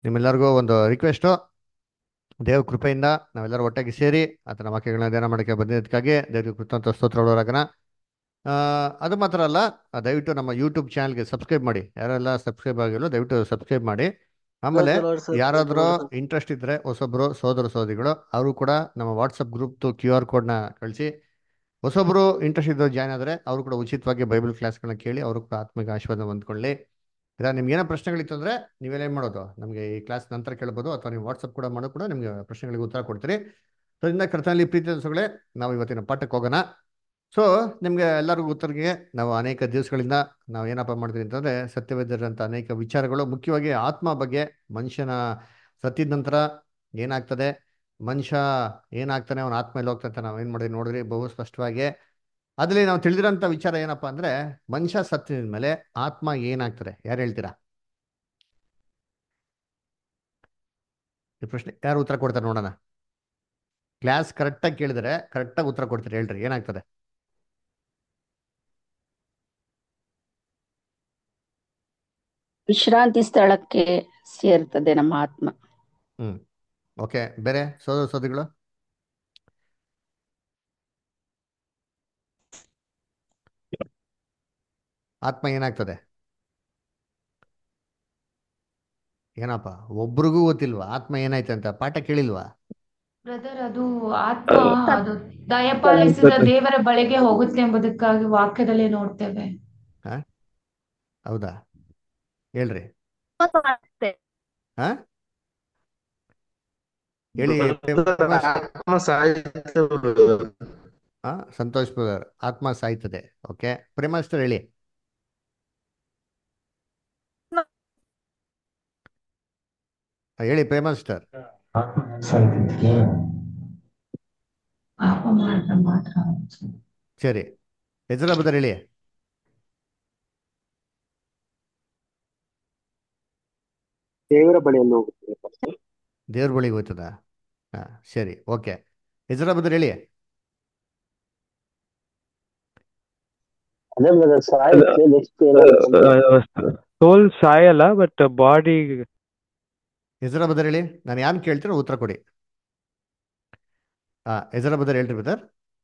ನಿಮ್ಮೆಲ್ಲರಿಗೂ ಒಂದು ರಿಕ್ವೆಸ್ಟು ದೇವ ಕೃಪೆಯಿಂದ ನಾವೆಲ್ಲರೂ ಒಟ್ಟಾಗಿ ಸೇರಿ ಆತನ ವಾಕ್ಯಗಳನ್ನ ಧ್ಯಾನ ಮಾಡೋಕ್ಕೆ ಬಂದಿದ್ದಕ್ಕಾಗಿ ದೇವರಿಗೆ ಕೃತಜ್ಞತ ಸ್ತೋತ್ರಗಳಾಗನ ಅದು ಮಾತ್ರ ಅಲ್ಲ ಆ, ದಯವಿಟ್ಟು ನಮ್ಮ ಯೂಟ್ಯೂಬ್ ಚಾನಲ್ಗೆ ಸಬ್ಸ್ಕ್ರೈಬ್ ಮಾಡಿ ಯಾರೆಲ್ಲ ಸಬ್ಸ್ಕ್ರೈಬ್ ಆಗಿಲ್ಲ ದಯವಿಟ್ಟು ಸಬ್ಸ್ಕ್ರೈಬ್ ಮಾಡಿ ಆಮೇಲೆ ಯಾರಾದರೂ ಇಂಟ್ರೆಸ್ಟ್ ಇದ್ದರೆ ಹೊಸೊಬ್ರು ಸೋದರ ಸೋದರಿಗಳು ಅವರು ಕೂಡ ನಮ್ಮ ವಾಟ್ಸಪ್ ಗ್ರೂಪ್ದು ಕ್ಯೂ ಆರ್ ಕೋಡ್ನ ಕಳಿಸಿ ಹೊಸೊಬ್ರು ಇಂಟ್ರೆಸ್ಟ್ ಇದ್ದವ್ರು ಜಾಯ್ನ್ ಆದರೆ ಅವರು ಕೂಡ ಉಚಿತವಾಗಿ ಬೈಬಲ್ ಕ್ಲಾಸ್ಗಳನ್ನ ಕೇಳಿ ಅವರು ಕೂಡ ಆತ್ಮಿಕ ಆಶೀರ್ವಾದ ಹೊಂದ್ಕೊಳ್ಳಿ ಇಲ್ಲ ನಿಮ್ಗೆ ಏನೋ ಪ್ರಶ್ನೆಗಳಿತ್ತು ಅಂದರೆ ನೀವೆಲ್ಲ ಏನು ಮಾಡೋದು ನಮಗೆ ಈ ಕ್ಲಾಸ್ ನಂತರ ಕೇಳ್ಬೋದು ಅಥವಾ ನೀವು ವಾಟ್ಸಪ್ ಕೂಡ ಮಾಡೋ ಕೂಡ ನಿಮಗೆ ಪ್ರಶ್ನೆಗಳಿಗೆ ಉತ್ತರ ಕೊಡ್ತೀರಿ ಸೊ ಇದರಿಂದ ಕರ್ತನಲ್ಲಿ ಪ್ರೀತಿ ಅನ್ಸೋಗಳೇ ನಾವು ಇವತ್ತಿನ ಪಾಠಕ್ಕೆ ಹೋಗೋಣ ಸೊ ನಿಮಗೆ ಎಲ್ಲರಿಗೂ ಉತ್ತರಿಗೆ ನಾವು ಅನೇಕ ದಿವಸಗಳಿಂದ ನಾವು ಏನಪ್ಪ ಮಾಡ್ತೀವಿ ಅಂತಂದರೆ ಸತ್ಯವೇದರಂಥ ಅನೇಕ ವಿಚಾರಗಳು ಮುಖ್ಯವಾಗಿ ಆತ್ಮ ಬಗ್ಗೆ ಮನುಷ್ಯನ ಸತ್ತಿದ ನಂತರ ಏನಾಗ್ತದೆ ಮನುಷ್ಯ ಏನಾಗ್ತಾನೆ ಅವನ ಆತ್ಮ ಎಲ್ಲಿ ಹೋಗ್ತಾನೆ ಅಂತ ನಾವು ಏನು ಮಾಡಿದ್ವಿ ನೋಡಿದ್ರಿ ಬಹು ಸ್ಪಷ್ಟವಾಗಿ ಅದರಲ್ಲಿ ನಾವು ತಿಳಿದಿರೋಂಥ ವಿಚಾರ ಏನಪ್ಪ ಅಂದರೆ ಮನುಷ್ಯ ಸತ್ತಿದ ಮೇಲೆ ಆತ್ಮ ಏನಾಗ್ತದೆ ಯಾರು ಹೇಳ್ತೀರಾ ಈ ಪ್ರಶ್ನೆ ಯಾರು ಉತ್ತರ ಕೊಡ್ತಾರೆ ನೋಡೋಣ ಕ್ಲಾಸ್ ಕರೆಕ್ಟಾಗಿ ಕೇಳಿದರೆ ಕರೆಕ್ಟಾಗಿ ಉತ್ತರ ಕೊಡ್ತೀರಿ ಹೇಳ್ರಿ ಏನಾಗ್ತದೆ ವಿಶ್ರಾಂತಿ ಸ್ಥಳಕ್ಕೆ ಸೇರ್ತದೆ ನಮ್ಮ ಆತ್ಮ ಹ್ಮ್ ಓಕೆ ಬೇರೆ ಸೋದರ ಸೋದರಿಗಳು ಆತ್ಮ ಏನಾಗ್ತದೆ ಏನಪ್ಪ ಒಬ್ರಿಗೂ ಗೊತ್ತಿಲ್ವಾ ಆತ್ಮ ಏನಾಯ್ತು ಅಂತ ಪಾಠ ಕೇಳಿಲ್ವಾ ಬ್ರದರ್ ಅದು ಆತ್ಮ ಅದು ದಯಪಾಲಿಸಿದ ದೇವರ ಬಳಿಗೆ ಹೋಗುತ್ತೆ ಎಂಬುದಕ್ಕಾಗಿ ವಾಕ್ಯದಲ್ಲಿ ನೋಡ್ತೇವೆ ಹೌದಾ ಹೇಳ್ರಿ ಹಾ ಹೇಳಿ ಹಾ ಸಂತೋಷ್ ಬ್ರದರ್ ಆತ್ಮ ಸಾಯ್ತದೆ ಓಕೆ ಪ್ರೇಮಾಸ್ಟರ್ ಹೇಳಿ ಹಾ, ಹೇಳಿ ಪ್ರೇಮಾಸ್ಟರ್ ಪಾಪ ಮಾಡಿದ್ರೆ ಮಾತ್ರ ಸರಿ ಹೆಸರ ಬದರ್ ಹೇಳಿ ದೇವರ ಬಳಿಯಲ್ಲಿ ಹೋಗುತ್ತದೆ pastor. ದೇವ್ರ ಬಳಿಗೆ ಹೋಯ್ತದ ಹಾ ಸರಿ ಓಕೆ ಹೆಸರ ಬದರ್ ಹೇಳಿ ಅದೇ brother ಸಾಯುತ್ತೆ ನೆಕ್ಸ್ಟ್ ಏನಾಗುತ್ತೆ ಸೋಲ್ ಸಾಯಲ್ಲ ಬಟ್ ಬಾಡಿ ಹೆಸರ ಬದರ್ ಹೇಳಿ ನಾನು ಯಾರು ಕೇಳ್ತೀರೋ ಉತ್ತರ ಕೊಡಿ ಹಾ ಹೆಸರ ಬದರ್ ಹೇಳ್ರಿ ಬ್ರದರ್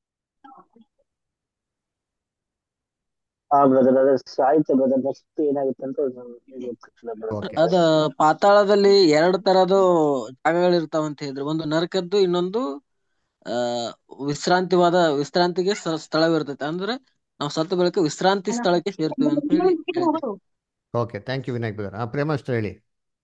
ಹಾ ಬ್ರದರ್ ಅದೇ ಸಾಯುತ್ತೆ ಬ್ರದರ್ ನೆಕ್ಸ್ಟ್ ಏನಾಗುತ್ತೆ ಅಂತ ನಮ್ಗೆ ಗೊತ್ತಿಲ್ಲ brother. ಓಕೆ ಅದ ಪಾತಾಳದಲ್ಲಿ ಎರಡು ತರದ್ದು ಜಾಗಗಳಿರ್ತಾವಂತ ಹೇಳಿದ್ರು ಒಂದು ನರಕದ್ದು ಇನ್ನೊಂದು ಆ ವಿಶ್ರಾಂತಿವಾದ ವಿಶ್ರಾಂತಿಗೆ ಸ- ಸ್ಥಳವಿರ್ತೈತೆ ಅಂದ್ರೆ ನಾವು ಸತ್ತ ಬಳಿಕ ವಿಶ್ರಾಂತಿ ಸ್ಥಳಕ್ಕೆ ಸೇರ್ತೀವಿ ಅಂತ ಹೇಳಿ ಹೇಳಿದ್ರು. Okay thank you Vinayak brother ಹಾ ಪ್ರೇಮಾಸ್ಟರ್ ಹೇಳಿ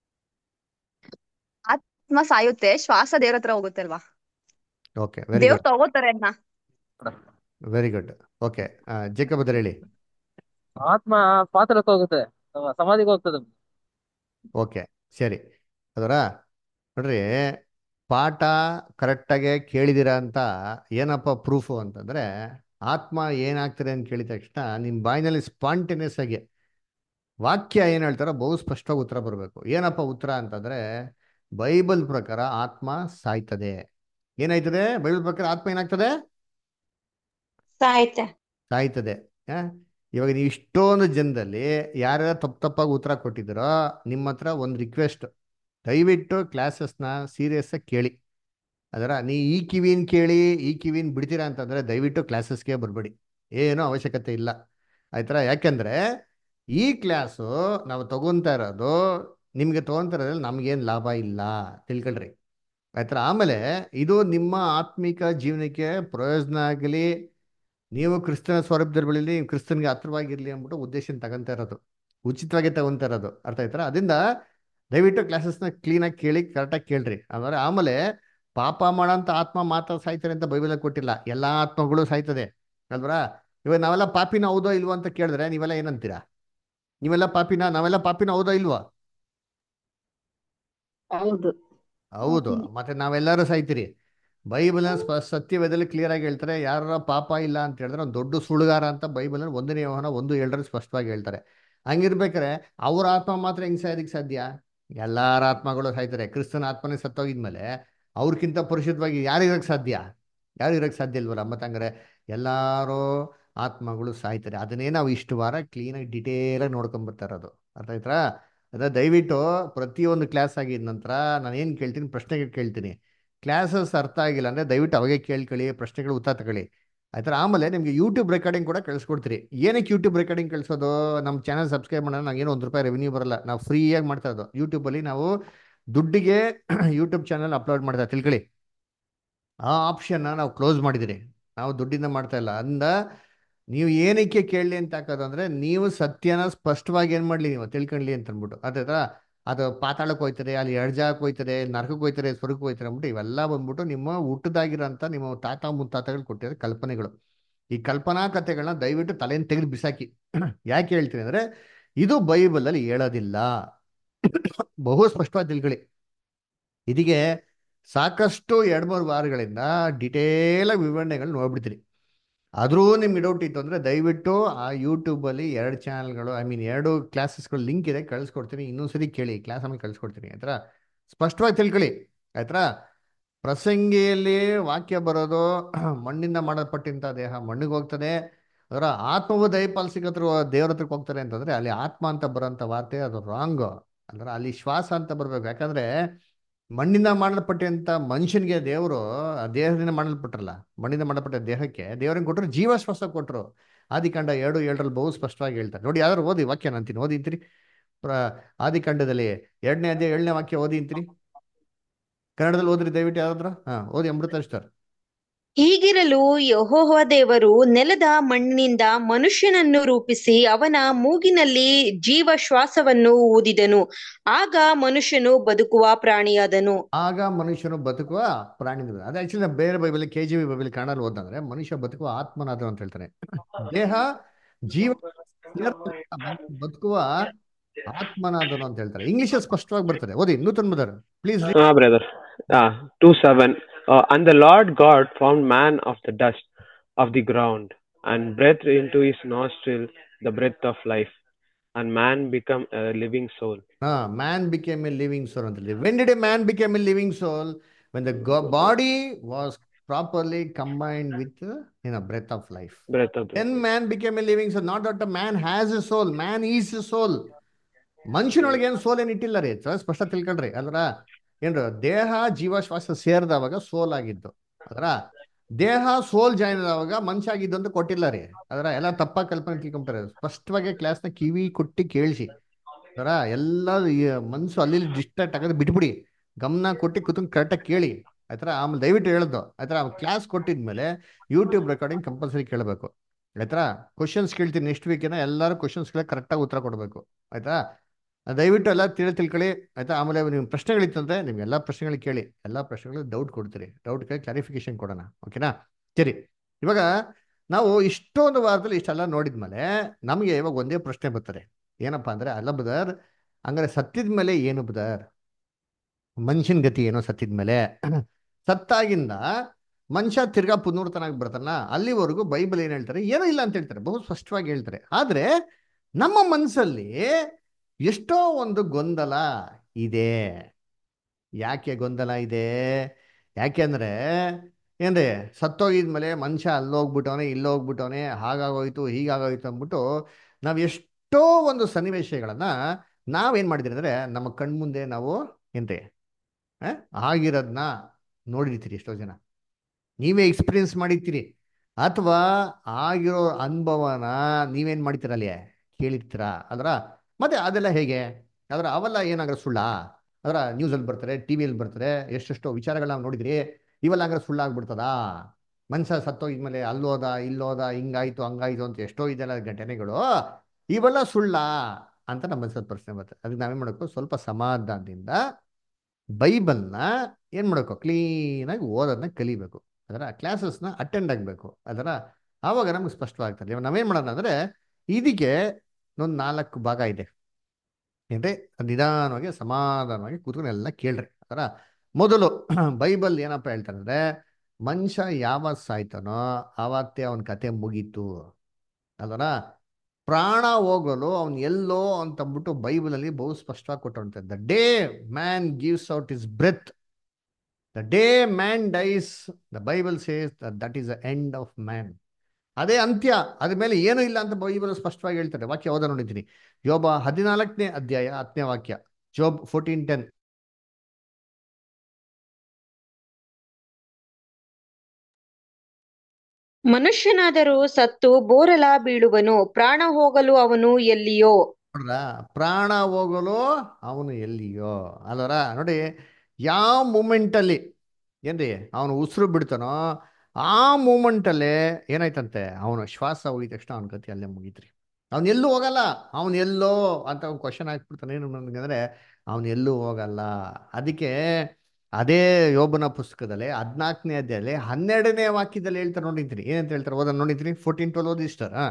ಆತ್ಮ ಸಾಯುತ್ತೆ ಶ್ವಾಸ ದೇವ್ರ ಹತ್ರ ಹೋಗುತ್ತೆ ಅಲ್ವಾ ಓಕೆ ವೆರಿ ದೇವ್ರು ಗುಡ್ ತಗೋತಾರೆ ಅದನ್ನ very good okay Jacob brother ಹೇಳಿ ಆತ್ಮ ಪಾತಾಳಕ್ಕೆ ಹೋಗುತ್ತೆ ಅಹ್ ಸಮಾಧಿಗೆ ಹೋಗ್ತದೆ ಓಕೆ ಸರಿ ಅದರ ನೋಡ್ರಿ ಪಾಠ ಕರೆಕ್ಟಾಗಿ ಕೇಳಿದಿರ ಅಂತ ಏನಪ್ಪ ಪ್ರೂಫು ಅಂತಂದರೆ ಆತ್ಮ ಏನಾಗ್ತದೆ ಅಂತ ಕೇಳಿದ ತಕ್ಷಣ ನಿಮ್ಮ ಬಾಯಿನಲ್ಲಿ ಸ್ಪಾಂಟೇನಿಯಸ್ ಆಗಿ ವಾಕ್ಯ ಏನು ಹೇಳ್ತಾರೋ ಬಹು ಸ್ಪಷ್ಟವಾಗಿ ಉತ್ತರ ಬರಬೇಕು ಏನಪ್ಪ ಉತ್ತರ ಅಂತಂದರೆ ಬೈಬಲ್ ಪ್ರಕಾರ ಆತ್ಮ ಸಾಯ್ತದೆ ಏನಾಯ್ತದೆ ಬೈಬಲ್ ಪ್ರಕಾರ ಆತ್ಮ ಏನಾಗ್ತದೆ ಸಾಯುತ್ತೆ ಸಾಯ್ತದೆ ಆ? ಇವಾಗ ನೀವು ಇಷ್ಟೊಂದು ಜನದಲ್ಲಿ ಯಾರ್ಯಾರು ತಪ್ಪು ತಪ್ಪಾಗಿ ಉತ್ತರ ಕೊಟ್ಟಿದ್ದೀರೋ ನಿಮ್ಮ ಹತ್ರ ಒಂದು ರಿಕ್ವೆಸ್ಟ್ ದಯವಿಟ್ಟು ಕ್ಲಾಸಸ್ನ ಸೀರಿಯಸ್ಸಾಗಿ ಕೇಳಿ ಅದರ ನೀ ಈ ಕಿವಿನ ಕೇಳಿ ಈ ಕಿವಿನ ಬಿಡ್ತೀರಾ ಅಂತಂದರೆ ದಯವಿಟ್ಟು ಕ್ಲಾಸಸ್ಗೆ ಬರಬೇಡಿ ಏನೂ ಅವಶ್ಯಕತೆ ಇಲ್ಲ ಆಯ್ತಾ ಯಾಕೆಂದರೆ ಈ ಕ್ಲಾಸು ನಾವು ತಗೊಂತಾ ಇರೋದು ನಿಮಗೆ ತೊಗೊತಾ ಇರೋದ್ರಲ್ಲಿ ನಮಗೇನು ಲಾಭ ಇಲ್ಲ ತಿಳ್ಕೊಳ್ರಿ ಆಯ್ತಾ ಆಮೇಲೆ ಇದು ನಿಮ್ಮ ಆತ್ಮಿಕ ಜೀವನಕ್ಕೆ ಪ್ರಯೋಜನ ಆಗಲಿ ನೀವು ಕ್ರಿಸ್ತನ ಸ್ವರೂಪದಲ್ಲಿ ಬೆಳೀಲಿ ಕ್ರಿಸ್ತನ್ಗೆ ಹತ್ರವಾಗಿರ್ಲಿ ಅಂದ್ಬಿಟ್ಟು ಉದ್ದೇಶ ತಗೊಂತಾ ಇರೋದು ಉಚಿತವಾಗಿ ತಗೊಂತಾ ಇರೋದು ಅರ್ಥ ಆಯ್ತಾರ ಅದರಿಂದ ದಯವಿಟ್ಟು ಕ್ಲಾಸಸ್ನ ಕ್ಲೀನಾಗಿ ಕೇಳಿ ಕರೆಕ್ಟಾಗಿ ಕೇಳ್ರಿ ಅಂದ್ರೆ ಆಮೇಲೆ ಪಾಪ ಮಾಡೋಂಥ ಆತ್ಮ ಮಾತ್ರ ಸಾಯ್ತಾರೆ ಅಂತ ಬೈಬಲಲ್ಲಿ ಕೊಟ್ಟಿಲ್ಲ ಎಲ್ಲ ಆತ್ಮಗಳು ಸಾಯ್ತದೆ ಅಲ್ವರಾ ಇವಾಗ ನಾವೆಲ್ಲ ಪಾಪಿನ ಹೌದೋ ಇಲ್ವೋ ಅಂತ ಕೇಳಿದ್ರೆ ನೀವೆಲ್ಲ ಏನಂತೀರಾ ನೀವೆಲ್ಲ ಪಾಪಿನ ನಾವೆಲ್ಲ ಪಾಪಿನ ಹೌದೋ ಇಲ್ವೋ ಹೌದು ಹೌದು ಮತ್ತೆ ನಾವೆಲ್ಲರೂ ಸಾಯ್ತೀರಿ ಬೈಬಲ್ನ ಸ್ಪ ಸತ್ಯವೇದಲ್ಲಿ ಕ್ಲಿಯರ್ ಆಗಿ ಹೇಳ್ತಾರೆ ಯಾರ ಪಾಪ ಇಲ್ಲ ಅಂತ ಹೇಳಿದ್ರೆ ಒಂದು ದೊಡ್ಡ ಸುಳ್ಳುಗಾರ ಅಂತ ಬೈಬಲ್ ಒಂದನೇ ಯೋಹನ ಒಂದು ಏಳರಲ್ಲಿ ಸ್ಪಷ್ಟವಾಗಿ ಹೇಳ್ತಾರೆ ಹಂಗಿರ್ಬೇಕಾರೆ ಅವ್ರ ಆತ್ಮ ಮಾತ್ರ ಹೆಂಗ್ ಸಾಯೋದಕ್ಕೆ ಸಾಧ್ಯ ಎಲ್ಲಾರ ಆತ್ಮಗಳು ಸಾಯ್ತಾರೆ ಕ್ರಿಸ್ತನ ಆತ್ಮನೇ ಸತ್ತೋಗಿದ್ಮೇಲೆ ಅವ್ರಕ್ಕಿಂತ ಪರಿಶುದ್ಧವಾಗಿ ಯಾರು ಇರಕ್ಕೆ ಸಾಧ್ಯ ಯಾರು ಇರಕ್ಕೆ ಸಾಧ್ಯ ಇಲ್ವಲ್ಲ ಮತ್ತೆ ಹಂಗಾರೆ ಎಲ್ಲಾರು ಆತ್ಮಗಳು ಸಾಯ್ತಾರೆ ಅದನ್ನೇ ನಾವು ಇಷ್ಟು ವಾರ ಕ್ಲೀನಾಗಿ ಡಿಟೇಲಾಗಿ ನೋಡ್ಕೊಂಬರ್ತಾ ಇರೋದು ಅರ್ಥ ಆಯ್ತಾ ಅದ ದಯವಿಟ್ಟು ಪ್ರತಿಯೊಂದು ಕ್ಲಾಸ್ ಆಗಿದ ನಂತರ ನಾನು ಏನು ಕೇಳ್ತೀನಿ ಪ್ರಶ್ನೆಗಳು ಕೇಳ್ತೀನಿ ಕ್ಲಾಸಸ್ ಅರ್ಥ ಆಗಿಲ್ಲ ಅಂದರೆ ದಯವಿಟ್ಟು ಅವಾಗೆ ಕೇಳ್ಕೊಳ್ಳಿ ಪ್ರಶ್ನೆಗಳು ಉತ್ತರ ತಗೊಳ್ಳಿ ಆಯ್ತಾ ಆಮೇಲೆ ನಿಮಗೆ ಯೂಟ್ಯೂಬ್ ರೆಕಾರ್ಡಿಂಗ್ ಕೂಡ ಕಳಿಸ್ಕೊಡ್ತೀರಿ ಏನಕ್ಕೆ ಯೂಟ್ಯೂಬ್ ರೆಕಾರ್ಡಿಂಗ್ ಕಳಿಸೋದು ನಮ್ಮ ಚಾನಲ್ ಸಬ್ಸ್ಕ್ರೈಬ್ ಮಾಡೋಣ ನಂಗೇನು ಒಂದು ರೂಪಾಯಿ ರೆವಿನ್ಯೂ ಬರಲ್ಲ ನಾವು ಫ್ರೀಯಾಗಿ ಮಾಡ್ತಾ ಇರೋದು ಯೂಟ್ಯೂಬಲ್ಲಿ ನಾವು ದುಡ್ಡಿಗೆ ಯೂಟ್ಯೂಬ್ ಚಾನಲ್ ಅಪ್ಲೋಡ್ ಮಾಡ್ತಾ ತಿಳ್ಕೊಳ್ಳಿ ಆ ಆಪ್ಷನ್ನ ನಾವು ಕ್ಲೋಸ್ ಮಾಡಿದಿರಿ ನಾವು ದುಡ್ಡಿಂದ ಮಾಡ್ತಾ ಇಲ್ಲ ಅಂದ ನೀವು ಏನಕ್ಕೆ ಕೇಳಲಿ ಅಂತ ಹಾಕೋದು ಅಂದರೆ ನೀವು ಸತ್ಯನ ಸ್ಪಷ್ಟವಾಗಿ ಏನು ಮಾಡಲಿ ನೀವು ತಿಳ್ಕೊಳ್ಳಿ ಅಂತ ಅಂದ್ಬಿಟ್ಟು ಅದಾಯ್ತಾ ಅದು ಪಾತಾಳಕ್ಕೆ ಹೋಯ್ತಾರೆ ಅಲ್ಲಿ ಎಡ್ಜಾಕ್ ಹೋಯ್ತಾರೆ ನರಕಕ್ಕೆ ಹೋಯ್ತಾರೆ ಸ್ವರ್ಗಕ್ಕೆ ಹೋಯ್ತಾರೆ ಅಂದ್ಬಿಟ್ಟು ಇವೆಲ್ಲ ಬಂದ್ಬಿಟ್ಟು ನಿಮ್ಮ ಹುಟ್ಟದಾಗಿರೋಂಥ ನಿಮ್ಮ ತಾತ ಮುತ್ತಾತಗಳು ಕೊಟ್ಟಿರೋ ಕಲ್ಪನೆಗಳು ಈ ಕಲ್ಪನಾ ಕಥೆಗಳನ್ನ ದಯವಿಟ್ಟು ತಲೆಯನ್ನು ತೆಗೆದು ಬಿಸಾಕಿ ಯಾಕೆ ಹೇಳ್ತೀನಿ ಅಂದರೆ ಇದು ಬೈಬಲಲ್ಲಿ ಹೇಳೋದಿಲ್ಲ ಬಹು ಸ್ಪಷ್ಟವಾಗಿ ತಿಳ್ಕೊಳ್ಳಿ ಇದಕ್ಕೆ ಸಾಕಷ್ಟು ಎರಡು ಮೂರು ವಾರಗಳಿಂದ ಡಿಟೇಲಾಗಿ ವಿವರಣೆಗಳು ನೋಡ್ಬಿಡ್ತೀರಿ ಆದರೂ ನಿಮ್ಗೆ ಡೌಟ್ ಇತ್ತು ಅಂದರೆ ದಯವಿಟ್ಟು ಆ ಯೂಟ್ಯೂಬಲ್ಲಿ ಎರಡು ಚಾನಲ್ಗಳು ಐ ಮೀನ್ ಎರಡು ಕ್ಲಾಸಸ್ಗಳು ಲಿಂಕ್ ಇದೆ ಕಳಿಸ್ಕೊಡ್ತೀನಿ ಇನ್ನೊಂದು ಸರಿ ಕೇಳಿ ಕ್ಲಾಸ್ ಆಮೇಲೆ ಕಳಿಸ್ಕೊಡ್ತೀನಿ ಆಯ್ತಾ ಸ್ಪಷ್ಟವಾಗಿ ತಿಳ್ಕೊಳ್ಳಿ ಆಯ್ತಾ ಪ್ರಸಂಗಿಯಲ್ಲಿ ವಾಕ್ಯ ಬರೋದು ಮಣ್ಣಿಂದ ಮಾಡಲ್ಪಟ್ಟಿಂಥ ದೇಹ ಮಣ್ಣಿಗೆ ಹೋಗ್ತದೆ ಅದರ ಆತ್ಮವು ದಯಪಾಲಿಸಿಕತ್ರ ದೇವ್ರ ಹತ್ರಕ್ಕೆ ಹೋಗ್ತಾರೆ ಅಂತಂದರೆ ಅಲ್ಲಿ ಆತ್ಮ ಅಂತ ಬರೋಂಥ ವಾರ್ತೆ ಅದು ರಾಂಗ್ ಅಂದ್ರೆ ಅಲ್ಲಿ ಶ್ವಾಸ ಅಂತ ಬರಬೇಕು ಯಾಕಂದರೆ ಮಣ್ಣಿಂದ ಮಾಡಲ್ಪಟ್ಟಂತ ಮನುಷ್ಯನಿಗೆ ದೇವರು ಆ ದೇಹದಿಂದ ಮಾಡಲ್ಪಟ್ರಲ್ಲ ಮಣ್ಣಿಂದ ಮಾಡಲ್ಪಟ್ಟ ದೇಹಕ್ಕೆ ದೇವರಿಗೆ ಕೊಟ್ಟರು ಜೀವಶ್ವಾಸ ಕೊಟ್ಟರು ಆದಿಕಾಂಡ ಎರಡು ಏಳರಲ್ಲಿ ಬಹು ಸ್ಪಷ್ಟವಾಗಿ ಹೇಳ್ತಾರೆ ನೋಡಿ ಯಾರು ಓದಿ ವಾಕ್ಯ ಅಂತೀನಿ ಓದಿ ಅಂತೀರಿ ಪ್ರ ಆದಿಕಾಂಡದಲ್ಲಿ ಎರಡನೇ ಅಧ್ಯಾಯ ಏಳನೇ ವಾಕ್ಯ ಓದಿ ಅಂತೀರಿ ಕನ್ನಡದಲ್ಲಿ ಓದ್ರಿ ದಯವಿಟ್ಟು ಯಾರಾದ್ರ ಹಾ ಓದಿ ಅಮೃತ ಸ್ಟಾರ್ ಹೀಗಿರಲು ಯೆಹೋವ ದೇವರು ನೆಲದ ಮಣ್ಣಿನಿಂದ ಮನುಷ್ಯನನ್ನು ರೂಪಿಸಿ ಅವನ ಮೂಗಿನಲ್ಲಿ ಜೀವ ಶ್ವಾಸವನ್ನು ಊದಿದನು ಆಗ ಮನುಷ್ಯನು ಬದುಕುವ ಪ್ರಾಣಿಯಾದನು ಆಗ ಮನುಷ್ಯನು ಬದುಕುವ ಪ್ರಾಣಿ ಅದೇ ಆಕ್ಚುಲಿ ಬೇರೆ Bible K G B Bible Kannada ಓದಂದ್ರೆ ಮನುಷ್ಯ ಬದುಕುವ ಆತ್ಮನಾದ ಅಂತ ಹೇಳ್ತಾನೆ ದೇಹ ಜೀವ ಬದುಕುವ ಆತ್ಮನಾದನು ಅಂತ ಹೇಳ್ತಾರೆ ಇಂಗ್ಲಿಷ್ ಸ್ಪಷ್ಟವಾಗಿ ಬರ್ತದೆ ಓದಿ Nutan mother please Ah, brother. Ah, 2 7. Uh, and the Lord God formed man of the dust of the ground and breathed into his nostril the breath of life, and man became a living soul. ಹಾ man became a living soul ಅಂತ when did a man became a living soul when the body was properly combined with in a breath of life Breath of then man became a living soul not that a man has a soul man is a soul ಮನುಷ್ಯನೊಳಗೆ ಏನು soul ಏನು ಇಟ್ಟಿಲ್ಲ ರೀ ಸ್ವಲ್ಪ ಸ್ಪಷ್ಟ ತಿಳ್ಕೊಳ್ರಿ ಅಲ್ರ ಏನ್ರ ದೇಹ ಜೀವ ಶ್ವಾಸ ಸೇರಿದವಾಗ ಸೋಲ್ ಆಗಿದ್ದು ಅದರ ದೇಹ ಸೋಲ್ ಜಾಯಿನ್ ಆದಾಗ ಮನುಷ್ಯ ಆಗಿದ್ದು ಅಂತ ಕೊಟ್ಟಿಲ್ಲ ರೀ ಅದರ ಎಲ್ಲ ತಪ್ಪ ಕಲ್ಪನೆ ತಿಳ್ಕೊಂತಾರೆ ಸ್ಪಷ್ಟವಾಗಿ ಕ್ಲಾಸ್ನ ಕಿವಿ ಕೊಟ್ಟು ಕೇಳಿಸಿ ಅದರ ಎಲ್ಲ ಈ ಮನ್ಸು ಅಲ್ಲಿ ಡಿಸ್ಟ್ರಾಕ್ಟ್ ಆಗೋದು ಬಿಟ್ಬಿಡಿ ಗಮನ ಕೊಟ್ಟು ಕೂತ್ಕೊಂಡು ಕರೆಕ್ಟಾಗಿ ಕೇಳಿ ಆಯ್ತರ ಆಮೇಲೆ ದಯವಿಟ್ಟು ಹೇಳ್ದು ಆಯ್ತರ ಕ್ಲಾಸ್ ಕೊಟ್ಟಿದ್ಮೇಲೆ ಯೂಟ್ಯೂಬ್ ರೆಕಾರ್ಡಿಂಗ್ ಕಂಪಲ್ಸರಿ ಕೇಳಬೇಕು ಆಯ್ತಾ ಕ್ವಶನ್ಸ್ ಕೇಳ್ತೀನಿ ನೆಕ್ಸ್ಟ್ ವೀಕಿನ ಎಲ್ಲರೂ ಕ್ವಶನ್ಸ್ಗಳ ಕರೆಕ್ಟಾಗಿ ಉತ್ತರ ಕೊಡಬೇಕು ಆಯ್ತಾ ದಯವಿಟ್ಟು ಎಲ್ಲ ತಿಳಿ ತಿಳ್ಕೊಳ್ಳಿ ಆಯ್ತಾ ಆಮೇಲೆ ನಿಮ್ಮ ಪ್ರಶ್ನೆಗಳಿತ್ತಂದ್ರೆ ನಿಮ್ಗೆ ಎಲ್ಲ ಪ್ರಶ್ನೆಗಳಿಗೆ ಕೇಳಿ ಎಲ್ಲ ಪ್ರಶ್ನೆಗಳಿಗೆ ಡೌಟ್ ಕೊಡ್ತೀರಿ ಡೌಟ್ ಕೇಳಿ ಕ್ಲಾರಿಫಿಕೇಶನ್ ಕೊಡೋಣ ಓಕೆನಾ ಸರಿ ಇವಾಗ ನಾವು ಇಷ್ಟೊಂದು ವಾರದಲ್ಲಿ ಇಷ್ಟೆಲ್ಲ ನೋಡಿದ್ಮೇಲೆ ನಮಗೆ ಇವಾಗ ಒಂದೇ ಪ್ರಶ್ನೆ ಬರ್ತದೆ ಏನಪ್ಪಾ ಅಂದ್ರೆ ಅಲ್ಲ ಬದರ್ ಹಂಗಾರೆ ಸತ್ತಿದ ಮೇಲೆ ಏನು ಬದರ್ ಮನುಷ್ಯನ ಗತಿ ಏನೋ ಸತ್ತಿದ ಮೇಲೆ ಸತ್ತಾಗಿಂದ ಮನುಷ್ಯ ತಿರ್ಗಾ ಪುನರ್ತನಾಗಿ ಬರ್ತಾನ ಅಲ್ಲಿವರೆಗೂ ಬೈಬಲ್ ಏನ್ ಹೇಳ್ತಾರೆ ಏನೂ ಇಲ್ಲ ಅಂತ ಹೇಳ್ತಾರೆ ಬಹು ಸ್ಪಷ್ಟವಾಗಿ ಹೇಳ್ತಾರೆ ಆದ್ರೆ ನಮ್ಮ ಮನಸ್ಸಲ್ಲಿ ಎಷ್ಟೋ ಒಂದು ಗೊಂದಲ ಇದೆ ಯಾಕೆ ಗೊಂದಲ ಇದೆ ಯಾಕೆ ಅಂದ್ರೆ ಏನ್ರಿ ಸತ್ತೋಗಿದ್ಮೇಲೆ ಮನುಷ್ಯ ಅಲ್ಲೋಗ್ಬಿಟ್ಟವನೆ ಇಲ್ಲೋಗ್ಬಿಟ್ಟವನೆ ಹಾಗಾಗೋಯ್ತು ಹೀಗಾಗೋಯ್ತು ಅಂದ್ಬಿಟ್ಟು ನಾವು ಎಷ್ಟೋ ಒಂದು ಸನ್ನಿವೇಶಗಳನ್ನ ನಾವೇನ್ ಮಾಡಿದ್ರಿ ಅಂದ್ರೆ ನಮ್ಮ ಕಣ್ಮುಂದೆ ನಾವು ಏನ್ರಿ ಆ, ಆಗಿರೋದ್ನ ನೋಡಿರ್ತೀರಿ ಎಷ್ಟೋ ಜನ ನೀವೇ ಎಕ್ಸ್ಪೀರಿಯನ್ಸ್ ಮಾಡಿರ್ತೀರಿ ಅಥವಾ ಆಗಿರೋ ಅನುಭವನ ನೀವೇನ್ ಮಾಡ್ತೀರ ಅಲ್ಲಿ ಕೇಳಿರ್ತೀರಾ ಅದ್ರ ಮತ್ತೆ ಅದೆಲ್ಲ ಹೇಗೆ ಅದರ ಅವೆಲ್ಲ ಏನಾಗ್ರ ಸುಳ್ಳ ಅದರ ನ್ಯೂಸಲ್ಲಿ ಬರ್ತಾರೆ ಟಿ ವಿಯಲ್ಲಿ ಬರ್ತಾರೆ ಎಷ್ಟೆಷ್ಟೋ ವಿಚಾರಗಳನ್ನ ನಾವು ನೋಡಿದ್ರಿ ಇವೆಲ್ಲ ಹಂಗಾರೆ ಸುಳ್ಳಾಗ್ಬಿಡ್ತದಾ ಮನುಷ್ಯ ಸತ್ತೋಗಿದ್ಮೇಲೆ ಅಲ್ಲೋದ ಇಲ್ಲೋದ ಹಿಂಗಾಯ್ತು ಹಂಗಾಯ್ತು ಅಂತ ಎಷ್ಟೋ ಇದೆಲ್ಲ ಘಟನೆಗಳು ಇವೆಲ್ಲ ಸುಳ್ಳ ಅಂತ ನಮ್ಮ ಮನಸ್ಸಲ್ಲಿ ಪ್ರಶ್ನೆ ಬರ್ತದೆ ಅದಕ್ಕೆ ನಾವೇನ್ ಮಾಡಬೇಕು ಸ್ವಲ್ಪ ಸಮಾಧಾನದಿಂದ ಬೈಬಲ್ನ ಏನು ಮಾಡಬೇಕು ಕ್ಲೀನಾಗಿ ಓದೋದನ್ನ ಕಲಿಬೇಕು ಅದರ ಕ್ಲಾಸಸ್ನ ಅಟೆಂಡ್ ಆಗಬೇಕು ಅದರ ಆವಾಗ ನಮ್ಗೆ ಸ್ಪಷ್ಟವಾಗ್ತದೆ ಇವಾಗ ನಾವೇನು ಮಾಡೋಣ ಅಂದರೆ ಇದಕ್ಕೆ ಒಂದು ನಾಲ್ಕು ಭಾಗ ಇದೆ ಏನ್ರಿ ನಿಧಾನವಾಗಿ ಸಮಾಧಾನವಾಗಿ ಕೂತ್ಕೊಂಡು ಎಲ್ಲ ಕೇಳ್ರಿ ಅದರ ಮೊದಲು ಬೈಬಲ್ ಏನಪ್ಪ ಹೇಳ್ತಾರೆ ಅಂದರೆ ಮನುಷ್ಯ ಯಾವತ್ತು ಸಾಯ್ತಾನೋ ಆವತ್ತೇ ಅವನ ಕತೆ ಮುಗೀತು ಅದರ ಪ್ರಾಣ ಹೋಗಲು ಅವನು ಎಲ್ಲೋ ಅಂತಂದ್ಬಿಟ್ಟು ಬೈಬಲಲ್ಲಿ ಬಹು ಸ್ಪಷ್ಟವಾಗಿ ಕೊಟ್ಟಂತೆ the day man gives out is breath the day man dies the Bible says that is the end of man ಅದೇ ಅಂತ್ಯ ಅದ್ರ ಮೇಲೆ ಏನೂ ಇಲ್ಲ ಅಂತ ಬೈಬಲ್ ಸ್ಪಷ್ಟವಾಗಿ ಹೇಳ್ತಾರೆ ವಾಕ್ಯ ಓದ ನೋಡಿದ್ದೀನಿ ಯೋಬ ಹದಿನಾಲ್ಕನೇ ಅಧ್ಯಾಯ ಹತ್ತನೇ ವಾಕ್ಯ ಜೋಬ್ ಫೋರ್ಟೀನ್ ಟೆನ್ ಮನುಷ್ಯನಾದರೂ ಸತ್ತು ಬೋರಲ ಬೀಳುವನು ಪ್ರಾಣ ಹೋಗಲು ಅವನು ಎಲ್ಲಿಯೋ ನೋಡ್ರ ಪ್ರಾಣ ಹೋಗಲು ಅವನು ಎಲ್ಲಿಯೋ ಅಲ್ವರ ನೋಡಿ ಯಾವ ಮೂಮೆಂಟಲ್ಲಿ ಏನ್ರಿ ಅವನು ಉಸಿರು ಬಿಡ್ತಾನೋ ಆ ಮೂಮೆಂಟಲ್ಲೇ ಏನಾಯ್ತಂತೆ ಅವನು ಶ್ವಾಸ ಹೋಗಿದ ತಕ್ಷಣ ಅವನ ಗತಿ ಅಲ್ಲೇ ಮುಗೀತ್ರಿ ಅವನು ಎಲ್ಲೂ ಹೋಗಲ್ಲ ಅವನು ಎಲ್ಲೋ ಅಂತ ಒಂದು ಕ್ವಶನ್ ಹಾಕ್ಬಿಡ್ತಾನೆ ಏನು ನನಗಂದ್ರೆ ಅವನು ಎಲ್ಲೂ ಹೋಗಲ್ಲ ಅದಕ್ಕೆ ಅದೇ ಯೋಬನ ಪುಸ್ತಕದಲ್ಲಿ ಹದಿನಾಲ್ಕನೇ ಅಧ್ಯಾಯದಲ್ಲಿ ಹನ್ನೆರಡನೇ ವಾಕ್ಯದಲ್ಲಿ ಹೇಳ್ತಾರೆ ನೋಡಿದ್ದೀನಿ ಏನಂತ ಹೇಳ್ತಾರೆ ಓದ ನೋಡಿದ್ದೀನಿ ಫೋರ್ಟೀನ್ ಟ್ವೆಲ್ ಓದಿ ಇಷ್ಟ ಹಾ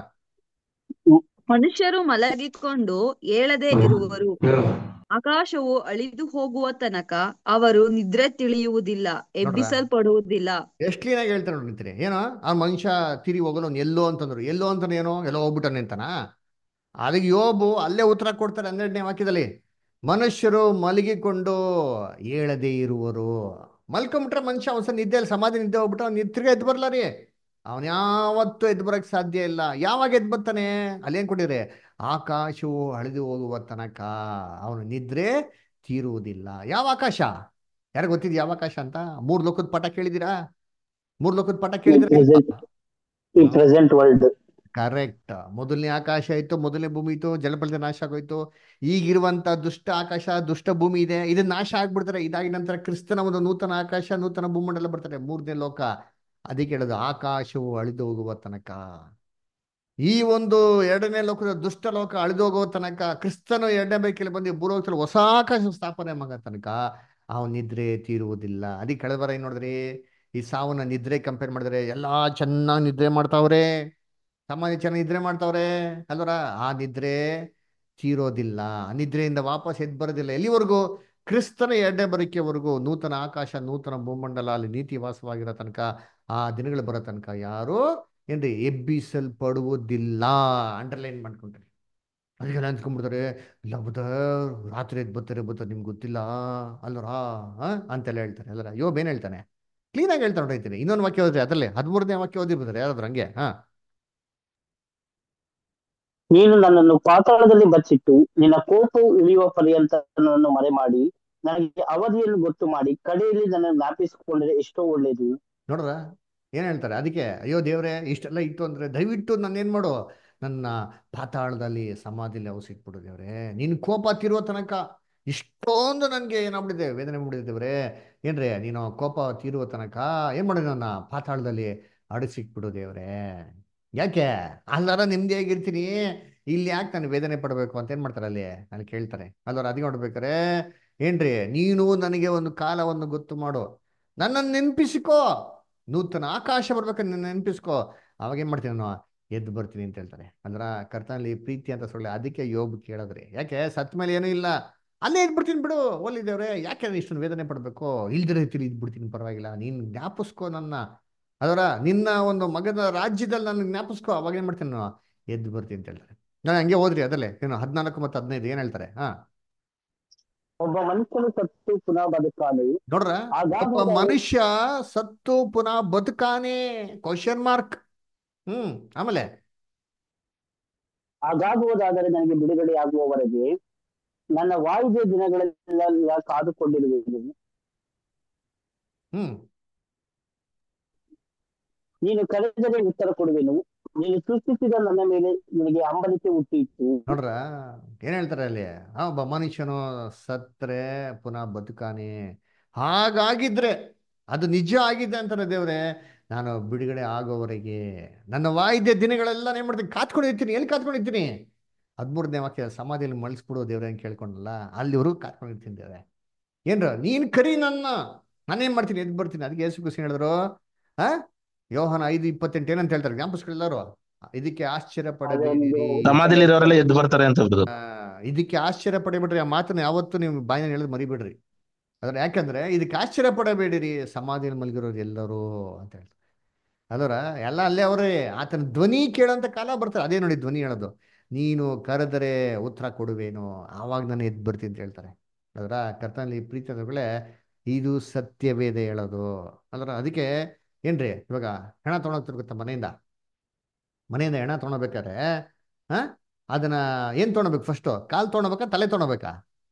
ಮನುಷ್ಯರು ಮಲಗಿಕೊಂಡು ಏಳದೆ ಇರುವರು ಆಕಾಶವು ಅಳಿದು ಹೋಗುವ ತನಕ ಅವರು ನಿದ್ರೆ ತಿಳಿಯುವುದಿಲ್ಲ ಎಬ್ಬಿಸಲ್ಪಡುವುದಿಲ್ಲ ಎಷ್ಟು ಕ್ಲೀನಾಗಿ ಹೇಳ್ತಾರೆ ನೋಡಿರ್ತೀರಿ ಏನೋ ಆ ಮನುಷ್ಯ ತಿರಿ ಹೋಗಲು ಅವ್ನು ಎಲ್ಲೋ ಅಂತಂದ್ರು ಎಲ್ಲೋ ಅಂತಾನೆ ಏನೋ ಎಲ್ಲೋ ಹೋಗ್ಬಿಟ್ಟಾನೆ ಅಂತಾನ ಅದಕ್ಕೆ ಯೋಬು ಅಲ್ಲೇ ಉತ್ತರ ಕೊಡ್ತಾರೆ ಹನ್ನೆರಡನೇ ವಾಕ್ಯದಲ್ಲಿ ಮನುಷ್ಯರು ಮಲಗಿಕೊಂಡು ಏಳದೇ ಇರುವರು ಮಲ್ಕೊಂಬಿಟ್ರೆ ಮನುಷ್ಯ ಒಂದ್ಸಲ ನಿದ್ದೆಯಲ್ಲಿ ಸಮಾಧಿ ನಿದ್ದೆ ಹೋಗ್ಬಿಟ್ಟು ಅವ್ನು ತಿರ್ಗಾ ಎದ್ದು ಬರಲ್ಲ ರೀ ಅವನು ಯಾವತ್ತೂ ಎದ್ದು ಬರಕ್ಕೆ ಸಾಧ್ಯ ಇಲ್ಲ ಯಾವಾಗ ಎದ್ದು ಬರ್ತಾನೆ ಅಲ್ಲೇನು ಕೊಟ್ಟಿದ್ರೆ ಆಕಾಶವು ಅಳಿದು ಹೋಗುವ ತನಕ ಅವನು ನಿದ್ರೆ ತೀರುವುದಿಲ್ಲ ಯಾವ ಆಕಾಶ ಯಾರು ಗೊತ್ತಿದ್ ಯಾವ ಆಕಾಶ ಅಂತ ಮೂರ್ ಲೋಕದ ಪಾಠ ಕೇಳಿದಿರಾ ಮೂರ್ ಲೋಕದ ಪಾಠ ಕೇಳಿದಿರಾ ಈ ಪ್ರೆಸೆಂಟ್ ವರ್ಲ್ಡ್ ಕರೆಕ್ಟ್ ಮೊದಲನೇ ಆಕಾಶ ಇತ್ತು ಮೊದಲನೇ ಭೂಮಿ ಇತ್ತು ಜಲಪಳದ ನಾಶ ಆಗೋಯ್ತು ಈಗಿರುವಂತ ದುಷ್ಟ ಆಕಾಶ ದುಷ್ಟ ಭೂಮಿ ಇದೆ ಇದನ್ನ ನಾಶ ಆಗ್ಬಿಡ್ತಾರೆ ಇದಾಗಿ ನಂತರ ಕ್ರಿಸ್ತನ ಒಂದು ನೂತನ ಆಕಾಶ ನೂತನ ಭೂಮಂಡಲ ಬರ್ತಾರೆ ಮೂರನೇ ಲೋಕ ಅದಕ್ಕೆ ಹೇಳೋದು ಆಕಾಶವು ಅಳಿದು ಹೋಗುವ ತನಕ ಈ ಒಂದು ಎರಡನೇ ಲೋಕದ ದುಷ್ಟ ಲೋಕ ಅಳಿದು ಹೋಗುವ ತನಕ ಕ್ರಿಸ್ತನು ಎರಡನೇ ಬೈಕಲ್ಲಿ ಬಂದು ಭೂಲೋಕದಲ್ಲಿ ಹೊಸ ಆಕಾಶ ಸ್ಥಾಪನೆ ಮಾಡೋ ತನಕ ಅವನ ನಿದ್ರೆ ತೀರುವುದಿಲ್ಲ ಅದಕ್ಕೆ ಕಳೆದ ವಾರ ಏನ್ ನೋಡಿದ್ರಿ ಈ ಸಾವನ್ನ ನಿದ್ರೆ ಕಂಪೇರ್ ಮಾಡಿದ್ರೆ ಎಲ್ಲಾ ಚೆನ್ನಾಗಿ ನಿದ್ರೆ ಮಾಡ್ತಾವ್ರೆ ಸಾಮಾನ್ಯ ಚೆನ್ನಾಗಿ ನಿದ್ರೆ ಮಾಡ್ತಾವ್ರೆ ಅಲ್ವರ ಆ ನಿದ್ರೆ ತೀರೋದಿಲ್ಲ ಆ ನಿದ್ರೆಯಿಂದ ವಾಪಸ್ ಎದ್ದು ಬರೋದಿಲ್ಲ ಎಲ್ಲಿವರೆಗೂ ಕ್ರಿಸ್ತನ ಎರಡನೇ ಬರಿಕೆವರೆಗೂ ನೂತನ ಆಕಾಶ ನೂತನ ಭೂಮಂಡಲ ಅಲ್ಲಿ ನೀತಿ ವಾಸವಾಗಿರೋ ತನಕ ಆ ದಿನಗಳು ಬರೋ ತನಕ ಯಾರು ಏನ್ರಿ ಎಬ್ಬಿಸಲ್ಪಡುವುದಿಲ್ಲ ಅಂಡರ್ಲೈನ್ ಮಾಡ್ಕೊಂಡ್ರಿ ಅದಕ್ಕೆಲ್ಲ ಅಂದ್ಕೊಂಡ್ಬಿಡ್ತಾರೆ ಇಲ್ಲ ಬುದ್ಧ ರಾತ್ರಿ ಎದ್ದು ಬರ್ತಾರೆ ಬುದ್ಧ ನಿಮ್ಗೆ ಗೊತ್ತಿಲ್ಲ ಅಲ್ವರಾ ಅಂತೆಲ್ಲ ಹೇಳ್ತಾರೆ ಅಲ್ಲರ ಯೋಬ್ ಏನ್ ಹೇಳ್ತಾನೆ ಕ್ಲೀನಾಗಿ ಹೇಳ್ತಾ ನೋಡಿರ್ತೀನಿ ಇನ್ನೊಂದು ವಾಕ್ಯ ಓದ್ರಿ ಅದರಲ್ಲಿ ಹದಿಮೂರನೇ ವಾಕ್ಯ ಓದಿರ್ಬೋದ್ರೆ ಯಾರಾದ್ರೂ ಹಂಗೆ ಹಾ ನೀನು ನನ್ನನ್ನು ಪಾತಾಳದಲ್ಲಿ ಬಚ್ಚಿಟ್ಟು ನಿನ್ನ ಕೋಪವು ಇಳಿಯುವ ಪರ್ಯಂತ ನನ್ನನ್ನು ಮರೆ ಮಾಡಿ ನನಗೆ ಅವಧಿಯನ್ನು ಗೊತ್ತು ಮಾಡಿ ಕಡೆಯಲ್ಲಿ ನನ್ನನ್ನು ಜ್ಞಾಪಿಸಿಕೊಂಡ್ರೆ ಎಷ್ಟೋ ಒಳ್ಳೇದು ನೋಡ್ರ ಏನ್ ಹೇಳ್ತಾರೆ ಅದಕ್ಕೆ ಅಯ್ಯೋ ದೇವ್ರೆ ಇಷ್ಟೆಲ್ಲ ಇತ್ತು ಅಂದ್ರೆ ದಯವಿಟ್ಟು ನಾನು ಏನ್ ಮಾಡು ನನ್ನ ಪಾತಾಳದಲ್ಲಿ ಸಮಾಧಿಲಿ ಅವಸಿಟ್ಬಿಡು ದೇವ್ರೆ ನಿನ್ ಕೋಪ ತಿರುವ ತನಕ ಇಷ್ಟೊಂದು ನನಗೆ ಏನಾಗ್ಬಿಟ್ಟಿದೆ ವೇದನೆ ಮಾಡ್ಬಿಟ್ಟಿದೆ ದೇವ್ರೆ ಏನ್ರಿ ನೀನು ಕೋಪ ತೀರುವ ತನಕ ಏನ್ ಮಾಡಿದೆ ನನ್ನ ಪಾತಾಳದಲ್ಲಿ ಅಡಸಿಕ್ಬಿಡು ದೇವ್ರೆ ಯಾಕೆ ಅಲ್ಲಾರ ನೆಮ್ಮದಿಯಾಗಿರ್ತೀನಿ ಇಲ್ಲಿ ಯಾಕೆ ನಾನು ವೇದನೆ ಪಡಬೇಕು ಅಂತ ಏನ್ ಮಾಡ್ತಾರೆ ಅಲ್ಲಿ ನಾನು ಕೇಳ್ತಾರೆ ಅಲ್ಲಾರ ಅದಕ್ಕೆ ನೋಡ್ಬೇಕಾರೆ ಏನ್ರಿ ನೀನು ನನಗೆ ಒಂದು ಕಾಲವನ್ನು ಗೊತ್ತು ಮಾಡು ನನ್ನನ್ನು ನೆನಪಿಸಿಕೋ ನೂತನ ಆಕಾಶ ಬರ್ಬೇಕಂತ ನನ್ನ ನೆನಪಿಸ್ಕೋ ಅವಾಗ ಏನ್ ಮಾಡ್ತೀನಿ ನಾನು ಎದ್ದು ಬರ್ತೀನಿ ಅಂತ ಹೇಳ್ತಾರೆ ಅಂದ್ರ ಕರ್ತನಲ್ಲಿ ಪ್ರೀತಿ ಅಂತ ಸೊಳ್ಳೆ ಅದಕ್ಕೆ ಯೋಬ್ ಕೇಳಿದ್ರಿ ಯಾಕೆ ಸತ್ ಮೇಲೆ ಏನೂ ಇಲ್ಲ ಅಲ್ಲೇ ಇದ್ಬಿಡ್ತೀನಿ ಬಿಡು ಒಲ್ಲಿದ್ದೇವ್ರೆ ಯಾಕೆ ನಾನು ಇಷ್ಟೊಂದು ವೇದನೆ ಪಡ್ಬೇಕು ಇಲ್ದಿರ ರೀತಿಲಿ ಇದ್ಬಿಡ್ತೀನಿ ಪರವಾಗಿಲ್ಲ ನೀನು ಜ್ಞಾಪಿಸ್ಕೋ ನನ್ನ ಅದರ ನಿನ್ನ ಒಂದು ಮಗನ ರಾಜ್ಯದಲ್ಲಿ ನಾನು ಜ್ಞಾಪಿಸ್ಕೋ ಅವಾಗ ಏನ್ ಮಾಡ್ತೀನಿ ನಾನು ಎದ್ದು ಬರ್ತೀನಿ ಅಂತ ಹೇಳ್ತಾರೆ ನಾನು ಹಂಗೆ ಹೋದ್ರಿ ಅದಲ್ಲೇ ಏನು ಹದಿನಾಲ್ಕು ಮತ್ತು ಹದಿನೈದು ಏನ್ ಹೇಳ್ತಾರೆ ಹಾ ಒಬ್ಬ ಮನುಷ್ಯನು ಸತ್ತು ಪುನಃ ಬದುಕಾನು ನೋಡ್ರ ಒಬ್ಬ ಮನುಷ್ಯ ಸತ್ತು ಪುನಃ ಬದುಕಾನೆ ಕ್ವಶನ್ ಮಾರ್ಕ್ ಹ್ಮ್ ಆಮೇಲೆ ಹಾಗಾಗುವುದಾದರೆ ನನಗೆ ಬಿಡುಗಡೆ ಆಗುವವರೆಗೆ ನನ್ನ ವಾಯುವ್ಯ ದಿನಗಳೆಲ್ಲ ಕಾದುಕೊಂಡಿರುವೆನು ಹ್ಮ್ ನೀನು ಕರೆದರೆ ಉತ್ತರ ಕೊಡುವೆನು ನೀನು ಸೃಷ್ಟಿಸಿದ ನನ್ನ ಮೇಲೆ ನಿನಗೆ ಹಂಬಲಿಕೆ ಹುಟ್ಟಿತ್ತು ನೋಡ್ರ ಏನ್ ಹೇಳ್ತಾರೆ ಅಲ್ಲಿ ಆ ಒಬ್ಬ ಮನುಷ್ಯನು ಸತ್ರೆ ಪುನಃ ಬದುಕಾನೆ ಹಾಗಾಗಿದ್ರೆ ಅದು ನಿಜ ಆಗಿದೆ ಅಂತಾರೆ ದೇವ್ರೆ ನಾನು ಬಿಡುಗಡೆ ಆಗೋವರೆಗೆ ನನ್ನ ವಾಯಿದ್ಯ ದಿನಗಳೆಲ್ಲ ಏನ್ ಮಾಡ್ತೀನಿ ಕಾತ್ಕೊಂಡಿರ್ತೀನಿ ಎಲ್ಲಿ ಕಾತ್ಕೊಂಡಿರ್ತೀನಿ ಹದ್ಮೂರನೇ ವಾಕ್ಯ ಸಮಾಧಿಯಲ್ಲಿ ಮಳಿಸ್ಬಿಡು ದೇವ್ರೆ ಅಂತ ಕೇಳ್ಕೊಂಡಲ್ಲ ಅಲ್ಲಿವರೆಗೂ ಕಾತ್ಕೊಂಡಿರ್ತೀನಿ ದೇವ್ರೆ ಏನ್ರ ನೀನ್ ಕರಿ ನನ್ನ ನಾನೇನ್ ಮಾಡ್ತೀನಿ ಎದ್ದು ಬರ್ತೀನಿ ಅದಕ್ಕೆ ಯೇಸು ಕ್ರಿಸ್ತ ಹೇಳಿದ್ರು ಆ ಯೋಹನ ಐದು ಇಪ್ಪತ್ತೆಂಟು ಏನಂತ ಹೇಳ್ತಾರೆ ಜ್ಞಾಪಿಸ್ಕೊಳ್ಳಾರು ಇದಕ್ಕೆ ಆಶ್ಚರ್ಯ ಪಡಬೇಡಿರಿ ಸಮಾಧಿಲಿರೋರೆಲ್ಲ ಎದ್ದು ಬರ್ತಾರೆ ಅಂತ ಹೇಳ್ಬಿಟ್ಟು ಆ, ಇದಕ್ಕೆ ಆಶ್ಚರ್ಯ ಪಡಬೇಡ್ರಿ ಆ ಮಾತನ್ನ ಯಾವತ್ತೂ ನೀವು ಬಾಯಿನ ಹೇಳೋದು ಮರಿಬೇಡ್ರಿ ಅದ್ರ ಯಾಕಂದ್ರೆ ಇದಕ್ಕೆ ಆಶ್ಚರ್ಯ ಪಡಬೇಡಿರಿ ಸಮಾಧಿಯಲ್ಲಿ ಮಲಗಿರೋರು ಎಲ್ಲರೂ ಅಂತ ಹೇಳ್ತಾರೆ ಅದರ ಎಲ್ಲ ಅಲ್ಲೇ ಅವರೇ ಆತನ ಧ್ವನಿ ಕೇಳೋಂಥ ಕಾಲ ಬರ್ತಾರೆ ಅದೇ ನೋಡಿ ಧ್ವನಿ ಹೇಳೋದು ನೀನು ಕರೆದರೆ ಉತ್ತರ ಕೊಡುವೇನು ಆವಾಗ ನಾನು ಎದ್ದು ಬರ್ತೀನಿ ಅಂತ ಹೇಳ್ತಾರೆ ಅದರ ಕರ್ತನಲ್ಲಿ ಪ್ರೀತಿ ಅಂದ್ಗಳೇ ಇದು ಸತ್ಯವೇದ ಹೇಳೋದು ಅದರ ಅದಕ್ಕೆ ಏನ್ರಿ ಇವಾಗ ಹೆಣ ತೊಗೊಂಡೋಗ್ತಿರ್ ಗೊತ್ತಾ ಮನೆಯಿಂದ ಮನೆಯಿಂದ ಹೆಣ ತೊಗೊಳ್ಬೇಕಾದ್ರೆ ಹಾ ಅದನ್ನ ಏನ್ ತೊಗೊಳ್ಬೇಕು ಫಸ್ಟು ಕಾಲ್ ತೊಗೊಳ್ಬೇಕಾ ತಲೆ ತೊಗೊಳ್ಬೇಕಾ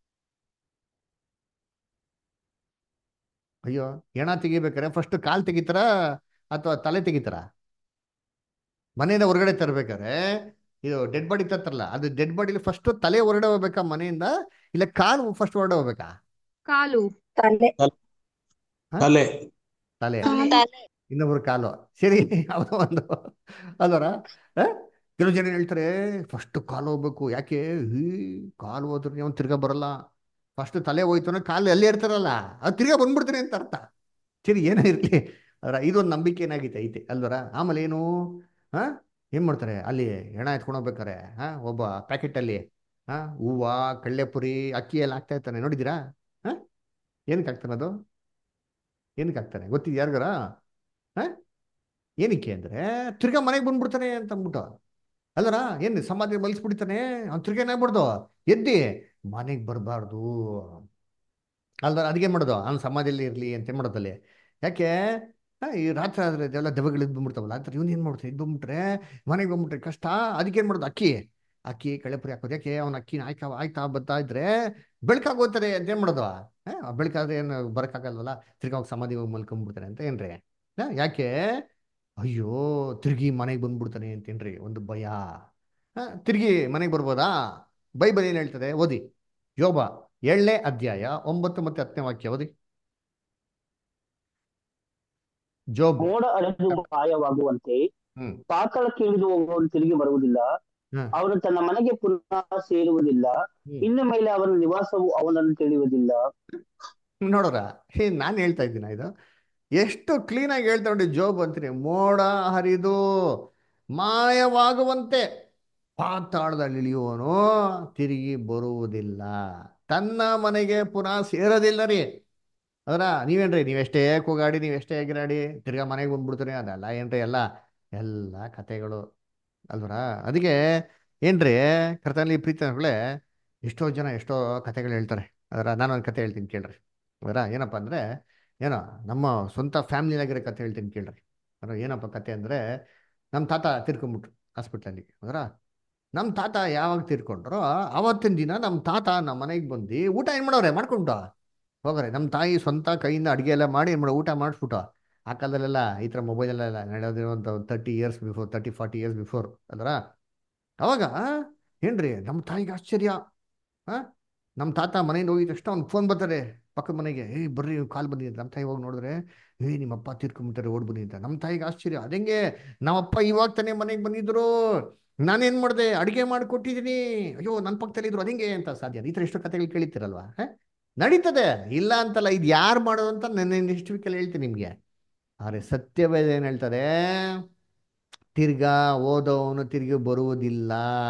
ಅಯ್ಯೋ ಹೆಣ ತೆಗಿಬೇಕಾರೆ ಫಸ್ಟ್ ಕಾಲ್ ತೆಗಿತಾರ ಅಥವಾ ತಲೆ ತೆಗಿತಾರ ಮನೆಯಿಂದ ಹೊರಗಡೆ ತರ್ಬೇಕಾರೆ ಇದು ಡೆಡ್ ಬಾಡಿ ತರ್ತಾರಲ್ಲ ಅದು ಡೆಡ್ ಬಾಡಿಲಿ ಫಸ್ಟ್ ತಲೆ ಹೊರಗಡೆ ಹೋಗ್ಬೇಕಾ ಮನೆಯಿಂದ ಇಲ್ಲ ಕಾಲು ಫಸ್ಟ್ ಹೊರಗಡೆ ಹೋಗ್ಬೇಕಾ ಕಾಲು ತಲೆ ಹಾ? ತಲೆ ತಲೆ ತಲೆ ಇನ್ನೊಬ್ರು ಕಾಲು ಸರಿ ಅವನ ಒಂದು ಅಲ್ವರ ಕೆಲವು ಜನ ಹೇಳ್ತಾರೆ ಫಸ್ಟ್ ಕಾಲು ಹೋಗ್ಬೇಕು ಯಾಕೆ ಈ ಕಾಲು ಹೋದ್ರೆ ಅವ್ನು ತಿರ್ಗಾ ಬರಲ್ಲ ಫಸ್ಟ್ ತಲೆ ಹೋಯ್ತು ಅಂದ್ರೆ ಕಾಲು ಅಲ್ಲೇ ಇರ್ತಾರಲ್ಲ ಅದು ತಿರ್ಗಾ ಬಂದ್ಬಿಡ್ತೀನಿ ಅಂತ ಅರ್ಥ ಸರಿ ಏನೋ ಇರ್ಲಿ ಅದರ ಇದೊಂದು ನಂಬಿಕೆ ಏನಾಗೈತೆ ಐತೆ ಅಲ್ವರ ಆಮೇಲೆ ಏನು ಹಾ ಏನ್ ಮಾಡ್ತಾರೆ ಅಲ್ಲಿ ಹೆಣ ಎತ್ಕೊಂಡು ಹೋಗ್ಬೇಕಾರೆ ಹಾ ಒಬ್ಬ ಪ್ಯಾಕೆಟ್ ಅಲ್ಲಿ ಹಾ ಹೂವ ಕಳ್ಳೆಪುರಿ ಅಕ್ಕಿ ಎಲ್ಲ ಹಾಕ್ತಾ ಇರ್ತಾನೆ ನೋಡಿದ್ದೀರಾ ಹಾ ಏನಕ್ಕೆ ಹಾಕ್ತಾನೆ ಅದು ಏನಕ್ಕೆ ಹಾಕ್ತಾನೆ ಗೊತ್ತಿದ್ಯಾ ಯಾರಿಗಾರ ಹಾ ಏನಕ್ಕೆ ಅಂದ್ರೆ ತಿರ್ಗಾ ಮನೆಗೆ ಬಂದ್ಬಿಡ್ತಾನೆ ಅಂತ ಅಂದ್ಬಿಟ್ಟು ಅಲ್ಲರ ಏನು ಸಮಾಧಿ ಮಲಿಸ್ಬಿಡ್ತಾನೆ ಅವ್ನು ತಿರ್ಗಾ ಏನಾಗ್ಬಿಡ್ದು ಎದ್ದಿ ಮನೆಗೆ ಬರಬಾರ್ದು ಅಲ್ದ ಅದಕ್ಕೆ ಮಾಡೋದು ಅವ್ನು ಸಮಾಧಿಯಲ್ಲಿ ಇರಲಿ ಅಂತ ಏನ್ ಮಾಡೋದಲ್ಲಿ ಯಾಕೆ ಆ, ಈ ರಾತ್ರಿ ಆದ್ರೆ ಇದೆಲ್ಲ ದೆವ್ವಗಳು ಇದ್ದು ಬಂದ್ಬಿಡ್ತಾವಲ್ಲ ಅಂತ ಇವ್ನು ಏನು ಮಾಡ್ತಾರೆ ಇದು ಬಂದ್ಬಿಟ್ರೆ ಮನೆಗೆ ಬಂದ್ಬಿಟ್ರೆ ಕಷ್ಟ ಅದಕ್ಕೆ ಏನು ಮಾಡೋದು ಅಕ್ಕಿ ಅಕ್ಕಿ ಕಳೆಪುರಿ ಹಾಕೋದು ಯಾಕೆ ಅವ್ನ ಅಕ್ಕಿ ಆಯ್ತಾ ಆಯ್ತಾ ಬರ್ತಾ ಇದ್ರೆ ಬೆಳಕಾಗೋತಾರೆ ಅಂತ ಏನು ಮಾಡೋದು ಆ, ಬೆಳಕಾದ್ರೆ ಏನು ಬರೋಕ್ಕಾಗಲ್ವಲ್ಲ ತಿರ್ಗಾ ಹೋಗಿ ಸಮಾಧಿ ಹೋಗಿ ಮಲ್ಕೊಂಡ್ಬಿಡ್ತಾರೆ ಅಂತ ಏನ್ರಿ ಆ, ಯಾಕೆ ಅಯ್ಯೋ ತಿರ್ಗಿ ಮನೆಗೆ ಬಂದ್ಬಿಡ್ತಾನೆ ಅಂತೇನ್ರಿ ಒಂದು ಭಯ ಆ, ತಿರ್ಗಿ ಮನೆಗೆ ಬರ್ಬೋದಾ ಬೈಬಲ್ ಏನ್ ಹೇಳ್ತದೆ ಓದಿ ಯೋಬ ಏಳನೇ ಅಧ್ಯಾಯ ಒಂಬತ್ತು ಮತ್ತೆ ಹತ್ತನೇ ವಾಕ್ಯ ಓದಿ ಜೋಬ್ ಮೋಡ ಅಳೆದು ಮಾಯವಾಗುವಂತೆ ಹ್ಮ್ ಪಾತಾಳಕ್ಕೆ ಇಳಿದು ಹೋಗುವವನು ತಿರುಗಿ ಬರುವುದಿಲ್ಲ ಹ್ಮ್ ಅವನು ತನ್ನ ಮನೆಗೆ ಪುನಃ ಸೇರುವುದಿಲ್ಲ ಹ್ಮ್ ಇನ್ನು ಮೇಲೆ ಅವನ ನಿವಾಸವು ಅವನನ್ನು ತಿಳಿಯುವುದಿಲ್ಲ ನೋಡೋರ ಹೇ ನಾನು ಹೇಳ್ತಾ ಇದ್ದೀನ ಇದು ಎಷ್ಟು ಕ್ಲೀನಾಗಿ ಹೇಳ್ತಾ ನೋಡಿ ಜೋಬ್ ಅಂತೀನಿ ಮೋಡ ಹರಿದು ಮಾಯವಾಗುವಂತೆ ಪಾತಾಳದಲ್ಲಿ ಇಳಿಯುವವನು ತಿರುಗಿ ಬರುವುದಿಲ್ಲ ತನ್ನ ಮನೆಗೆ ಪುನಃ ಸೇರೋದಿಲ್ಲ ರೀ ಅದರ ನೀವೇನ್ರಿ ನೀವೆಷ್ಟೇ ಕೂಗಾಡಿ ನೀವೆಷ್ಟೇ ಎಗರಾಡಿ ತಿರ್ಗಾ ಮನೆಗೆ ಬಂದ್ಬಿಡ್ತೀರಿ ಅದೆಲ್ಲ ಏನ್ರಿ ಎಲ್ಲ ಎಲ್ಲ ಕತೆಗಳು ಅಲ್ವರ ಅದಕ್ಕೆ ಏನ್ರಿ ಕರ್ತನಲ್ಲಿ ಪ್ರೀತಿಗಳೇ ಎಷ್ಟೋ ಜನ ಎಷ್ಟೋ ಕತೆಗಳು ಹೇಳ್ತಾರೆ ಅದರ ನಾನು ಒಂದು ಕತೆ ಹೇಳ್ತೀನಿ ಕೇಳ್ರಿ ಅದರ ಏನಪ್ಪ ಅಂದರೆ ಏನೋ ನಮ್ಮ ಸ್ವಂತ ಫ್ಯಾಮಿಲಿನಾಗಿರೋ ಕತೆ ಹೇಳ್ತೀನಿ ಕೇಳ್ರಿ ಅದರ ಏನಪ್ಪ ಕತೆ ಅಂದರೆ ನಮ್ಮ ತಾತ ತೀರ್ಕೊಂಬಿಟ್ರು ಹಾಸ್ಪಿಟ್ಲಲ್ಲಿ ಅದರ ನಮ್ಮ ತಾತ ಯಾವಾಗ ತೀರ್ಕೊಂಡ್ರೋ ಆವತ್ತಿನ ದಿನ ನಮ್ಮ ತಾತ ನಮ್ಮ ಮನೆಗೆ ಬಂದು ಊಟ ಏನು ಮಾಡೋರೆ ಮಾಡ್ಕೊಂಡು ಹೋಗ್ರೆ ನಮ್ಮ ತಾಯಿ ಸ್ವಂತ ಕೈಯಿಂದ ಅಡುಗೆ ಎಲ್ಲ ಮಾಡಿ ಏನು ಮಾಡೋ ಊಟ ಮಾಡಿಸ್ಬಿಟ್ಟು ಆ ಕಾಲದಲ್ಲೆಲ್ಲ ಈ ಥರ ಮೊಬೈಲೆಲ್ಲ ನಡೆಯೋದು ಒಂದು thirty years before thirty forty years before ಅಲ್ರ ಅವಾಗ ಏನ್ರಿ ನಮ್ಮ ತಾಯಿಗೆ ಆಶ್ಚರ್ಯ ಆ ನಮ್ಮ ತಾತ ಮನೆಯಿಂದ ಹೋಗಿದ ತಕ್ಷಣ ಒಂದು ಫೋನ್ ಬರ್ತಾರೆ ಪಕ್ಕದ ಮನೆಗೆ ಏಯ್ ಬರ್ರಿ ಕಾಲ್ ಬಂದಿದೆ ನಮ್ಮ ತಾಯಿ ಹೋಗಿ ನೋಡಿದ್ರೆ ಏಯ್ ನಿಮ್ಮ ಅಪ್ಪ ತೀರ್ಕೊಂಬಿಟ್ಟಾರೆ ಓಡ್ ಬನ್ನಿ ಅಂತ ನಮ್ಮ ತಾಯಿಗೆ ಆಶ್ಚರ್ಯ ಅದಂಗೆ ನಮ್ಮಪ್ಪ ಇವಾಗ ತಾನೇ ಮನೆಗೆ ಬಂದಿದ್ರು ನಾನೇನು ಮಾಡಿದೆ ಅಡುಗೆ ಮಾಡಿ ಕೊಟ್ಟಿದ್ದೀನಿ ಅಯ್ಯೋ ನನ್ನ ಪಕ್ಕದಲ್ಲಿ ಇದ್ರು ಅದಂಗೆ ಅಂತ ಸಾಧ್ಯ ಈ ಥರ ಎಷ್ಟೋ ಕಥೆಗಳು ಕೇಳಿರ್ತೀರಲ್ವಾ ಹಾ ನಡೀತದೆ ಇಲ್ಲ ಅಂತಲ್ಲ ಇದು ಯಾರು ಮಾಡೋದು ಅಂತ ನನ್ನ ನೆಕ್ಸ್ಟ್ ವೀಕಲ್ಲಿ ಹೇಳ್ತೀನಿ ನಿಮಗೆ ಆದರೆ ಸತ್ಯವೇದ ಏನು ಹೇಳ್ತಾರೆ ತಿರ್ಗಾ ಓದೋವನು ತಿರುಗಿ ಬರುವುದಿಲ್ಲ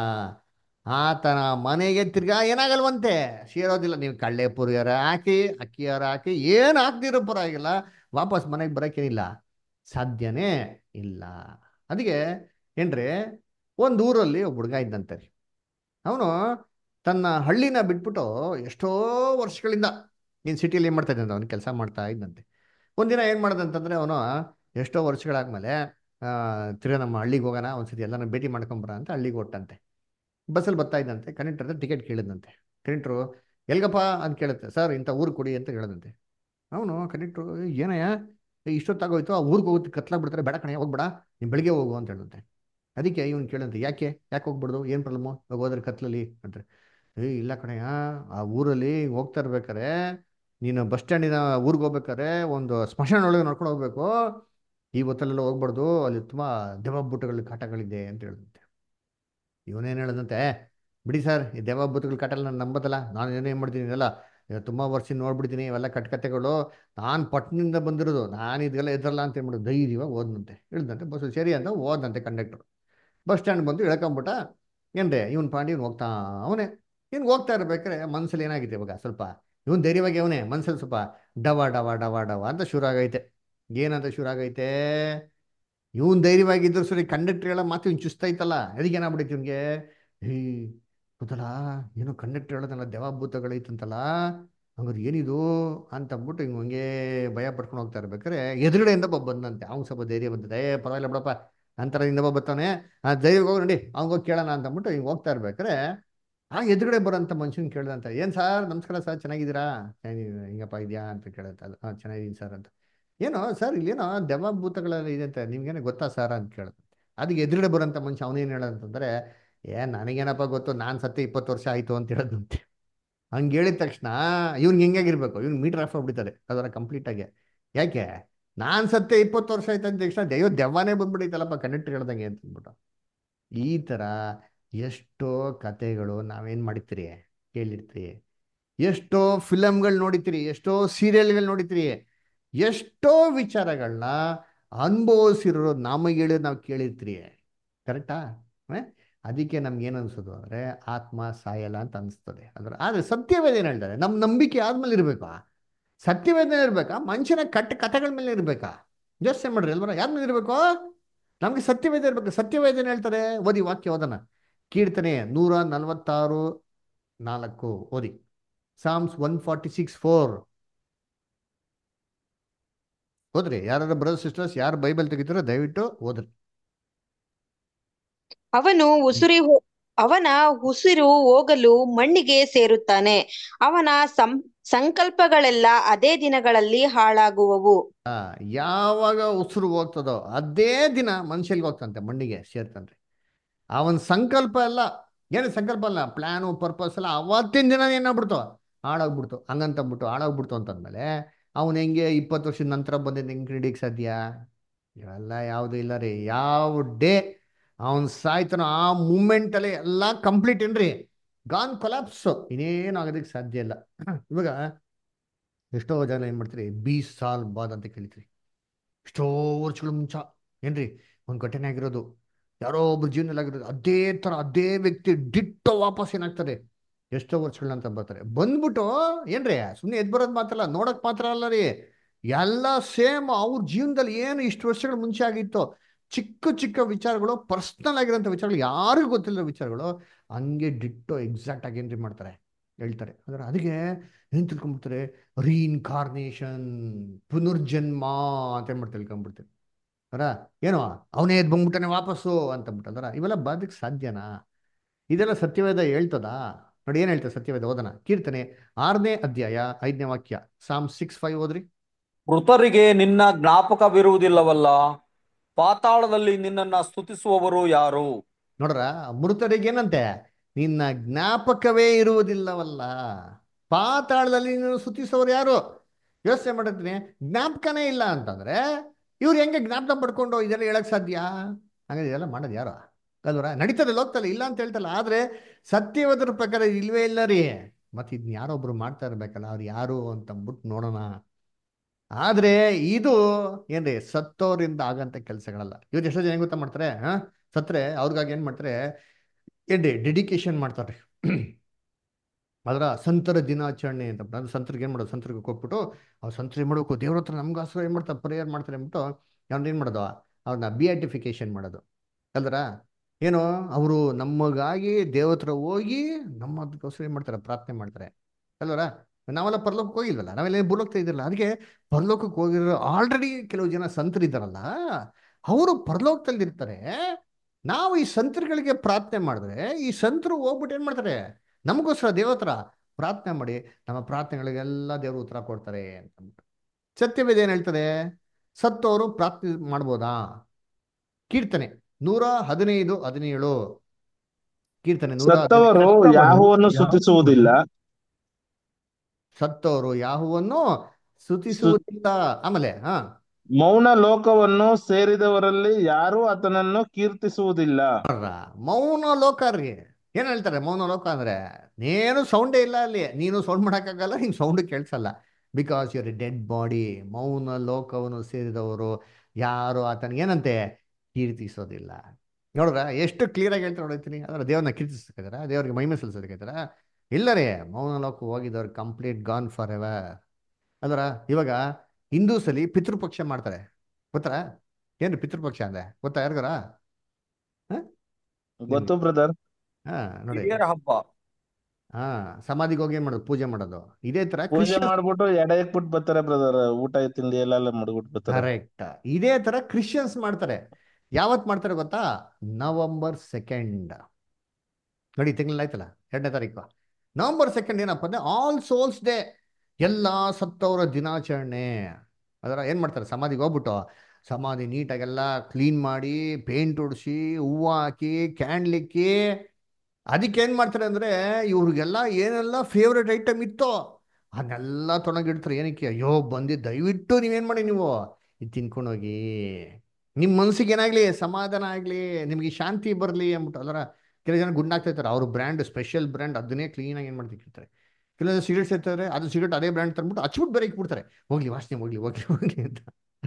ಆತನ ಮನೆಗೆ ತಿರ್ಗಾ ಏನಾಗಲ್ವಂತೆ ಸೇರೋದಿಲ್ಲ ನೀವು ಕಳ್ಳೆ ಪುರಿಯರ ಹಾಕಿ ಅಕ್ಕಿಯರ ಹಾಕಿ ಏನು ಹಾಕ್ದಿರೋ ಪರವಾಗಿಲ್ಲ ವಾಪಸ್ ಮನೆಗೆ ಬರೋಕ್ಕೇನಿಲ್ಲ ಸಾಧ್ಯನೇ ಇಲ್ಲ ಅದಕ್ಕೆ ಏನ್ರಿ ಒಂದು ಊರಲ್ಲಿ ಒಬ್ಬ ಹುಡುಗ ಇದ್ದಂತೆ ರೀ ಅವನು ತನ್ನ ಹಳ್ಳಿನ ಬಿಟ್ಬಿಟ್ಟು ಎಷ್ಟೋ ವರ್ಷಗಳಿಂದ ನೀನು ಸಿಟಿಯಲ್ಲಿ ಏನು ಮಾಡ್ತಾ ಇದ್ದಂತೆ ಅವನು ಕೆಲಸ ಮಾಡ್ತಾ ಇದ್ದಂತೆ ಒಂದಿನ ಏನು ಮಾಡ್ದಂತಂದ್ರೆ ಅವನು ಎಷ್ಟೋ ವರ್ಷಗಳಾದ್ಮೇಲೆ ತಿರ್ಗಾ ನಮ್ಮ ಹಳ್ಳಿಗೆ ಹೋಗೋಣ ಒಂದ್ಸತಿ ಎಲ್ಲರೂ ಭೇಟಿ ಮಾಡ್ಕೊಂಬರ ಅಂತ ಹಳ್ಳಿಗೆ ಹೊಟ್ಟಂತೆ ಬಸ್ಸಲ್ಲಿ ಬರ್ತಾ ಇದ್ದಂತೆ ಕಂಡಕ್ಟರ್ ಹತ್ರ ಟಿಕೆಟ್ ಕೇಳಿದಂತೆ ಕಂಡಕ್ಟ್ರು ಎಲ್ಗಪ್ಪ ಅಂತ ಕೇಳುತ್ತೆ ಸರ್ ಇಂಥ ಊರು ಕೊಡಿ ಅಂತ ಹೇಳದಂತೆ ಅವನು ಕಂಡಕ್ಟ್ರು ಏನಯ್ಯ ಇಷ್ಟೊತ್ತಾಗೋಯ್ತು ಆ ಊರಿಗೆ ಹೋಗುತ್ತೆ ಕತ್ಲಾಗ್ಬಿಡ್ತಾರೆ ಬೇಡ ಕಣೆ ಹೋಗ್ಬೇಡ ನೀನು ಬೆಳಿಗ್ಗೆ ಹೋಗು ಅಂತ ಹೇಳಂತೆ ಅದಕ್ಕೆ ಇವನು ಕೇಳಂತೆ ಯಾಕೆ ಯಾಕೆ ಹೋಗ್ಬಿಡ್ದು ಏನು ಪ್ರಾಬ್ಲಮ್ಮು ಹೋದ್ರೆ ಕತ್ಲಲ್ಲಿ ಅಂತಾರೆ ಏ ಇಲ್ಲ ಕಣಯ್ಯ ಆ ಊರಲ್ಲಿ ಹೋಗ್ತಾ ಇರ್ಬೇಕಾರೆ ನೀನು ಬಸ್ ಸ್ಟ್ಯಾಂಡಿನ ಊರಿಗೆ ಹೋಗ್ಬೇಕಾದ್ರೆ ಒಂದು ಸ್ಮಶಾನ ಒಳಗೆ ನೋಡ್ಕೊಂಡು ಹೋಗ್ಬೇಕು ಈ ಹೊತ್ತಲ್ಲೆಲ್ಲ ಹೋಗ್ಬಾರ್ದು ಅಲ್ಲಿ ತುಂಬ ದೆವ್ವಬುಟ್ಟಗಳ ಕಾಟಗಳಿದೆ ಅಂತ ಹೇಳಿದಂತೆ ಇವನೇನು ಹೇಳದಂತೆ ಬಿಡಿ ಸರ್ ಈ ದೆವ್ವಬುಟ್ಟಗಳ ಕಾಟ ನಾನು ನಂಬತ್ತಲ್ಲ ನಾನು ಏನೇನು ಮಾಡ್ತೀನಿ ಇದೆಲ್ಲ ತುಂಬ ವರ್ಷ ನೋಡ್ಬಿಡ್ತೀನಿ ಇವೆಲ್ಲ ಕಟ್ಕತೆಗಳು ನಾನು ಪಟ್ಟಣದಿಂದ ಬಂದಿರೋದು ನಾನು ಇದೆಲ್ಲ ಎದ್ರಲ್ಲ ಅಂತ ಏನು ಮಾಡೋದು ಧೈರ್ಯವಾಗಿ ಓದ್ನಂತೆ ಹೇಳ್ದಂತೆ ಬಸ್ ಸರಿ ಅಂತ ಓದ್ನಂತೆ ಕಂಡಕ್ಟರ್ ಬಸ್ ಸ್ಟ್ಯಾಂಡ್ ಬಂದು ಇಳ್ಕೊಂಬಿಟ್ಟ ಏನ್ರಿ ಇವನು ಪಾಂಡಿ ಇವ್ನು ಹೋಗ್ತಾ ಅವನೇ ಇವ್ನು ಹೋಗ್ತಾ ಇರ್ಬೇಕಾರೆ ಮನ್ಸಲ್ಲಿ ಏನಾಗಿದೆ ಇವಾಗ ಸ್ವಲ್ಪ ಇವನು ಧೈರ್ಯವಾಗಿ ಅವನೇ ಮನ್ಸಲ್ಲಿ ಸ್ವಲ್ಪ ಡವ ಡವ ಡವ ಡವ ಅಂತ ಶುರು ಆಗೈತೆ ಏನಂತ ಶುರು ಆಗೈತೆ ಇವನ್ ಧೈರ್ಯವಾಗಿದ್ರು ಸರಿ ಕಂಡಕ್ಟರ್ ಹೇಳೋ ಮಾತು ಇವ್ನು ಚುಸ್ತೈತಲ್ಲ ಅದಕ್ಕೆ ಏನಾಗ್ಬಿಡೈತಿ ಇವ್ನಿಗೆ ಹೇ ಗೊತ್ತಲ್ಲ ಏನೋ ಕಂಡಕ್ಟರ್ ಹೇಳೋದಲ್ಲ ದೆವಾಭೂತಗಳೈತಂತಲ್ಲ ಹಂಗಾರೆ ಏನಿದು ಅಂತ ಅಂದ್ಬಿಟ್ಟು ಹಿಂಗೆ ಹಂಗೆ ಭಯ ಪಡ್ಕೊಂಡು ಹೋಗ್ತಾ ಇರ್ಬೇಕಾರೆ ಎದುರುಗಡೆಯಿಂದ ಒಬ್ಬ ಬಂದಂತೆ ಅವ್ನು ಸ್ವಲ್ಪ ಧೈರ್ಯ ಬಂದದೆ ಏ ಪರವಾಗಿಲ್ಲ ಬಿಡಪ್ಪ ನಂತರ ಇನ್ನೊಬ್ಬ ಬರ್ತಾನೆ ಆ ದೈವಕ್ಕೆ ಹೋಗಿ ನೋಡಿ ಅವ್ನಿಗೋಗಿ ಕೇಳೋಣ ಅಂತ ಅಂದ್ಬಿಟ್ಟು ಹಿಂಗೆ ಹೋಗ್ತಾ ಇರ್ಬೇಕಾರೆ ಆ ಎದುರುಗಡೆ ಬರೋಂಥ ಮನುಷ್ಯನ್ ಕೇಳ್ದಂತ ಏನು ಸರ್ ನಮಸ್ಕಾರ ಸರ್ ಚೆನ್ನಾಗಿದ್ದೀರಾ ಚೆನ್ನಾಗಿದ್ದೀನಿ ಹಿಂಗಪ್ಪ ಇದೆಯಾ ಅಂತ ಕೇಳುತ್ತೆ ಅದು ಹಾಂ ಚೆನ್ನಾಗಿದ್ದೀನಿ ಸರ್ ಅಂತ ಏನೋ ಸರ್ ಇಲ್ಲೇನೋ ದೆವ್ವ ಭೂತಗಳೆಲ್ಲ ಇದೆ ಅಂತ ನಿಮ್ಗೇನೋ ಗೊತ್ತಾ ಸರ್ ಅಂತ ಕೇಳುತ್ತೆ ಅದಕ್ಕೆ ಎದುರುಗಡೆ ಬರೋಂಥ ಮನುಷ್ಯ ಅವನೇನು ಹೇಳೋದಂತಂದ್ರೆ ಏ ನನಗೇನಪ್ಪ ಗೊತ್ತು ನಾನು ಸತ್ತೆ ಇಪ್ಪತ್ತು ವರ್ಷ ಆಯಿತು ಅಂತ ಹೇಳೋದಂತೆ ಹಂಗೆ ಹೇಳಿದ ತಕ್ಷಣ ಇವ್ನಿಗೆ ಹೆಂಗಾಗಿರ್ಬೇಕು ಇವ್ನು ಮೀಟರ್ ಆಫ್ ಆಗ್ಬಿಡ್ತಾರೆ ಅದರ ಕಂಪ್ಲೀಟಾಗಿ ಯಾಕೆ ನಾನು ಸತ್ತೆ ಇಪ್ಪತ್ತು ವರ್ಷ ಆಯ್ತು ಅಂದ ತಕ್ಷಣ ದೈವ ದೆವ್ವನೇ ಬಂದ್ಬಿಡೈತಲ್ಲಪ್ಪ ಕಂಡಕ್ಟರ್ ಹೇಳ್ದಂಗೆ ಅಂತ ಅಂದ್ಬಿಟ್ಟು ಈ ಥರ ಎಷ್ಟೋ ಕತೆಗಳು ನಾವೇನು ಮಾಡಿರ್ತೀರಿ ಕೇಳಿರ್ತೀರಿ ಎಷ್ಟೋ ಫಿಲಮ್ಗಳು ನೋಡಿರ್ತೀರಿ ಎಷ್ಟೋ ಸೀರಿಯಲ್ಗಳು ನೋಡಿರ್ತೀರಿ ಎಷ್ಟೋ ವಿಚಾರಗಳನ್ನ ಅನುಭವಿಸಿರೋ ನಮಗೆ ಹೇಳಿ ನಾವು ಕೇಳಿರ್ತೀರಿ ಕರೆಕ್ಟಾ ಅದಕ್ಕೆ ನಮ್ಗೆ ಏನು ಅನ್ಸೋದು ಅಂದರೆ ಆತ್ಮ ಸಾಯಲ್ಲ ಅಂತ ಅನಿಸ್ತದೆ ಅಂದ್ರೆ ಆದರೆ ಸತ್ಯವೇದ ಏನು ಹೇಳ್ತಾರೆ ನಮ್ಮ ನಂಬಿಕೆ ಆದ್ಮೇಲೆ ಇರಬೇಕಾ ಸತ್ಯವೇದನೆ ಇರಬೇಕಾ ಮನುಷ್ಯನ ಕಟ್ಟ ಕಥೆಗಳ ಮೇಲೆ ಇರಬೇಕಾ ಯೋಚನೆ ಮಾಡ್ರಿ ಅಲ್ವರ ಯಾರ ಮೇಲೆ ಇರಬೇಕು ನಮಗೆ ಸತ್ಯವೇದ ಇರಬೇಕು ಸತ್ಯವೇದ ಏನು ಹೇಳ್ತಾರೆ ಓದಿ ವಾಕ್ಯ ಓದನ ಕೀರ್ತನೆ ನೂರ ನಲವತ್ತಾರು ನಾಲ್ಕು ಓದಿ Psalms one forty six four ಓದ್ರಿ ಯಾರು ಬ್ರದರ್ ಸಿಸ್ಟರ್ಸ್ ಯಾರು ಬೈಬಲ್ ತೆಗಿತಾರೋ ದಯವಿಟ್ಟು ಓದ್ರಿ ಅವನು ಉಸುರಿ ಹೋ- ಅವನ ಉಸಿರು ಹೋಗಲು ಮಣ್ಣಿಗೆ ಸೇರುತ್ತಾನೆ ಅವನ ಸಂ ಸಂಕಲ್ಪಗಳೆಲ್ಲ ಅದೇ ದಿನಗಳಲ್ಲಿ ಹಾಳಾಗುವವು ಆ, ಯಾವಾಗ ಉಸಿರು ಹೋಗ್ತದೋ ಅದೇ ದಿನ ಮನುಷ್ಯಲ್ಗೆ ಹೋಗ್ತಂತೆ ಮಣ್ಣಿಗೆ ಸೇರ್ತಂತೆ ಅವನ ಸಂಕಲ್ಪ ಎಲ್ಲ ಏನು ಸಂಕಲ್ಪ ಅಲ್ಲ ಪ್ಲಾನು ಪರ್ಪಸ್ ಎಲ್ಲ ಅವತ್ತಿನ ದಿನ ಏನಾಗ್ಬಿಡ್ತು ಹಾಳಾಗ್ಬಿಡ್ತು ಹಂಗಂತಂದ್ಬಿಟ್ಟು ಹಾಳಾಗ್ಬಿಡ್ತು ಅಂತಂದ್ಮೇಲೆ ಅವನು ಹೆಂಗೆ ಇಪ್ಪತ್ತು ವರ್ಷದ ನಂತರ ಬಂದಿದ್ದು ಹೆಂಗೆ ಹಿಡಿಯಕ್ಕೆ ಸಾಧ್ಯ ಇವೆಲ್ಲ ಯಾವುದು ಇಲ್ಲ ರೀ ಯಾವ ಡೇ ಅವನು ಸಾಯ್ತಾನೋ ಆ ಮೂಮೆಂಟಲ್ಲಿ ಎಲ್ಲ ಕಂಪ್ಲೀಟ್ ಏನ್ರಿ ಗಾನ್ ಕೊಲಾಪ್ಸು ಇನ್ನೇನು ಆಗೋದಕ್ಕೆ ಸಾಧ್ಯ ಇಲ್ಲ ಇವಾಗ ಎಷ್ಟೋ ಜನ ಏನು ಮಾಡ್ತೀರಿ ಬೀಸ್ ಸಾಲ್ ಬಾದ್ ಅಂತ ಕೇಳ್ತೀರಿ ಎಷ್ಟೋ ವರ್ಷಗಳ ಮುಂಚೆ ಏನ್ರಿ ಒಂದು ಘಟನೆ ಆಗಿರೋದು ಯಾರೋ ಒಬ್ರು ಜೀವನದಲ್ಲಿ ಆಗಿರೋದು ಅದೇ ಥರ ಅದೇ ವ್ಯಕ್ತಿ ಡಿಟ್ಟೋ ವಾಪಸ್ ಏನಾಗ್ತಾರೆ ಎಷ್ಟೋ ವರ್ಷಗಳ ನಂತರ ಬರ್ತಾರೆ ಬಂದ್ಬಿಟ್ಟು ಏನ್ರಿ ಸುಮ್ಮನೆ ಎದ್ದು ಬರೋದು ಮಾತ್ರ ಅಲ್ಲ ನೋಡಕ್ ಮಾತ್ರ ಅಲ್ಲ ರೀ ಎಲ್ಲ ಸೇಮ್ ಅವ್ರ ಜೀವನದಲ್ಲಿ ಏನು ಇಷ್ಟು ವರ್ಷಗಳ ಮುಂಚೆ ಆಗಿತ್ತು ಚಿಕ್ಕ ಚಿಕ್ಕ ವಿಚಾರಗಳು ಪರ್ಸ್ನಲ್ ಆಗಿರೋಂಥ ವಿಚಾರಗಳು ಯಾರಿಗೂ ಗೊತ್ತಿಲ್ಲದ ವಿಚಾರಗಳು ಹಂಗೆ ಡಿಟ್ಟೋ ಎಕ್ಸಾಕ್ಟ್ ಆಗಿ ಏನ್ರಿ ಮಾಡ್ತಾರೆ ಹೇಳ್ತಾರೆ ಅಂದ್ರೆ ಅದಕ್ಕೆ ಏನು ತಿಳ್ಕೊಂಡ್ಬಿಡ್ತಾರೆ ರೀಇನ್ಕಾರ್ನೇಷನ್ ಪುನರ್ಜನ್ಮ ಅಂತ ಏನ್ ಮಾಡ್ತಾರೆ ತಿಳ್ಕೊಂಡ್ಬಿಡ್ತಾರೆ ಅರ ಏನೋ ಅವನೇ ಎದ್ದು ಬಂದ್ಬಿಟ್ಟಾನೆ ವಾಪಸ್ಸು ಅಂತ ಅಂದ್ಬಿಟ್ಟಂದ್ರ ಇವೆಲ್ಲ ಬದಕ್ಕೆ ಸಾಧ್ಯನಾ ಇದೆಲ್ಲ ಸತ್ಯವೇದ ಹೇಳ್ತದಾ ನೋಡಿ ಏನ್ ಹೇಳ್ತಾರೆ ಸತ್ಯವೇದ ಓದನ ಕೀರ್ತನೆ ಆರನೇ ಅಧ್ಯಾಯ ಐದನೇ ವಾಕ್ಯ ಸಾಮ್ ಸಿಕ್ಸ್ ಫೈವ್ ಓದ್ರಿ ಮೃತರಿಗೆ ನಿನ್ನ ಜ್ಞಾಪಕವಿರುವುದಿಲ್ಲವಲ್ಲ ಪಾತಾಳದಲ್ಲಿ ನಿನ್ನನ್ನ ಸ್ತುತಿಸುವವರು ಯಾರು ನೋಡ್ರ ಮೃತರಿಗೆ ಏನಂತೆ ನಿನ್ನ ಜ್ಞಾಪಕವೇ ಇರುವುದಿಲ್ಲವಲ್ಲ ಪಾತಾಳದಲ್ಲಿ ನೀನು ಸುತ್ತಿಸೋರು ಯಾರು ಯೋಚನೆ ಮಾಡಿರ್ತೀನಿ ಜ್ಞಾಪಕನೇ ಇಲ್ಲ ಅಂತಂದ್ರೆ ಇವ್ರು ಹೆಂಗೆ ಜ್ಞಾಪಕ ಪಡ್ಕೊಂಡು ಇದೆಲ್ಲ ಹೇಳಕ್ ಸಾಧ್ಯ ಹಾಗಾದ್ರೆ ಇದೆಲ್ಲ ಮಾಡೋದು ಯಾರು ಅಲ್ವರ ನಡೀತದೆ ಲೋಕದಲ್ಲಿ ಇಲ್ಲ ಅಂತ ಹೇಳ್ತಲ್ಲ ಆದ್ರೆ ಸತ್ಯವಾದ್ರ ಪ್ರಕಾರ ಇಲ್ವೇ ಇಲ್ಲ ರೀ ಮತ್ತೆ ಇದನ್ನ ಯಾರೊಬ್ರು ಮಾಡ್ತಾ ಇರ್ಬೇಕಲ್ಲ ಅವ್ರು ಯಾರು ಅಂತ ಅಂದ್ಬಿಟ್ಟು ನೋಡೋಣ ಆದ್ರೆ ಇದು ಏನ್ರಿ ಸತ್ತೋರಿಂದ ಆಗಂತ ಕೆಲಸಗಳಲ್ಲ ಇವ್ರು ಎಷ್ಟೋ ಜನ ಗೊತ್ತಾ ಮಾಡ್ತಾರೆ ಹಾ ಸತ್ರೆ ಅವ್ರಿಗಾಗಿ ಏನ್ ಮಾಡ್ತಾರೆ ಏನ್ರಿ ಡೆಡಿಕೇಶನ್ ಮಾಡ್ತಾರೆ ಅದರ ಸಂತರ ದಿನಾಚರಣೆ ಅಂತ ಅದು ಸಂತರಿಗೆ ಏನು ಮಾಡೋದು ಸಂತರಿಗೆ ಕೊಟ್ಬಿಟ್ಟು ಅವ್ರು ಸಂತರ ಏನು ಮಾಡಬೇಕು ದೇವ್ರ ಹತ್ರ ನಮ್ಗೋಸ್ಕರ ಏನು ಮಾಡ್ತಾರೆ ಪ್ರೇಯರ್ ಮಾಡ್ತಾರೆ ಅಂದ್ಬಿಟ್ಟು ಅವ್ರನ್ನ ಏನು ಮಾಡೋದು ಅವ್ರನ್ನ ಬಿಐಟಿಫಿಕೇಶನ್ ಮಾಡೋದು ಅಲ್ದರ ಏನು ಅವರು ನಮಗಾಗಿ ದೇವ್ರ ಹತ್ರ ಹೋಗಿ ನಮ್ಮ ಅದಕ್ಕೋಸ್ಕರ ಏನು ಮಾಡ್ತಾರೆ ಪ್ರಾರ್ಥನೆ ಮಾಡ್ತಾರೆ ಅಲ್ವರ ನಾವೆಲ್ಲ ಪರಲೋಕಕ್ಕೆ ಹೋಗಿಲ್ವಲ್ಲ ನಾವೆಲ್ಲ ಭೂಲೋಕಕ್ಕೆ ಇದ್ದಿರಲ್ಲ ಅದಕ್ಕೆ ಪರಲೋಕಕ್ಕೆ ಹೋಗಿರೋ ಆಲ್ರೆಡಿ ಕೆಲವು ಜನ ಸಂತರಿದ್ದಾರಲ್ಲ ಅವರು ಪರಲೋಕದಲ್ಲಿ ಇರ್ತಾರೆ ನಾವು ಈ ಸಂತರುಗಳಿಗೆ ಪ್ರಾರ್ಥನೆ ಮಾಡಿದ್ರೆ ಈ ಸಂತರು ಹೋಗ್ಬಿಟ್ಟು ಏನು ಮಾಡ್ತಾರೆ ನಮಗೋಸ್ಕರ ದೇವತ್ರ ಪ್ರಾರ್ಥನೆ ಮಾಡಿ ನಮ್ಮ ಪ್ರಾರ್ಥನೆಗಳಿಗೆಲ್ಲ ದೇವರು ಉತ್ತರ ಕೊಡ್ತಾರೆ ಅಂತ ಅಂದ್ಬಿಟ್ಟು ಸತ್ಯವೇದ ಏನು ಹೇಳ್ತದೆ ಸತ್ತವರು ಪ್ರಾರ್ಥನೆ ಮಾಡ್ಬೋದಾ ಕೀರ್ತನೆ ನೂರ ಹದಿನೈದು ಹದಿನೇಳು ಕೀರ್ತನೆ ನೂರ ಸತ್ತವರು ಯಾಹುವನ್ನು ಸ್ತುತಿಸುವುದಿಲ್ಲ ಸತ್ತವರು ಯಾಹುವನ್ನು ಸ್ತುತಿಸುವುದಿಲ್ಲ ಆಮೇಲೆ ಹಾ ಮೌನ ಲೋಕವನ್ನು ಸೇರಿದವರಲ್ಲಿ ಯಾರೂ ಆತನನ್ನು ಕೀರ್ತಿಸುವುದಿಲ್ಲ ನೋಡ್ರ ಮೌನ ಲೋಕ ರೀ ಏನ್ ಹೇಳ್ತಾರೆ ಮೌನ ಲೋಕ ಅಂದ್ರೆ ನೇನು ಸೌಂಡೇ ಇಲ್ಲ ಅಲ್ಲಿ ನೀನು ಸೌಂಡ್ ಮಾಡೋಕ್ಕಾಗಲ್ಲ ನಿಂಗೆ ಸೌಂಡ್ ಕೇಳಿಸಲ್ಲ ಬಿಕಾಸ್ ಯುವರ್ ಡೆಡ್ ಬಾಡಿ ಮೌನ ಲೋಕವನ್ನು ಸೇರಿದವರು ಯಾರು ಆತನಿಗೆ ಏನಂತೆ ಕೀರ್ತಿಸೋದಿಲ್ಲ ನೋಡ್ರ ಎಷ್ಟು ಕ್ಲಿಯರ್ ಆಗಿ ಹೇಳ್ತಾರೆ ನೋಡಿರ್ತೀನಿ ಅದರ ದೇವ್ರನ್ನ ಕೀರ್ತಿಸ್ಬೇಕಾದ್ರ ದೇವ್ರಿಗೆ ಮಹಿಮೆ ಸಲ್ಲಿಸೋದಕ್ಕಾದ್ರ ಇಲ್ಲ ರೀ ಮೌನ ಲೋಕ ಹೋಗಿದ್ದವ್ರು ಕಂಪ್ಲೀಟ್ ಗಾನ್ ಫಾರ್ ಎವರ್ ಅದರ ಇವಾಗ ಹಿಂದೂಸಲ್ಲಿ ಪಿತೃಪಕ್ಷ ಮಾಡ್ತಾರೆ ಗೊತ್ತಾ ಏನ್ರಿ ಪಿತೃಪಕ್ಷ ಅಂದ್ರೆ ಗೊತ್ತಾ ಯಾರಿಗಾರ ಗೊತ್ತು ಬ್ರದರ್ ಹಾ ನೋಡಿ ಹಿರಿಯರ ಹಬ್ಬ ಹಾ ಸಮಾಧಿಗೆ ಹೋಗಿ ಏನ್ ಮಾಡೋದು ಪೂಜೆ ಮಾಡೋದು ಇದೇ ತರ ಪೂಜೆ ಕ್ರಿಶ್ಚಿಯನ್ ಮಾಡ್ಬಿಟ್ಟು ಎಡೆ ಇಕ್ಬಿಟ್ಟು ಬರ್ತಾರೆ ಬ್ರದರ್ ಊಟ ತಿಂಡಿ ಎಲ್ಲ ಮಾಡ್ಬಿಟ್ಟು ಬರ್ತಾರೆ ಕರೆಕ್ಟ್ ಇದೇ ತರ ಕ್ರಿಶ್ಚಿಯನ್ಸ್ ಮಾಡ್ತಾರೆ ಯಾವತ್ತು ಮಾಡ್ತಾರೆ ಗೊತ್ತಾ ನವಂಬರ್ ಸೆಕೆಂಡ್ ನೋಡಿ ತಿಂಗಳ ಆಯ್ತಲ್ಲ ಎರಡನೇ ತಾರೀಕು ನವಂಬರ್ ಸೆಕೆಂಡ್ ಏನಪ್ಪ ಅಂದ್ರೆ ಆಲ್ ಸೋಲ್ಸ್ ಡೇ ಎಲ್ಲ ಸತ್ತವರ ದಿನಾಚರಣೆ ಅದರ ಏನು ಮಾಡ್ತಾರೆ ಸಮಾಧಿಗೆ ಹೋಗ್ಬಿಟ್ಟು ಸಮಾಧಿ ನೀಟಾಗೆಲ್ಲ ಕ್ಲೀನ್ ಮಾಡಿ ಪೇಂಟ್ ಹೊಡಿಸಿ ಹೂವು ಹಾಕಿ ಕ್ಯಾಂಡ್ಲ್ ಇಕ್ಕಿ ಅದಕ್ಕೆ ಏನು ಮಾಡ್ತಾರೆ ಅಂದರೆ ಇವ್ರಿಗೆಲ್ಲ ಏನೆಲ್ಲ ಫೇವ್ರೆಟ್ ಐಟಮ್ ಇತ್ತೋ ಅದನ್ನೆಲ್ಲ ತೊಗೊಂಡೋಗಿಡ್ತಾರೆ ಏನಕ್ಕೆ ಅಯ್ಯೋ ಬಂದು ದಯವಿಟ್ಟು ನೀವೇನು ಮಾಡಿ ನೀವು ಇದು ತಿನ್ಕೊಂಡು ಹೋಗಿ ನಿಮ್ಮ ಮನಸ್ಸಿಗೆ ಏನಾಗಲಿ ಸಮಾಧಾನ ಆಗಲಿ ನಿಮಗೆ ಶಾಂತಿ ಬರಲಿ ಅಂದ್ಬಿಟ್ಟು ಅದರ ಕೆಲವು ಜನ ಗುಂಡಾಗ್ತಾ ಇರ್ತಾರೆ ಅವ್ರ ಬ್ರ್ಯಾಂಡ್ ಸ್ಪೆಷಲ್ ಬ್ರ್ಯಾಂಡ್ ಅದನ್ನೇ ಕ್ಲೀನಾಗಿ ಏನು ಮಾಡ್ತಿರ್ತಾರೆ ಕೆಲವೊಂದು ಸಿಗರೇಟ್ಸ್ ಇರ್ತಾರೆ ಅದು ಸಿಗರೇಟ್ ಅದೇ ಬ್ರ್ಯಾಂಡ್ ತಂದ್ಬಿಟ್ಟು ಹಚ್ಬಿಟ್ಟು ಬೇರೆ ಇಕ್ಬಿಡ್ತಾರೆ ಹೋಗ್ಲಿ ವಾಸನೆ ಹೋಗ್ಲಿ ಹೋಗ್ಲಿ ಹೋಗ್ಲಿ ಅಂತ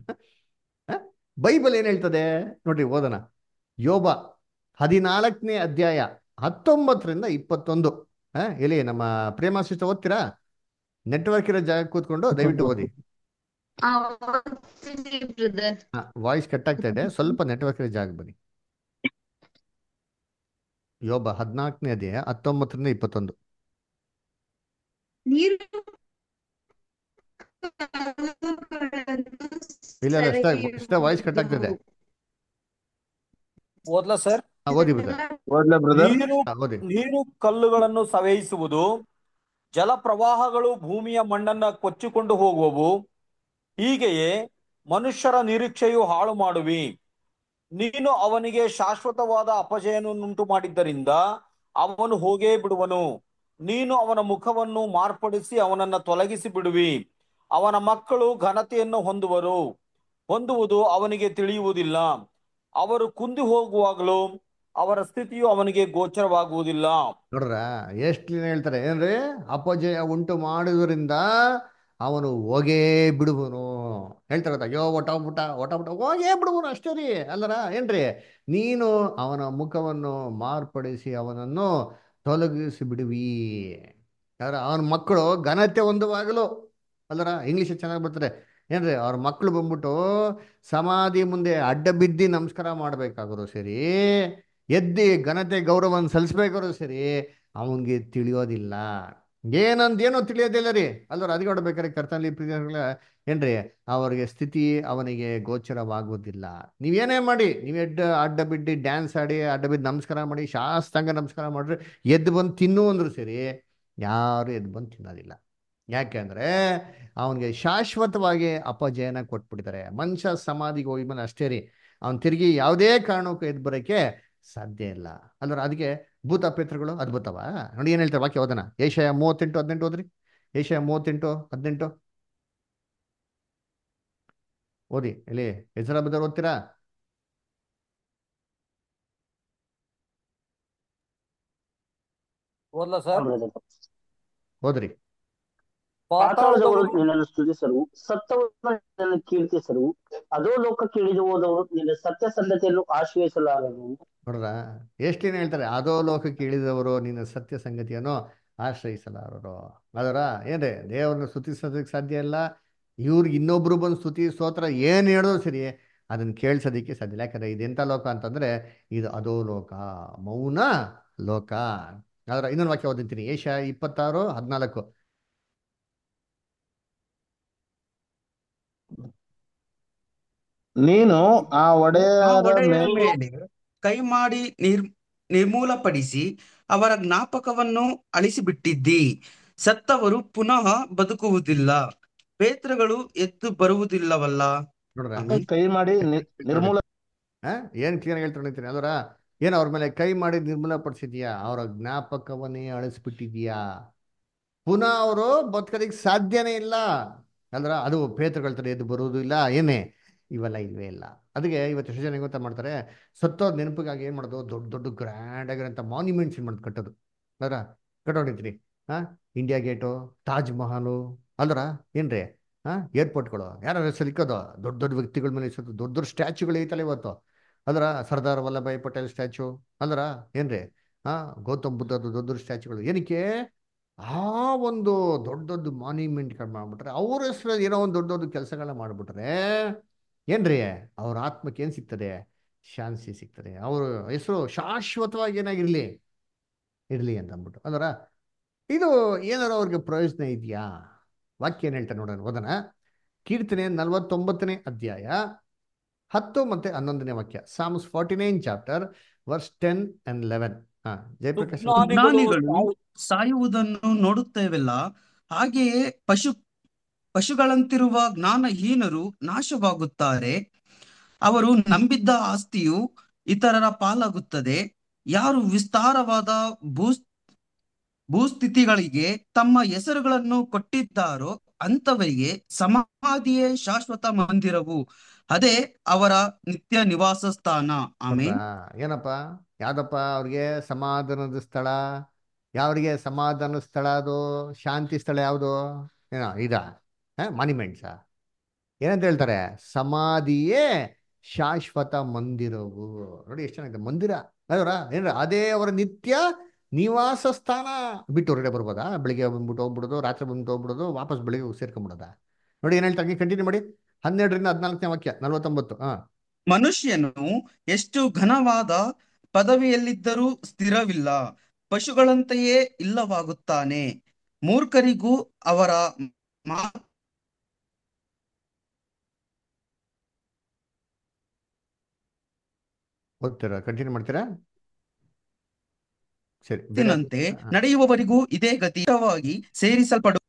ಬೈಬಲ್ ಏನು ಹೇಳ್ತದೆ ನೋಡ್ರಿ ಓದೋಣ ಯೋಬ ಹದಿನಾಲ್ಕನೇ ಅಧ್ಯಾಯ ಹತ್ತೊಂಬತ್ತರಿಂದ ಇಪ್ಪತ್ತೊಂದು ಆ, ಎಲ್ಲಿ ನಮ್ಮ ಪ್ರೇಮ ಸಿಸ್ಟರ್ ಓದ್ತೀರಾ ನೆಟ್ವರ್ಕ್ ಇರೋ ಜಾಗ ಕೂತ್ಕೊಂಡು ದಯವಿಟ್ಟು ಓದಿ ಬ್ರದರ್ ವಾಯ್ಸ್ ಕಟ್ ಆಗ್ತಾ ಇದೆ ಸ್ವಲ್ಪ ನೆಟ್ವರ್ಕ್ ಇರೋ ಜಾಗ ಬನ್ನಿ ಯೋಬ ಹದಿನಾಲ್ಕನೇ ಅಧ್ಯಾಯ ಹತ್ತೊಂಬತ್ತರಿಂದ ಇಪ್ಪತ್ತೊಂದು ನೀರು ಇಲ್ಲ ಇಲ್ಲ ಇಷ್ಟ ಇಷ್ಟ ವಾಯ್ಸ್ ಕಟ್ ಆಗ್ತಿದೆ ಓದ್ಲಾ ಸರ್ ಹಾ, ಓದಿ ಬ್ರದರ್ ಓದ್ಲಾ ಬ್ರದರ್ ನೀರು ಹಾ, ಓದಿ ನೀರು ಕಲ್ಲುಗಳನ್ನು ಸವೆಯಿಸುವುದು ಜಲ ಪ್ರವಾಹಗಳು ಭೂಮಿಯ ಮಣ್ಣನ್ನ ಕೊಚ್ಚಿಕೊಂಡು ಹೋಗುವವು ಹೀಗೆಯೇ ಮನುಷ್ಯರ ನಿರೀಕ್ಷೆಯು ಹಾಳು ಮಾಡುವಿ ನೀನು ಅವನಿಗೆ ಶಾಶ್ವತವಾದ ಅಪಜಯವನ್ನುಂಟು ಮಾಡಿದ್ದರಿಂದ ಅವನು ಹೋಗೇ ಬಿಡುವನು ನೀನು ಅವನ ಮುಖವನ್ನು ಮಾರ್ಪಡಿಸಿ ಅವನನ್ನ ತೊಲಗಿಸಿ ಬಿಡುವಿ ಅವನ ಮಕ್ಕಳು ಘನತೆಯನ್ನು ಹೊಂದುವರು ಹೊಂದುವುದು ಅವನಿಗೆ ತಿಳಿಯುವುದಿಲ್ಲ ಅವರು ಕುಂದಿ ಹೋಗುವಾಗಲೂ ಅವರ ಸ್ಥಿತಿಯು ಅವನಿಗೆ ಗೋಚರವಾಗುವುದಿಲ್ಲ ನೋಡ್ರ ಎಷ್ಟು ದಿನ ಹೇಳ್ತಾರೆ ಏನ್ರಿ ಅಪಜಯ ಉಂಟು ಮಾಡುವುದರಿಂದ ಅವನು ಹೋಗೇ ಬಿಡುವನು ಹೇಳ್ತಾರೆ ಗೊತ್ತಾ ಅಯ್ಯೋ ಒಟ್ಟಾಗ್ಬಿಟ್ಟ ಒಟ್ಟಾಗ್ಬಿಟ್ಟ ಹೋಗೇ ಬಿಡುವನು ಅಷ್ಟೇ ರೀ ಅಲ್ಲರ ಏನ್ರಿ ನೀನು ಅವನ ಮುಖವನ್ನು ಮಾರ್ಪಡಿಸಿ ಅವನನ್ನು ತೊಲಗಿಸಿ ಬಿಡುವಿ ಯಾರ ಅವನ ಮಕ್ಕಳು ಘನತೆ ಹೊಂದುವಾಗಲು ಅಲ್ಲರ ಇಂಗ್ಲೀಷ್ ಚೆನ್ನಾಗಿ ಬರ್ತಾರೆ ಏನ್ರಿ ಅವ್ರ ಮಕ್ಕಳು ಬಂದ್ಬಿಟ್ಟು ಸಮಾಧಿ ಮುಂದೆ ಅಡ್ಡ ಬಿದ್ದಿ ನಮಸ್ಕಾರ ಮಾಡ್ಬೇಕಾದ್ರು ಸರಿ ಎದ್ದಿ ಘನತೆ ಗೌರವವನ್ನು ಸಲ್ಲಿಸ್ಬೇಕಾದ್ರು ಸರಿ ಅವನಿಗೆ ತಿಳಿಯೋದಿಲ್ಲ ಏನಂದೇನೋ ತಿಳಿಯೋದಿಲ್ಲ ರೀ ಅಲ್ಲರ ಅದಕ್ಕೆ ನೋಡ್ಬೇಕಾದ್ರೆ ಕರ್ತನಲ್ಲಿ ಪ್ರಿಯಗಳ ಏನ್ರಿ ಅವರಿಗೆ ಸ್ಥಿತಿ ಅವನಿಗೆ ಗೋಚರವಾಗುವುದಿಲ್ಲ ನೀವೇನೇ ಮಾಡಿ ನೀವು ಎಡ್ಡ ಅಡ್ಡ ಬಿದ್ದು ಡ್ಯಾನ್ಸ್ ಆಡಿ ಅಡ್ಡ ಬಿದ್ದು ನಮಸ್ಕಾರ ಮಾಡಿ ಶಾಸ್ತಾಂಗ ನಮಸ್ಕಾರ ಮಾಡ್ರಿ ಎದ್ದು ಬಂದು ತಿನ್ನು ಅಂದ್ರು ಸರಿ ಯಾರು ಎದ್ದು ಬಂದು ತಿನ್ನೋದಿಲ್ಲ ಯಾಕೆಂದ್ರೆ ಅವನಿಗೆ ಶಾಶ್ವತವಾಗಿ ಅಪಜಯನ ಕೊಟ್ಬಿಟ್ಟಿದ್ದಾರೆ ಮನುಷ್ಯ ಸಮಾಧಿಗೆ ಹೋಗಿದ್ಮೇಲೆ ಅಷ್ಟೇ ರೀ ಅವ್ನು ತಿರುಗಿ ಯಾವುದೇ ಕಾರಣಕ್ಕೂ ಎದ್ದು ಬರೋಕ್ಕೆ ಸಾಧ್ಯ ಇಲ್ಲ ಅಂದ್ರೆ ಅದಕ್ಕೆ ಭೂತ ಪೇತ್ರಗಳು ಅದ್ಭುತವ ನೋಡಿ ಏನು ಹೇಳ್ತಾರೆ ವಾಕ್ಯ ಓದೋಣ ಏಷ್ಯ ಮೂವತ್ತೆಂಟು ಹದಿನೆಂಟು ಓದ್ರಿ ಏಷ್ಯ ಮೂವತ್ತೆಂಟು ಹದಿನೆಂಟು ಓದಿ ಎಲ್ಲಿ ಹೆಸರ ಬದರ್ ಓದ್ತೀರಾ ಓದ್ಲಾ ಸರ್ ಓದ್ರಿ ಪಾತಾಳದವರು ನಿನ್ನನ್ನು ಸ್ತುತಿಸರು ಸತ್ತವರು ನಿನ್ನನ್ನು ಕೀರ್ತಿಸರು ಅದೋ ಲೋಕಕ್ಕೆ ಇಳಿದು ಹೋದವರು ನಿನ್ನ ಸತ್ಯ ಸಂಗತಿಯನ್ನು ಆಶ್ರಯಿಸಲಾರರು ನೋಡ್ರ ಎಷ್ಟಿನ ಹೇಳ್ತಾರೆ ಅದೋ ಲೋಕಕ್ಕೆ ಇಳಿದವರು ನಿನ್ನ ಸತ್ಯ ಸಂಗತಿಯನ್ನು ಆಶ್ರಯಿಸಲಾರರು ಅದರ ಏನ್ರಿ ದೇವರನ್ನ ಸ್ತುತಿಸೋದಕ್ಕೆ ಸಾಧ್ಯ ಇಲ್ಲ ಇವ್ರಿಗೆ ಇನ್ನೊಬ್ರು ಬಂದು ಸ್ತುತಿ ಸ್ತೋತ್ರ ಏನು ಹೇಳಿದ್ರು ಸರಿ ಅದನ್ನ ಕೇಳಿಸೋದಕ್ಕೆ ಸಾಧ್ಯ ಇಲ್ಲ ಯಾಕಂದ್ರೆ ಇದೆಂಥ ಲೋಕ ಅಂತಂದ್ರೆ ಇದು ಅದೋ ಲೋಕ ಮೌನ ಲೋಕ ಅದರ ಇನ್ನೊಂದು ವಾಕ್ಯ ಓದಿರ್ತೀನಿ ಏಷ್ಯಾ ಇಪ್ಪತ್ತಾರು ಹದಿನಾಲ್ಕು ನೀನು ಆ ಆ ಒಡೆಯರ ಒಡೆಯರ ಮೇಲೆ ಮೇಲೆ ಕೈ ಮಾಡಿ ನಿರ್ ನಿರ್ಮೂಲಪಡಿಸಿ ಅವರ ಜ್ಞಾಪಕವನ್ನು ಅಳಿಸಿಬಿಟ್ಟಿದ್ದಿ ಸತ್ತವರು ಪುನಃ ಬದುಕುವುದಿಲ್ಲ ಪೇತ್ರಗಳು ಎದ್ದು ಬರುವುದಿಲ್ಲವಲ್ಲ ನೋಡ್ರ ಆಮೆನ್. ಕೈ ಮಾಡಿ ನಿ- ನಿರ್ಮೂಲ ಆ ಏನು ಕ್ಲಿಯರ್ ಹೇಳ್ತಾ ಹೇಳ್ತೀನಿ ಅದರ ಏನು ಅವ್ರ ಮೇಲೆ ಕೈ ಮಾಡಿ ನಿರ್ಮೂಲಪಡಿಸಿದ್ಯಾ ಅವರ ಜ್ಞಾಪಕವನ್ನೇ ಅಳಿಸ್ಬಿಟ್ಟಿದ್ಯಾ ಪುನಃ ಅವರು ಬದುಕೋದಕ್ಕೆ ಸಾಧ್ಯನೇ ಇಲ್ಲ ಅಂದ್ರ ಅದು ಪೇತ್ರಗಳ ಥರ ಎದ್ದು ಬರುವುದು ಇಲ್ಲ ಏನೇ ಇವೆಲ್ಲ ಇಲ್ವೇ ಇಲ್ಲ ಅದಕ್ಕೆ ಇವತ್ತು ಎಷ್ಟು ಜನ ಹೆಂಗ್ ಗೊತ್ತಾ ಮಾಡ್ತಾರೆ ಸತ್ತೋದ್ ನೆನಪಿಗಾಗಿ ಏನು ಮಾಡೋದು ದೊಡ್ಡ ದೊಡ್ಡ ಗ್ರ್ಯಾಂಡ್ ಆಗಿರೋಂಥ ಮಾನ್ಯುಮೆಂಟ್ಸ್ ಏನು ಮಾಡೋದು ಕಟ್ಟೋದು ಅದರ ಕಟ್ಟೋಡಿದ್ರಿ ಹಾ ಇಂಡಿಯಾ ಗೇಟು ತಾಜ್ ಮಹಲು ಅಲ್ದ್ರ ಏನ್ರಿ ಹಾ ಏರ್ಪೋರ್ಟ್ಗಳು ಯಾರು ಹೆಸರು ಇಕ್ಕೋದು ದೊಡ್ಡ ದೊಡ್ಡ ವ್ಯಕ್ತಿಗಳ ಮೇಲೆ ಇಸೋದು ದೊಡ್ಡ ದೊಡ್ಡ ಸ್ಟ್ಯಾಚ್ಯುಗಳು ಐತಲ್ಲ ಇವತ್ತು ಅದರ ಸರ್ದಾರ್ ವಲ್ಲಭಾಯ್ ಪಟೇಲ್ ಸ್ಟ್ಯಾಚು ಅಲ್ದ್ರ ಏನ್ರಿ ಹಾ ಗೌತಮ್ ಬುದ್ಧದ್ದು ದೊಡ್ಡ ದೊಡ್ಡ ಸ್ಟ್ಯಾಚ್ಯುಗಳು ಏನಕ್ಕೆ ಆ ಒಂದು ದೊಡ್ಡ ದೊಡ್ಡ ಮಾನ್ಯುಮೆಂಟ್ಗಳು ಮಾಡ್ಬಿಟ್ರೆ ಅವ್ರ ಹೆಸರು ಏನೋ ಒಂದು ದೊಡ್ಡ ದೊಡ್ಡ ಕೆಲಸಗಳನ್ನ ಮಾಡ್ಬಿಟ್ರೆ ಏನ್ರಿ ಅವ್ರ ಆತ್ಮಕ್ಕೆ ಏನು ಸಿಗ್ತದೆ ಶಾಂತಿ ಸಿಗ್ತದೆ ಅವ್ರ ಹೆಸರು ಶಾಶ್ವತವಾಗಿ ಏನಾಗಿರ್ಲಿ ಇರ್ಲಿ ಅಂತ ಅಂದ್ಬಿಟ್ಟು ಅಂದ್ರ ಇದು ಏನಾರು ಅವ್ರಿಗೆ ಪ್ರಯೋಜನ ಇದೆಯಾ ವಾಕ್ಯ ಏನು ಹೇಳ್ತಾರೆ ನೋಡೋಣ ಓದೋಣ ಕೀರ್ತನೆ ನಲವತ್ತೊಂಬತ್ತನೇ ಅಧ್ಯಾಯ ಹತ್ತು ಮತ್ತೆ ಹನ್ನೊಂದನೇ ವಾಕ್ಯ Psalms forty nine chapter verse ten and eleven ಹಾ ಜಯಪ್ರಕಾಶ್ ಅವ್ರೆ. ಜ್ಞಾನಿಗಳು ಸಾಯುವುದನ್ನು ನೋಡುತ್ತೇವಲ್ಲ ಹಾಗೆಯೇ ಪಶು ಪಶುಗಳಂತಿರುವ ಜ್ಞಾನಹೀನರು ನಾಶವಾಗುತ್ತಾರೆ ಅವರು ನಂಬಿದ್ದ ಆಸ್ತಿಯು ಇತರರ ಪಾಲಾಗುತ್ತದೆ ಯಾರು ವಿಸ್ತಾರವಾದ ಭೂ ಭೂಸ್ಥಿತಿಗಳಿಗೆ ತಮ್ಮ ಹೆಸರುಗಳನ್ನು ಕೊಟ್ಟಿದ್ದಾರೋ ಅಂತವರಿಗೆ ಸಮಾಧಿಯೇ ಶಾಶ್ವತ ಮಂದಿರವು ಅದೇ ಅವರ ನಿತ್ಯ ನಿವಾಸ ಸ್ಥಾನ ಆಮೇನ್ ಗೊತ್ತಾ? ಏನಪ್ಪ ಯಾವ್ದಪ್ಪ ಅವ್ರಿಗೆ ಸಮಾಧಾನದ ಸ್ಥಳ ಯಾವ್ರಿಗೆ ಸಮಾಧಾನ ಸ್ಥಳ ಅದು ಶಾಂತಿ ಸ್ಥಳ ಯಾವುದು ಏನೋ ಇದಾ ಮಾನಿಮೆಂಟ್ಸಾ ಏನಂತ ಹೇಳ್ತಾರೆ ಸಮಾಧಿಯೇ ಶಾಶ್ವತ ಮಂದಿರವು ನೋಡಿ ಎಷ್ಟು ಚೆನ್ನಾಗಿದೆ ಮಂದಿರ ಅದರ ಏನ್ರ ಅದೇ ಅವರ ನಿತ್ಯ ನಿವಾಸ ಸ್ಥಾನ ಬಿಟ್ಟು ಹೊರಗಡೆ ಬರ್ಬೋದಾ ಬೆಳಿಗ್ಗೆ ಬಂದ್ಬಿಟ್ಟು ಹೋಗ್ಬಿಡೋದು ರಾತ್ರಿ ಬಂದ್ಬಿಟ್ಟು ಹೋಗ್ಬಿಡೋದು ವಾಪಸ್ ಬೆಳಿಗ್ಗೆ ಸೇರ್ಕೊಂಡ್ಬಿಡೋದಾ ನೋಡಿ ಏನ್ ಹೇಳ್ತಾರೆ ಕಂಟಿನ್ಯೂ ಮಾಡಿ ಹನ್ನೆರಡರಿಂದ ಹದಿನಾಲ್ಕನೇ ವಾಕ್ಯ ನಲ್ವತ್ತೊಂಬತ್ತು ಹಾ ಮನುಷ್ಯನು ಎಷ್ಟು ಘನವಾದ ಪದವಿಯಲ್ಲಿದ್ದರೂ ಸ್ಥಿರವಿಲ್ಲ ಪಶುಗಳಂತೆಯೇ ಇಲ್ಲವಾಗುತ್ತಾನೆ ಮೂರ್ಖರಿಗೂ ಅವರ ಮಾ ಓದ್ತೀರಾ ಕಂಟಿನ್ಯೂ ಮಾಡ್ತೀರಾ ಸರಿ ಬೇರೆ ಮಾತಿನಂತೆ ಹಾ. ನಡೆಯುವವರಿಗೂ ಇದೇ ಗತಿವಾಗಿ ಸೇರಿಸಲ್ಪಡು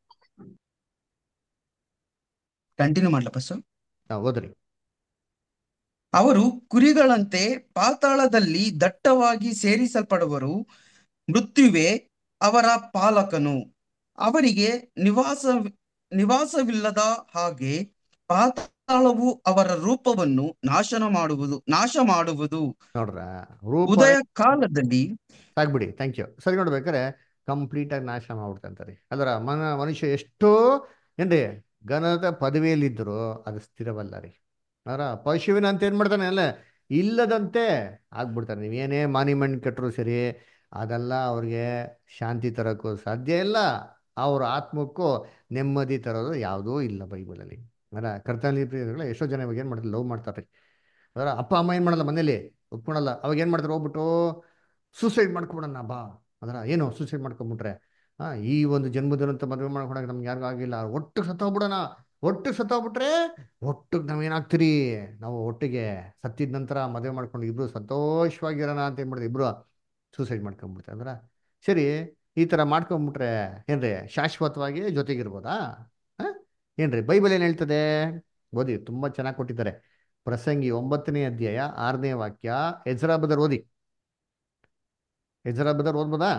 ಕಂಟಿನ್ಯೂ ಮಾಡ್ಲಾ ಬಸ್ಸು ಹಾ, ಓದ್ರಿ ಅವರು ಕುರಿಗಳಂತೆ ಪಾತಾಳದಲ್ಲಿ ದಟ್ಟವಾಗಿ ಸೇರಿಸಲ್ಪಡುವರು ಮೃತ್ಯುವೇ ಅವರ ಪಾಲಕನು ಅವರಿಗೆ ನಿವಾಸ ನಿವಾಸವಿಲ್ಲದ ಹಾಗೆ ಪಾತಾಳವು ಅವರ ರೂಪವನ್ನು ನಾಶನ ಮಾಡುವುದು ನಾಶ ಮಾಡುವುದು ನೋಡ್ರ ರೂಪ ಉದಯ ಕಾಲದಲ್ಲಿ ಸಾಕ್ಬಿಡಿ ಥ್ಯಾಂಕ್ ಯು ಸರಿ ನೋಡ್ಬೇಕಾರೆ ಕಂಪ್ಲೀಟ್ ಆಗಿ ನಾಶ ಮಾಡ್ಬಿಡ್ತಂತಾರೆ ಅದರ ಮನ ಮನುಷ್ಯ ಎಷ್ಟೋ ಏನ್ರಿ ಘನದ ಪದವಿಯಲ್ಲಿದ್ದರು ಅದು ಸ್ಥಿರವಲ್ಲ ರೀ ಅದರ ಪಶುವಿನ ಅಂತ ಏನ್ ಮಾಡ್ತಾನೆ ಅಲ್ಲ ಇಲ್ಲದಂತೆ ಆಗ್ಬಿಡ್ತಾನೆ ನೀವೇನೇ ಮಾನಿಮೆಂಟ್ ಕಟ್ಟರು ಸರಿ ಅದೆಲ್ಲ ಅವ್ರಿಗೆ ಶಾಂತಿ ತರೋಕ್ಕೂ ಸಾಧ್ಯ ಇಲ್ಲ ಅವ್ರ ಆತ್ಮಕ್ಕೂ ನೆಮ್ಮದಿ ತರೋದು ಯಾವುದೂ ಇಲ್ಲ ಬೈಬಲಲ್ಲಿ ಅದರ ಕರ್ತನಲ್ಲಿ ಪ್ರಿಯರುಗಳೇ ಎಷ್ಟೋ ಜನ ಇವಾಗ ಏನು ಮಾಡ್ತಾರೆ ಲವ್ ಮಾಡ್ತಾರೆ ಅದರ ಅಪ್ಪ ಅಮ್ಮ ಏನು ಮಾಡಲ್ಲ ಮನೇಲಿ ಒಪ್ಕೊಳಲ್ಲ ಅವಾಗ ಏನು ಮಾಡ್ತಾರೆ ಹೋಗ್ಬಿಟ್ಟು ಸೂಸೈಡ್ ಮಾಡ್ಕೊಬಿಡೋಣ ಬಾ ಅದರ ಏನು ಸೂಸೈಡ್ ಮಾಡ್ಕೊಂಬಿಟ್ರೆ ಆ ಈ ಒಂದು ಜನ್ಮದಿನಂತ ಮದುವೆ ಮಾಡ್ಕೊಳಕ್ಕೆ ನಮ್ಗೆ ಯಾರಿಗೂ ಆಗಿಲ್ಲ ಒಟ್ಟಿಗೆ ಸತ್ತೋಗ್ಬಿಡೋಣ ಒಟ್ಟಿಗೆ ಸತ್ತೋಗ್ಬಿಟ್ರೆ ಒಟ್ಟಿಗೆ ನಾವೇನಾಗ್ತೀರಿ ನಾವು ಒಟ್ಟಿಗೆ ಸತ್ತಿದ ನಂತರ ಮದುವೆ ಮಾಡ್ಕೊಂಡು ಇಬ್ರು ಸಂತೋಷವಾಗಿರೋಣ ಅಂತ ಏನ್ ಮಾಡಿದ್ರು ಇಬ್ರು ಸೂಸೈಡ್ ಮಾಡ್ಕೊಂಡ್ಬಿಡ್ತಾರೆ ಅಂದ್ರ ಸರಿ ಈ ಥರ ಮಾಡ್ಕೊಂಬಿಟ್ರೆ ಏನ್ರಿ ಶಾಶ್ವತವಾಗಿ ಜೊತೆಗಿರ್ಬೋದಾ ಆ? ಏನ್ರಿ ಬೈಬಲ್ ಏನು ಹೇಳ್ತದೆ ಓದಿ ತುಂಬಾ ಚೆನ್ನಾಗಿ ಕೊಟ್ಟಿದ್ದಾರೆ ಪ್ರಸಂಗಿ ಒಂಬತ್ತನೇ ಅಧ್ಯಾಯ ಆರನೇ ವಾಕ್ಯ ಎಜ್ರಾ ಬದರ್ ಓದಿ ಎಜ್ರಾ ಬದರ್ ಓದ್ಬೋದಾ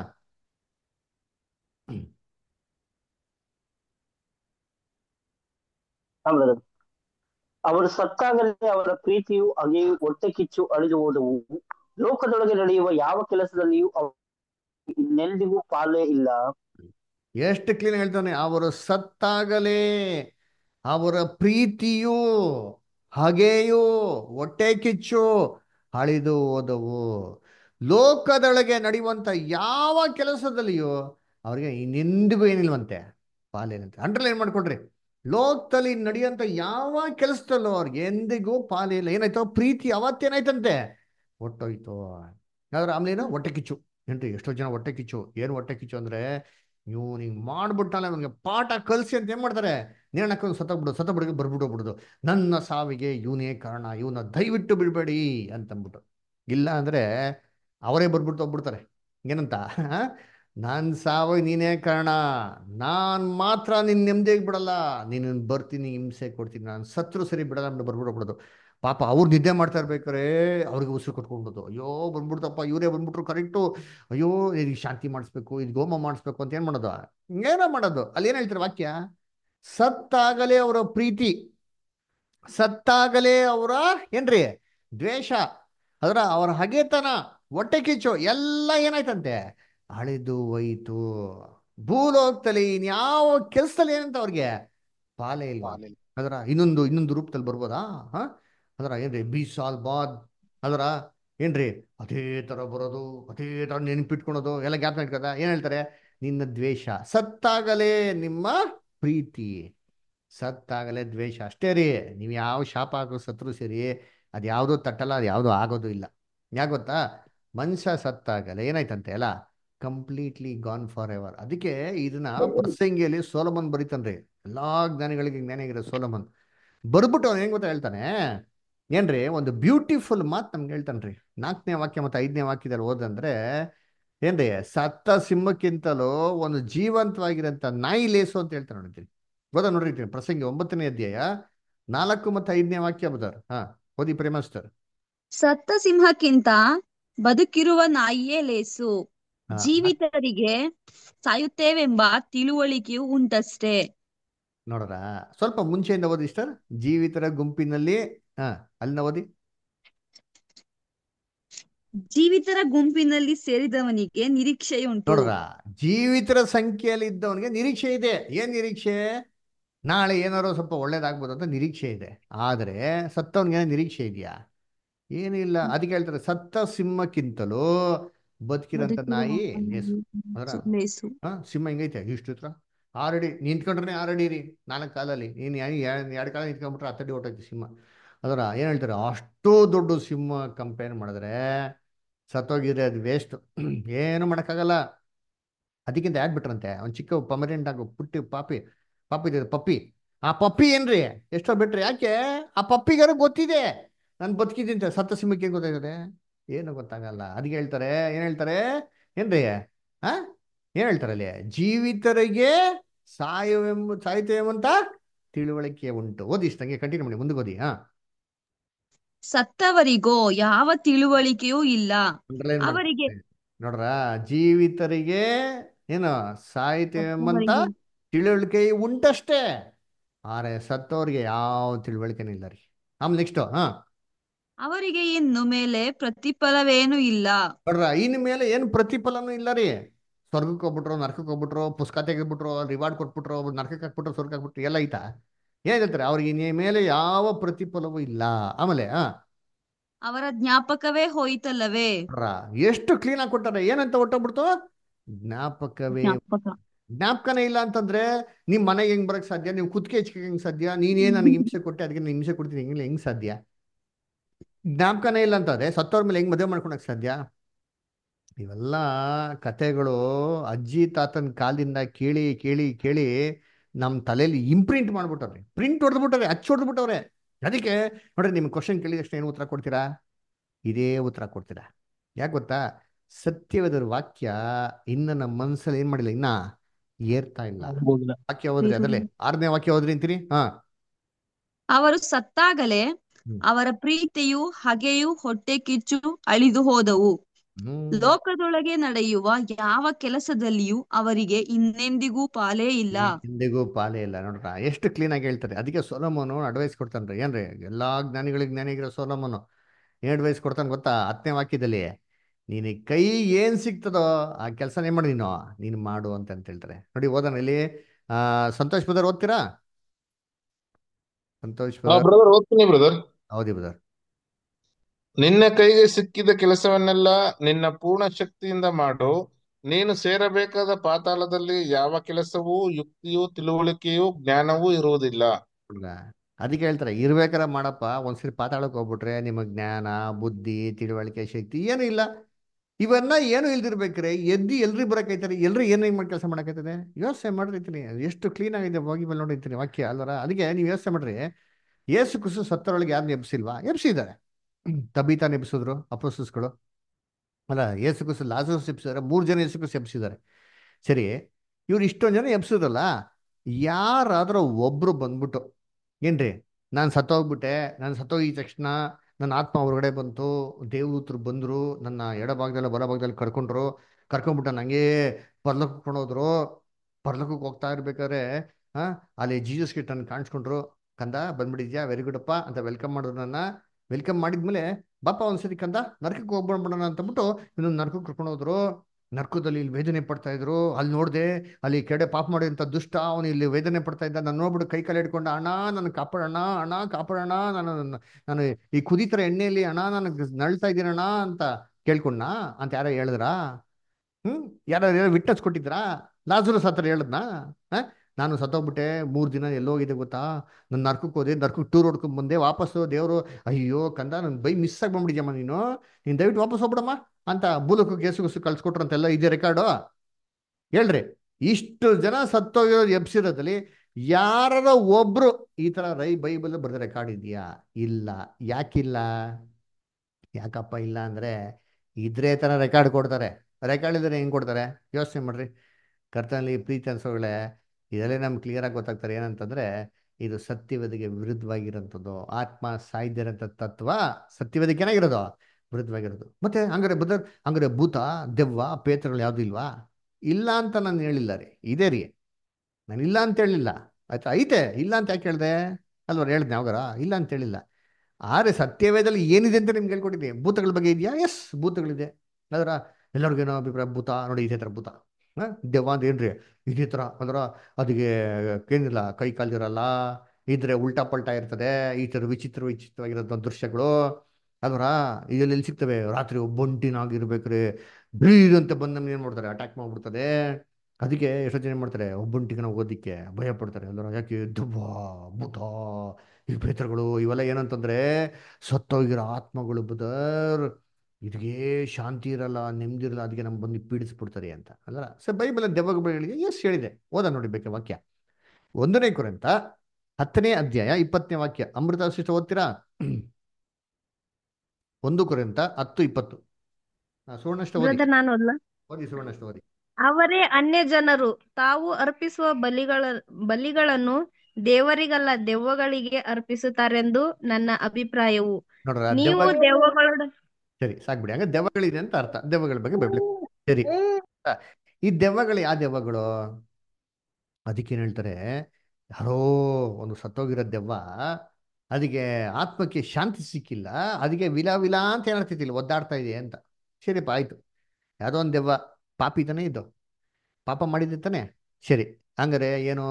ಹಾ brother. ಅವರು ಸತ್ತಾಗಲೇ ಅವರ ಪ್ರೀತಿಯು ಹಾಗೆಯೂ ಹೊಟ್ಟೆ ಕಿಚ್ಚು ಅಳಿದು ಹೋದವು ಲೋಕದೊಳಗೆ ನಡೆಯುವ ಯಾವ ಕೆಲಸದಲ್ಲಿಯೂ ಅವು ಇನ್ನೆಂದಿಗೂ ಪಾಲೇ ಇಲ್ಲ ಎಷ್ಟು ಕ್ಲೀನ್ ಹೇಳ್ತಾನೆ ಅವರು ಸತ್ತಾಗಲೇ ಅವರ ಪ್ರೀತಿಯು ಹಾಗೆಯೂ ಹೊಟ್ಟೆ ಕಿಚ್ಚು ಅಳಿದು ಹೋದವು ಲೋಕದೊಳಗೆ ನಡೆಯುವಂತ ಯಾವ ಕೆಲಸದಲ್ಲಿಯೂ ಅವ್ರಿಗೆ ಇನ್ನೆಂದಿಗೂ ಏನಿಲ್ವಂತೆ ಪಾಲೇನಂತೆ ಅಂಡರ್ಲೈನ್ ಮಾಡ್ಕೊಡ್ರಿ ಲೋಕದಲ್ಲಿ ನಡೆಯುವಂತ ಯಾವ ಕೆಲಸದಲ್ಲೂ ಅವ್ರಿಗೆ ಎಂದಿಗೂ ಪಾಲಿಲ್ಲ ಏನಾಯ್ತು ಪ್ರೀತಿ ಅವತ್ತೇನಾಯ್ತಂತೆ ಹೊಟ್ಟೋಯ್ತು ಯಾವ್ದಾರ ಆಮೇಲೇನು ಹೊಟ್ಟೆ ಕಿಚ್ಚು ಏನ್ರಿ ಎಷ್ಟೋ ಜನ ಹೊಟ್ಟೆ ಕಿಚ್ಚು ಏನು ಹೊಟ್ಟೆ ಕಿಚ್ಚು ಅಂದ್ರೆ ಇವ್ನಿಗೆ ಮಾಡ್ಬಿಟ್ಟಾನೆ ಅವನಿಗೆ ಪಾಠ ಕಲಿಸಿ ಅಂತ ಏನ್ ಮಾಡ್ತಾರೆ ನೇಣಕ್ಕೆ ಸತ್ತೋಗ್ಬಿಡು ಸತ್ತಬಿಡಿಗೆ ಬರ್ಬಿಟ್ಟು ಹೋಗ್ಬಿಡುದು ನನ್ನ ಸಾವಿಗೆ ಇವನೇ ಕಾರಣ ಇವನ ದಯವಿಟ್ಟು ಬಿಡಬೇಡಿ ಅಂತಂದ್ಬಿಟ್ಟು ಇಲ್ಲ ಅಂದ್ರೆ ಅವರೇ ಬರ್ಬಿಟ್ಟು ಹೋಗ್ಬಿಡ್ತಾರೆ ಏನಂತ ನನ್ನ ಸಾವು ನೀನೇ ಕಾರಣ ನಾನು ಮಾತ್ರ ನಿನ್ನ ನೆಮ್ಮದಿಯಾಗಿ ಬಿಡಲ್ಲ ನೀನು ಬರ್ತೀನಿ ಹಿಂಸೆ ಕೊಡ್ತೀನಿ ನಾನು ಸತ್ರು ಸರಿ ಬಿಡಲ್ಲ ಅಂತ ಬರ್ಬಿಟ್ಟು ಹೋಗ್ಬಿಡೋದು ಪಾಪ ಅವ್ರು ನಿದ್ದೆ ಮಾಡ್ತಾ ಇರ್ಬೇಕಾರೆ ಅವ್ರಿಗೆ ಉಸಿರು ಕಟ್ಕೊಂಡ್ಬಿಡೋದು ಅಯ್ಯೋ ಬಂದ್ಬಿಡ್ತಪ್ಪ ಇವರೇ ಬಂದ್ಬಿಟ್ರು ಕರೆಕ್ಟು ಅಯ್ಯೋ ಇದು ಶಾಂತಿ ಮಾಡಿಸ್ಬೇಕು ಇದು ಹೋಮ ಮಾಡಿಸ್ಬೇಕು ಅಂತ ಏನು ಮಾಡೋದು ಏನೋ ಮಾಡೋದು ಅಲ್ಲಿ ಏನು ಹೇಳ್ತಾರೆ ವಾಕ್ಯ ಸತ್ತಾಗಲೇ ಅವರ ಪ್ರೀತಿ ಸತ್ತಾಗಲೇ ಅವರ ಏನ್ರಿ ದ್ವೇಷ ಅದರ ಅವರ ಹಗೆತನ ಹೊಟ್ಟೆ ಕಿಚ್ಚು ಎಲ್ಲ ಏನಾಯ್ತಂತೆ ಅಳಿದು ಹೋಯ್ತು ಭೂಲೋಕದಲ್ಲಿ ಇನ್ಯಾವ ಕೆಲಸದಲ್ಲಿ ಏನಂತ ಅವ್ರಿಗೆ ಪಾಲೇ ಇಲ್ವಾ ಅದರ ಇನ್ನೊಂದು ಇನ್ನೊಂದು ರೂಪದಲ್ಲಿ ಬರ್ಬೋದಾ ಹಾ ಅದರ ಏನ್ರಿ ಬಿ ಸಾಲ್ ಬಾದ್ ಅದರ ಏನ್ರಿ ಅದೇ ತರ ಬರೋದು ಅದೇ ತರ ನೆನ್ಪಿಟ್ಕೊಳೋದು ಎಲ್ಲ ಜ್ಞಾಪನ ಇಟ್ಕೋದ ಏನ್ ಹೇಳ್ತಾರೆ ನಿನ್ನ ದ್ವೇಷ ಸತ್ತಾಗಲೇ ನಿಮ್ಮ ಪ್ರೀತಿ ಸತ್ತಾಗಲೇ ದ್ವೇಷ ಅಷ್ಟೇ ರೀ ನೀವು ಯಾವ ಶಾಪ ಹಾಕೋ ಸತ್ರು ಸರಿ ಅದು ಯಾವುದೋ ತಟ್ಟಲ್ಲ ಅದು ಯಾವುದೋ ಆಗೋದು ಇಲ್ಲ ಯಾಕೆ ಗೊತ್ತಾ ಮನುಷ್ಯ ಸತ್ತಾಗಲೇ ಏನಾಯ್ತಂತೆ ಅಲ್ಲ ಕಂಪ್ಲೀಟ್ಲಿ ಗಾನ್ ಫಾರ್ ಎವರ್ ಅದಕ್ಕೆ ಇದನ್ನ ಪ್ರಸಂಗಿಯಲ್ಲಿ ಸೋಲಮನ್ ಬರೀತಾನ್ರಿ ಎಲ್ಲಾ ಜ್ಞಾನಿಗಳಿಗೆ ಜ್ಞಾನಿಗಿರೋ ಸೋಲಮನ್ ಬರ್ಬಿಟ್ಟು ಅವ್ನು ಹೆಂಗ್ ಗೊತ್ತಾ ಹೇಳ್ತಾನೆ ಏನ್ರಿ ಒಂದು ಬ್ಯೂಟಿಫುಲ್ ಮಾತು ನಮ್ಗೆ ಹೇಳ್ತಾನ್ರಿ ನಾಲ್ಕನೇ ವಾಕ್ಯ ಮತ್ತು ಐದನೇ ವಾಕ್ಯದಲ್ಲಿ ಓದಂದ್ರೆ ಏನ್ರಿ ಸತ್ತ ಸಿಂಹಕ್ಕಿಂತಲೂ ಒಂದು ಜೀವಂತವಾಗಿರೋಂಥ ನಾಯಿ ಲೇಸು ಅಂತ ಹೇಳ್ತಾರೆ ನೋಡಿದ್ದೀನಿ ಓದ ನೋಡ್ರಿ ಪ್ರಸಂಗಿ ಒಂಬತ್ತನೇ ಅಧ್ಯಾಯ ನಾಲ್ಕು ಮತ್ತು ಐದನೇ ವಾಕ್ಯ ಬದಾರ ಹಾ ಓದಿ ಪ್ರೇಮಸ್ತರ್ ಸತ್ತ ಸಿಂಹಕ್ಕಿಂತ ಬದುಕಿರುವ ನಾಯಿಯೇ ಲೇಸು ಹಾ. ಜೀವಿತರಿಗೆ ಸಾಯುತ್ತೇವೆಂಬ ತಿಳುವಳಿಕೆಯು ಉಂಟಷ್ಟೇ ನೋಡ್ರ ಸ್ವಲ್ಪ ಮುಂಚೆಯಿಂದ ಓದಿ ಸರ್ ಜೀವಿತರ ಗುಂಪಿನಲ್ಲಿ ಹಾ ಅಲ್ಲಿನ ಓದಿ ಜೀವಿತರ ಗುಂಪಿನಲ್ಲಿ ಸೇರಿದವನಿಗೆ ನಿರೀಕ್ಷೆಯುಂಟು ನೋಡ್ರ ಜೀವಿತರ ಸಂಖ್ಯೆಯಲ್ಲಿ ಇದ್ದವನಿಗೆ ನಿರೀಕ್ಷೆ ಇದೆ ಏನ್ ನಿರೀಕ್ಷೆ ನಾಳೆ ಏನಾರೋ ಸ್ವಲ್ಪ ಒಳ್ಳೇದಾಗ್ಬೋದು ಅಂತ ನಿರೀಕ್ಷೆ ಇದೆ ಆದರೆ ಸತ್ತವನಿಗೆ ನಿರೀಕ್ಷೆ ಇದೆಯಾ ಏನೂ ಇಲ್ಲ ಅದಕ್ಕೆ ಹೇಳ್ತಾರೆ ಸತ್ತ ಸಿಂಹಕ್ಕಿಂತಲೂ ಬದುಕಿರಂತ ಬದುಕಿರುವ ನಾಯಿ ಲೇಸು ಅದರ ಲೇಸು ಹಾ ಸಿಂಹ ಹೆಂಗೈತೆ ಇಷ್ಟು ಹತ್ರ ಆರಡಿ ನಿಂತ್ಕೊಂಡ್ರೆ ಆರಡಿ ರೀ ನಾಲ್ಕು ಕಾಲಲ್ಲಿ ನೀನು ಎರಡು ಕಾಲ ನಿಂತ್ಕೊಂಡ್ಬಿಟ್ರೆ ಹತ್ತಡಿ ಹೊಟ್ಟೈತಿ ಸಿಂಹ ಅದರ ಏನು ಹೇಳ್ತಾರೆ ಅಷ್ಟು ದೊಡ್ಡ ಸಿಂಹ ಕಂಪೇರ್ ಮಾಡಿದ್ರೆ ಸತ್ತೋಗಿದ್ರೆ ಅದು ವೇಸ್ಟ್ ಏನು ಮಾಡೋಕ್ಕಾಗಲ್ಲ ಅದಕ್ಕಿಂತ ಯಾಕೆ ಬಿಟ್ರಂತೆ ಅವ್ನು ಚಿಕ್ಕ ಪಮರೆಂಟ್ ಆಗೋ ಪುಟ್ಟಿ ಪಾಪಿ ಪಾಪಿ ಇದೆ ಪಪ್ಪಿ ಆ ಪಪ್ಪಿ ಏನ್ರಿ ಎಷ್ಟೋ ಬಿಟ್ರಿ ಯಾಕೆ ಆ ಪಪ್ಪಿಗಾರು ಗೊತ್ತಿದೆ ನಾನು ಬದುಕಿದ್ದೀನಿ ಅಂತ ಸತ್ತ ಸಿಂಹಕ್ಕೆ ಏನ್ ಗೊತ್ತಾಗಿದೆ ಏನು ಗೊತ್ತಾಗಲ್ಲ ಅದಕ್ಕೆ ಹೇಳ್ತಾರೆ ಏನು ಹೇಳ್ತಾರೆ ಏನ್ರಿ ಹಾ ಏನ್ ಹೇಳ್ತಾರೆ ಅಲ್ಲಿ ಜೀವಿತರಿಗೆ ಸಾಯುವೆಂಬ ಸಾಯುತ್ತೇವೆಂಬಂತ ತಿಳುವಳಿಕೆ ಉಂಟು ಓದಿ ಇಷ್ಟಂಗೆ ಕಂಟಿನ್ಯೂ ಮಾಡಿ ಮುಂದೆ ಓದಿ ಹಾ ಸತ್ತವರಿಗೋ ಯಾವ ತಿಳುವಳಿಕೆಯೂ ಇಲ್ಲ ಅಂಡರ್ಲೈನ್ ಅವರಿಗೆ ನೋಡ್ರ ಜೀವಿತರಿಗೆ ಏನು ಸಾಹಿತ್ಯವೆಂಬಂತ ಸತ್ತವರಿಗೆ ತಿಳುವಳಿಕೆ ಉಂಟಷ್ಟೇ ಆದ್ರೆ ಸತ್ತವ್ರಿಗೆ ಯಾವ ತಿಳುವಳಿಕೆನೂ ಇಲ್ಲ ರೀ ಆಮೇಲೆ ನೆಕ್ಸ್ಟ್ ಹಾ ಅವರಿಗೆ ಇನ್ನು ಮೇಲೆ ಪ್ರತಿಫಲವೇನೂ ಇಲ್ಲ ನೋಡ್ರ ಇನ್ ಮೇಲೆ ಏನು ಪ್ರತಿಫಲನೂ ಇಲ್ಲ ರೀ ಸ್ವರ್ಗಕ್ಕೆ ಹೋಗ್ಬಿಟ್ರು ನರ್ಕಕ್ಕೆ ಹೋಗ್ಬಿಟ್ರು ಪುಸ್ತಕ ತೆಗೆದ್ಬಿಟ್ರು ರಿವಾರ್ಡ್ ಕೊಟ್ಬಿಟ್ರು ನರ್ಕಕ್ಕೆ ಹಾಕ್ಬಿಟ್ರು ಸ್ವರ್ಗ ಹಾಕ್ಬಿಟ್ರು ಎಲ್ಲ ಐತಾ ಏನ್ ಹೇಳ್ತಾರೆ ಅವ್ರಿಗೆ ಇನ್ ಮೇಲೆ ಯಾವ ಪ್ರತಿಫಲವೂ ಇಲ್ಲ ಆಮೇಲೆ ಹಾ ಅವರ ಜ್ಞಾಪಕವೇ ಹೋಯಿತಲ್ಲವೇ ನೋಡ್ರ ಎಷ್ಟು ಕ್ಲೀನ್ ಆಗಿ ಕೊಟ್ಟಾರೆ ಏನಂತ ಹೊಟ್ಟೋಗ್ಬಿಡ್ತು ಜ್ಞಾಪಕವೇ ಜ್ಞಾಪಕ ಜ್ಞಾಪಕನೇ ಇಲ್ಲ ಅಂತಂದ್ರೆ ನಿಮ್ ಮನೆಗೆ ಹೆಂಗ್ ಬರಕ್ ಸಾಧ್ಯ ನೀವು ಕುತ್ತಿಗೆ ಹೆಚ್ಚಿಗೆ ಹೆಂಗ್ ಸಾಧ್ಯ ನೀನೇನ್ ನನಗೆ ಹಿಂಸೆ ಕೊಟ್ಟೆ ಅದಕ್ಕೆ ನಾನು ಹಿಂಸೆ ಕೊಡ್ತೀನಿ ಹೆಂಗಿಲ್ಲ ಹೆಂಗ್ ಸಾಧ್ಯ ಜ್ಞಾಪಕನೇ ಇಲ್ಲ ಅಂತಂದ್ರೆ ಸತ್ತವ್ರ ಮೇಲೆ ಹೆಂಗ್ ಮದುವೆ ಮಾಡ್ಕೊಳಕ್ ಸಾಧ್ಯ ಇವೆಲ್ಲ ಕತೆಗಳು ಅಜ್ಜಿ ತಾತನ ಕಾಲದಿಂದ ಕೇಳಿ ಕೇಳಿ ಕೇಳಿ ನಮ್ಮ ತಲೆಯಲ್ಲಿ ಇಂಪ್ರಿಂಟ್ ಮಾಡ್ಬಿಟ್ಟವ್ರೆ ಪ್ರಿಂಟ್ ಹೊಡೆದ್ಬಿಟ್ಟವ್ರೆ ಅಚ್ಚು ಹೊಡೆದ್ಬಿಟ್ಟವ್ರೆ ಅದಕ್ಕೆ ನೋಡ್ರಿ ನಿಮ್ಗೆ ಕ್ವಶನ್ ಕೇಳಿದ ತಕ್ಷಣ ಏನು ಉತ್ತರ ಕೊಡ್ತೀರಾ ಇದೇ ಉತ್ತರ ಕೊಡ್ತೀರಾ ಯಾಕೆ ಗೊತ್ತಾ ಸತ್ಯವಾದ ವಾಕ್ಯ ಇನ್ನ ನಮ್ಮ ಮನಸ್ಸಲ್ಲಿ ಏನ್ ಮಾಡಿಲ್ಲ ಇನ್ನ ಏರ್ತಾ ಇಲ್ಲ ಹೋಗಿಲ್ಲ ವಾಕ್ಯ ಹೋದ್ರಿ ಅದಲ್ಲೇ ಆರನೇ ವಾಕ್ಯ ಹೋದ್ರಿ ಅಂತೀರಿ ಹಾ ಅವರು ಸತ್ತಾಗಲೇ ಹ್ಮ್. ಅವರ ಪ್ರೀತಿಯು ಹಗೆಯು ಹೊಟ್ಟೆ ಕಿಚ್ಚು ಅಳಿದು ಹೋದವು ಹ್ಮ್ ಲೋಕದೊಳಗೆ ನಡೆಯುವ ಯಾವ ಕೆಲಸದಲ್ಲಿಯೂ ಅವರಿಗೆ ಇನ್ನೆಂದಿಗೂ ಪಾಲೇ ಇಲ್ಲ ಎಂದಿಗೂ ಪಾಲೇ ಇಲ್ಲ ನೋಡ್ರ ಎಷ್ಟು ಕ್ಲೀನ್ ಆಗಿ ಹೇಳ್ತಾರೆ ಅದಕ್ಕೆ ಸೋಲಮೋನು ಅಡ್ವೈಸ್ ಕೊಡ್ತಾನ್ರಿ ಏನ್ರಿ ಎಲ್ಲಾ ಜ್ಞಾನಿಗಳಿಗೆ ಜ್ಞಾನಿಗಿರೋ ಸೋಲಮೋನು ಏನ್ ಅಡ್ವೈಸ್ ಕೊಡ್ತಾನೆ ಗೊತ್ತಾ ಹತ್ತನೇ ವಾಕ್ಯದಲ್ಲಿ ನೀನು ಕೈ ಏನ್ ಸಿಗ್ತದೋ ಆ ಕೆಲಸ ಏನ್ ಮಾಡಿ ನೀನು ನೀನು ಮಾಡು ಅಂತ ಅಂತ ಹೇಳ್ತಾರೆ ನೋಡಿ ಓದೋಣ ಇಲ್ಲಿ ಆ ಸಂತೋಷ್ ಬ್ರದರ್ ಓದ್ತೀರಾ ಸಂತೋಷ್ ಹಾ ಬ್ರದರ್ ಬ್ರದರ್ ಓದ್ತೀನಿ ಬ್ರದರ್ ಹೌದಿ ಬ್ರದರ್ ನಿನ್ನ ಕೈಗೆ ಸಿಕ್ಕಿದ ಕೆಲಸವನ್ನೆಲ್ಲ ನಿನ್ನ ಪೂರ್ಣ ಶಕ್ತಿಯಿಂದ ಮಾಡು ನೀನು ಸೇರಬೇಕಾದ ಪಾತಾಳದಲ್ಲಿ ಯಾವ ಕೆಲಸವೂ ಯುಕ್ತಿಯೂ ತಿಳುವಳಿಕೆಯೂ ಜ್ಞಾನವೂ ಇರುವುದಿಲ್ಲ ಹುಡ್ಗ ಅದಕ್ಕೆ ಹೇಳ್ತಾರೆ ಇರ್ಬೇಕಾರ ಮಾಡಪ್ಪ ಒಂದ್ಸರಿ ಪಾತಾಳಕ್ಕೆ ಹೋಗ್ಬಿಟ್ರೆ ನಿಮಗೆ ಜ್ಞಾನ ಬುದ್ಧಿ ತಿಳುವಳಿಕೆ ಶಕ್ತಿ ಏನೂ ಇಲ್ಲ ಇವನ್ನ ಏನು ಇಲ್ದಿರ್ಬೇಕ್ರೆ ಎದ್ದು ಎಲ್ರಿ ಬರಕೈತಾರೆ ಎಲ್ರು ಏನ್ ಹೆಂಗ್ ಮಾಡಿ ಕೆಲಸ ಮಾಡಕೈತದೆ ಯೋಚನೆ ಮಾಡಿರ್ತೀನಿ ಎಷ್ಟು ಕ್ಲೀನ್ ಆಗಿದೆ ಹೋಗಿ ಮೇಲೆ ನೋಡಿರ್ತೀನಿ ವಾಕ್ಯ ಅಲ್ವರ ಅದಕ್ಕೆ ನೀವು ಯೋಚನೆ ಮಾಡ್ರಿ ಏಸು ಕುಸು ಸತ್ತರೊಳಗೆ ಯಾರನ್ನ ಎಬ್ಸಿಲ್ವಾ ಎಬ್ಸಿದ್ದಾರೆ ತಬೀತಾನ ಎಬ್ಸಿದ್ರು ಅಪೋಸಸ್ಗಳು ಅಲ್ಲ ಏಸು ಕುಸು ಲಾಸಸ್ ಎಬ್ಸಿದ್ದಾರೆ ಮೂರು ಜನ ಏಸು ಕುಸು ಎಬ್ಸಿದ್ದಾರೆ ಸರಿ ಇವ್ರು ಇಷ್ಟೊಂದು ಜನ ಎಬ್ಸಿದ್ರಲ್ಲ ಯಾರಾದ್ರೂ ಒಬ್ರು ಬಂದ್ಬಿಟ್ಟು ಏನ್ರಿ ನಾನು ಸತ್ತೋಗ್ಬಿಟ್ಟೆ ನಾನು ಸತ್ತೋಗಿದ ತಕ್ಷಣ ನನ್ನ ಆತ್ಮ ಹೊರಗಡೆ ಬಂತು ದೇವದೂತರು ಬಂದರು ನನ್ನ ಎಡಭಾಗದಲ್ಲಿ ಬಲಭಾಗದಲ್ಲಿ ಕರ್ಕೊಂಡ್ರು ಕರ್ಕೊಂಡ್ಬಿಟ್ಟು ನಂಗೆ ಪರ್ಲಕ್ಕೆ ಕರ್ಕೊಂಡೋದ್ರು ಪರ್ಲಕ್ಕಕ್ಕೆ ಹೋಗ್ತಾ ಇರ್ಬೇಕಾದ್ರೆ ಆ ಅಲ್ಲಿ ಜೀಸಸ್ಗೆ ನನ್ನ ಕಾಣಿಸ್ಕೊಂಡ್ರು ಕಂದ ಬಂದ್ಬಿಟ್ಟಿದ್ಯಾ ವೆರಿ ಗುಡ್ ಅಪ್ಪ ಅಂತ ವೆಲ್ಕಮ್ ಮಾಡಿದ್ರು ನನ್ನ ವೆಲ್ಕಮ್ ಮಾಡಿದ್ಮೇಲೆ ಬಾಪ ಒಂದ್ಸರಿ ಕಂದ ನರ್ಕಕ್ಕೆ ಹೋಗ್ಬಿಡೋಣ ಅಂತಬಿಟ್ಟು ಇನ್ನೊಂದು ನರ್ಕಕ್ಕೆ ಕರ್ಕೊಂಡು ಹೋದ್ರು ನರ್ಕದಲ್ಲಿ ಇಲ್ಲಿ ವೇದನೆ ಪಡ್ತಾ ಇದ್ರು ಅಲ್ಲಿ ನೋಡಿದೆ ಅಲ್ಲಿ ಕೆಡೆ ಪಾಪ ಮಾಡಿದಂಥ ದುಷ್ಟ ಅವನು ಇಲ್ಲಿ ವೇದನೆ ಪಡ್ತಾ ಇದ್ದ ನಾನು ನೋಡ್ಬಿಟ್ಟು ಕೈ ಕಾಲು ಹಿಡ್ಕೊಂಡ ಅಣ್ಣ ನನ್ನ ಕಾಪಾಡೋಣ ಅಣ್ಣ ಕಾಪಾಡೋಣ ನಾನು ನಾನು ಈ ಕುದಿತರ ಎಣ್ಣೆಯಲ್ಲಿ ಅಣ್ಣ ನನಗೆ ನಳ್ತಾ ಇದ್ದೀನಣ್ಣ ಅಂತ ಕೇಳ್ಕೊಂಡ ಅಂತ ಯಾರೋ ಹೇಳಿದ್ರಾ ಹ್ಮ್ ಯಾರು ಯಾರೋ ವಿಟ್ನೆಸ್ ಕೊಟ್ಟಿದ್ರಾ ಲಾಜರಸ್ ಹತ್ರ ಹೇಳದ್ನಾ ಹ ನಾನು ಸತ್ತೋಗ್ಬಿಟ್ಟೆ ಮೂರು ದಿನ ಎಲ್ಲೋಗಿದೆ ಗೊತ್ತಾ ನನ್ನ ನರ್ಕಕ್ಕೆ ಹೋದೆ ನರ್ಕಕ್ಕೆ ಟೂರ್ ಹೊಡ್ಕೊಂಡ್ ಬಂದೆ ವಾಪಸ್ಸು ದೇವರು ಅಯ್ಯೋ ಕಂದ ನನ್ನ ಬೈ ಮಿಸ್ ಆಗಿ ಬಂದ್ಬಿಟ್ಟಿದ್ಯಮ್ಮ ನೀನು ನೀನು ದಯವಿಟ್ಟು ವಾಪಸ್ ಹೋಗ್ಬಿಡಮ್ಮ ಅಂತ ಬೂಲಕ್ಕೂ ಕೇಸು ಗುಸು ಕಳ್ಸ್ಕೊಟ್ರು ಅಂತೆಲ್ಲ ಇದೆ ರೆಕಾರ್ಡು ಹೇಳ್ರಿ ಇಷ್ಟು ಜನ ಸತ್ತೋಗಿರೋ ಎಬ್ಸಿರೋದಲ್ಲಿ ಯಾರ ಒಬ್ರು ಈ ತರ ರೈ ಬೈಬಲ್ ಬರೆದ ರೆಕಾರ್ಡ್ ಇದೆಯಾ ಇಲ್ಲ ಯಾಕಿಲ್ಲ ಯಾಕಪ್ಪ ಇಲ್ಲ ಅಂದ್ರೆ ಇದ್ರೆ ತರ ರೆಕಾರ್ಡ್ ಕೊಡ್ತಾರೆ ರೆಕಾರ್ಡ್ ಇದ್ರೆ ಹೆಂಗ್ ಕೊಡ್ತಾರೆ ಯೋಚನೆ ಮಾಡ್ರಿ ಕರ್ತನಲ್ಲಿ ಪ್ರೀತಿ ಅನ್ಸೋಗಳೇ ಇದರಲ್ಲೇ ನಮ್ಗೆ ಕ್ಲಿಯರ್ ಆಗಿ ಗೊತ್ತಾಗ್ತಾರೆ ಏನಂತಂದ್ರೆ ಇದು ಸತ್ಯವೇದಿಗೆ ವಿರುದ್ಧವಾಗಿರೋಂಥದ್ದು ಆತ್ಮ ಸಾಯ್ದಿರೋಂಥ ತತ್ವ ಸತ್ಯವೇದಿಗೆ ಏನಾಗಿರೋದು ವಿರುದ್ಧವಾಗಿರೋದು ಮತ್ತೆ ಹಂಗಾರೆ ಬುದ್ಧ ಹಂಗಾರೆ ಭೂತ ದೆವ್ವ ಪೇತ್ರಗಳು ಯಾವ್ದು ಇಲ್ವಾ ಇಲ್ಲ ಅಂತ ನಾನು ಹೇಳಿಲ್ಲ ರೀ ಇದೇ ರೀ ನಾನು ಇಲ್ಲ ಅಂತ ಹೇಳಿಲ್ಲ ಆಯ್ತಾ ಐತೆ ಇಲ್ಲ ಅಂತ ಯಾಕೆ ಹೇಳ್ದೆ ಅಲ್ವ ಹೇಳ್ದೆ ಯಾವಾಗಾರ ಇಲ್ಲ ಅಂತ ಹೇಳಿಲ್ಲ ಆದರೆ ಸತ್ಯವೇದಲ್ಲಿ ಏನಿದೆ ಅಂತ ನಿಮ್ಗೆ ಹೇಳ್ಕೊಟ್ಟಿದ್ದೀನಿ ಭೂತಗಳ ಬಗ್ಗೆ ಇದೆಯಾ ಎಸ್ ಭೂತಗಳಿದೆ ಅದರ ಎಲ್ಲರಿಗೂ ಏನೋ ಅಭಿಪ್ರಾಯ ಭೂತ ನೋಡಿ ಇದೇ ಥರ ಭೂತ ಹಾಂ ದೆವ್ವ ಅಂತ ಏನ್ರಿ ಇದೇ ಥರ ಅದರ ಅದಕ್ಕೆ ಏನಿಲ್ಲ ಕೈ ಕಾಲಿರಲ್ಲ ಇದ್ರೆ ಉಲ್ಟಾ ಪಲ್ಟಾ ಇರ್ತದೆ ಈ ಥರ ವಿಚಿತ್ರ ವಿಚಿತ್ರವಾಗಿರೋ ದೃಶ್ಯಗಳು ಅದರ ಇದೆಲ್ಲ ಎಲ್ಲಿ ಸಿಗ್ತವೆ ರಾತ್ರಿ ಒಬ್ಬೊಂಟಿನಾಗಿರ್ಬೇಕ್ರಿ ಬ್ರೀಡ್ ಅಂತ ಬಂದು ನಮ್ಗೆ ಏನು ಮಾಡ್ತಾರೆ ಅಟ್ಯಾಕ್ ಮಾಡ್ಬಿಡ್ತದೆ ಅದಕ್ಕೆ ಎಷ್ಟೋ ಜನ ಏನು ಮಾಡ್ತಾರೆ ಒಬ್ಬೊಂಟಿಗೆ ನಾವು ಓದಲಿಕ್ಕೆ ಭಯ ಪಡ್ತಾರೆ ಎಲ್ಲರೂ ಯಾಕೆ ದೆವ್ವ ಭೂತ ಈ ಬೇತ್ರಗಳು ಇವೆಲ್ಲ ಏನಂತಂದ್ರೆ ಸತ್ತೋಗಿರೋ ಆತ್ಮಗಳು ಬದರ್ ಇದಕ್ಕೆ ಶಾಂತಿ ಇರಲ್ಲ ನೆಮ್ಮದಿ ಇರಲ್ಲ ಅದಕ್ಕೆ ನಮ್ಗೆ ಬಂದು ಪೀಡಿಸ್ಬಿಡ್ತಾರೆ ಅಂತ ಅಲ್ಲ ಸೊ ಬೈಬಲ್ ದೆವ್ವಗಳಿಗೆ ಎಸ್ ಹೇಳಿದೆ ಓದ ನೋಡಿ ಬೇಕೆ ವಾಕ್ಯ ಒಂದನೇ ಕುರಿತ ಹತ್ತನೇ ಅಧ್ಯಾಯ ಇಪ್ಪತ್ತನೇ ವಾಕ್ಯ ಅಮೃತ ಶಿಷ್ಟ ಓದ್ತೀರಾ ಒಂದು ಕುರಿತ ಹತ್ತು ಇಪ್ಪತ್ತು ಹಾ, ಸುವರ್ಣಷ್ಟ ಓದಿ ಬ್ರದರ್ ನಾನು ಓದ್ಲಾ ಓದಿ ಸುವರ್ಣಷ್ಟ ಓದಿ ಅವರೇ ಅನ್ಯ ಜನರು ತಾವು ಅರ್ಪಿಸುವ ಬಲಿಗಳ ಬಲಿಗಳನ್ನು ದೇವರಿಗಲ್ಲ ದೆವ್ವಗಳಿಗೆ ಅರ್ಪಿಸುತ್ತಾರೆಂದು ನನ್ನ ಅಭಿಪ್ರಾಯವು ನೋಡ್ರ ನೀವು ದೆವ್ವ ದೆವ್ವಗಳ ಸರಿ ಸಾಕ್ಬಿಡಿ ಹಂಗ ದೆವ್ವಗಳಿದೆ ಅಂತ ಅರ್ಥ ದೆವ್ವಗಳ ಬಗ್ಗೆ ಬೈಬಲ್ ಸರಿ ಆ, ಈ ದೆವ್ವಗಳು ಯಾವ ದೆವ್ವಗಳು ಅದಕ್ಕೇನು ಹೇಳ್ತಾರೆ ಯಾರೋ ಒಂದು ಸತ್ತೋಗಿರೋ ದೆವ್ವ ಅದಕ್ಕೆ ಆತ್ಮಕ್ಕೆ ಶಾಂತಿ ಸಿಕ್ಕಿಲ್ಲ ಅದಕ್ಕೆ ವಿಲ ವಿಲ ಅಂತ ಏನಾಗ್ತಿದ್ದಿಲ್ಲ ಒದ್ದಾಡ್ತಾ ಇದೆ ಅಂತ ಸರಿಪ್ಪ ಆಯ್ತು ಯಾವುದೋ ಒಂದು ದೆವ್ವ ಪಾಪಿ ತಾನೇ ಇದ್ದು ಪಾಪ ಮಾಡಿದ್ದೆ ತಾನೆ ಸರಿ ಹಂಗಾರೆ ಏನು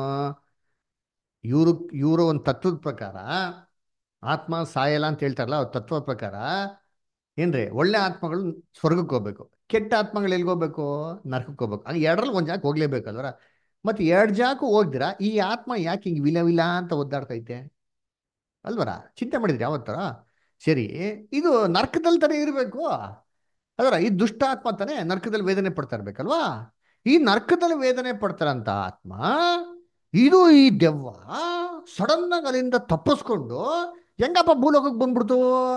ಇವರು ಇವರು ಒಂದು ತತ್ವದ ಪ್ರಕಾರ ಆತ್ಮ ಸಾಯಲ್ಲ ಅಂತ ಹೇಳ್ತಾರಲ್ಲ ಅವ್ರ ತತ್ವ ಪ್ರಕಾರ ಏನ್ರಿ ಒಳ್ಳೆ ಆತ್ಮಗಳು ಸ್ವರ್ಗಕ್ಕೆ ಹೋಗ್ಬೇಕು ಕೆಟ್ಟ ಆತ್ಮಗಳು ಎಲ್ಲಿಗೆ ಹೋಗ್ಬೇಕು ನರಕಕ್ಕೆ ಹೋಗ್ಬೇಕು ಹಂಗೆ ಎರಡರಲ್ಲಿ ಒಂದು ಜಾಗ ಹೋಗ್ಲೇಬೇಕಲ್ವರ ಮತ್ತೆ ಎರಡು ಜಾಗಕ್ಕೂ ಹೋಗ್ದಿರಾ ಈ ಆತ್ಮ ಯಾಕೆ ಹಿಂಗೆ ವಿಲ ವಿಲ ಅಂತ ಒದ್ದಾಡ್ತೈತೆ ಅಲ್ವರ ಚಿಂತೆ ಮಾಡಿದ್ರಿ ಯಾವತ್ತರ ಸರಿ ಇದು ನರಕದಲ್ಲಿ ತಾನೇ ಇರಬೇಕು ಅದರ ಈ ದುಷ್ಟ ಆತ್ಮ ತಾನೇ ನರಕದಲ್ಲಿ ವೇದನೆ ಪಡ್ತಾ ಇರ್ಬೇಕಲ್ವಾ ಈ ನರಕದಲ್ಲಿ ವೇದನೆ ಪಡ್ತಾರಂತ ಆತ್ಮ ಇದು ಈ ದೆವ್ವ ಸಡನ್ ಆಗಿ ಅಲ್ಲಿಂದ ತಪ್ಪಿಸ್ಕೊಂಡು ಹೆಂಗಪ್ಪ ಭೂಲೋಕಕ್ಕೆ ಬಂದ್ಬಿಡ್ತು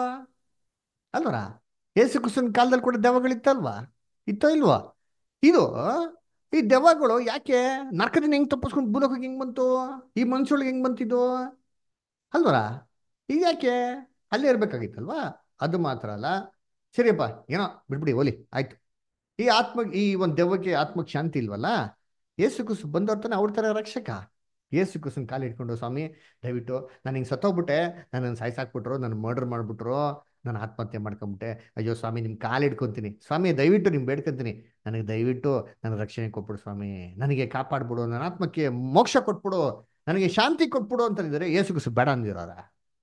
ಅಲ್ವರ ಯೇಸು ಕ್ರಿಸ್ತನ ಕಾಲದಲ್ಲಿ ಕೂಡ ದೆವ್ವಗಳಿತ್ತಲ್ವಾ ಇತ್ತೋ ಇಲ್ವಾ ಇದು ಈ ದೆವ್ವಗಳು ಯಾಕೆ ನರಕದಿಂದ ಹೆಂಗ್ ತಪ್ಪಿಸ್ಕೊಂಡು ಭೂಲೋಕಕ್ಕೆ ಹೆಂಗ್ ಬಂತು ಈ ಮನುಷ್ಯೊಳಗೆ ಹೆಂಗ್ ಬಂತಿದ್ದು ಅಲ್ವರ ಈಗ ಯಾಕೆ ಅಲ್ಲೇ ಇರ್ಬೇಕಾಗಿತ್ತಲ್ವಾ ಅದು ಮಾತ್ರ ಅಲ್ಲ ಸರಿಯಪ್ಪ ಏನೋ ಬಿಡ್ಬಿಡಿ ಓಲಿ ಆಯ್ತು ಈ ಆತ್ಮ ಈ ಒಂದು ದೆವ್ವಕ್ಕೆ ಆತ್ಮಕ್ಕೆ ಶಾಂತಿ ಇಲ್ವಲ್ಲ ಯೇಸು ಕುಸು ಬಂದವ್ರ ತಾನೆ ಅವ್ರ ಥರ ರಕ್ಷಕ ಯೇಸು ಕುಸನ್ ಕಾಲು ಇಟ್ಕೊಂಡು ಸ್ವಾಮಿ ದಯವಿಟ್ಟು ನಾನು ಹಿಂಗೆ ಸತ್ತೋಗ್ಬಿಟ್ಟೆ ನನ್ನನ್ನು ಸಾಯ್ಸಾಕ್ಬಿಟ್ರು ನನ್ನ ಮರ್ಡರ್ ಮಾಡಿಬಿಟ್ರು ನಾನು ಆತ್ಮಹತ್ಯೆ ಮಾಡ್ಕೊಂಬಿಟ್ಟೆ ಅಯ್ಯೋ ಸ್ವಾಮಿ ನಿಮ್ಮ ಕಾಲು ಇಟ್ಕೊತೀನಿ ಸ್ವಾಮಿ ದಯವಿಟ್ಟು ನಿಮ್ಗೆ ಬೇಡ್ಕೊಂತೀನಿ ನನಗೆ ದಯವಿಟ್ಟು ನನ್ನ ರಕ್ಷಣೆ ಕೊಟ್ಬಿಡು ಸ್ವಾಮಿ ನನಗೆ ಕಾಪಾಡ್ಬಿಡು ನನ್ನ ಆತ್ಮಕ್ಕೆ ಮೋಕ್ಷ ಕೊಟ್ಬಿಡು ನನಗೆ ಶಾಂತಿ ಕೊಟ್ಬಿಡು ಅಂತಂದಿದ್ದಾರೆ ಯೇಸು ಕುಸು ಬೇಡ ಅಂದಿರೋರ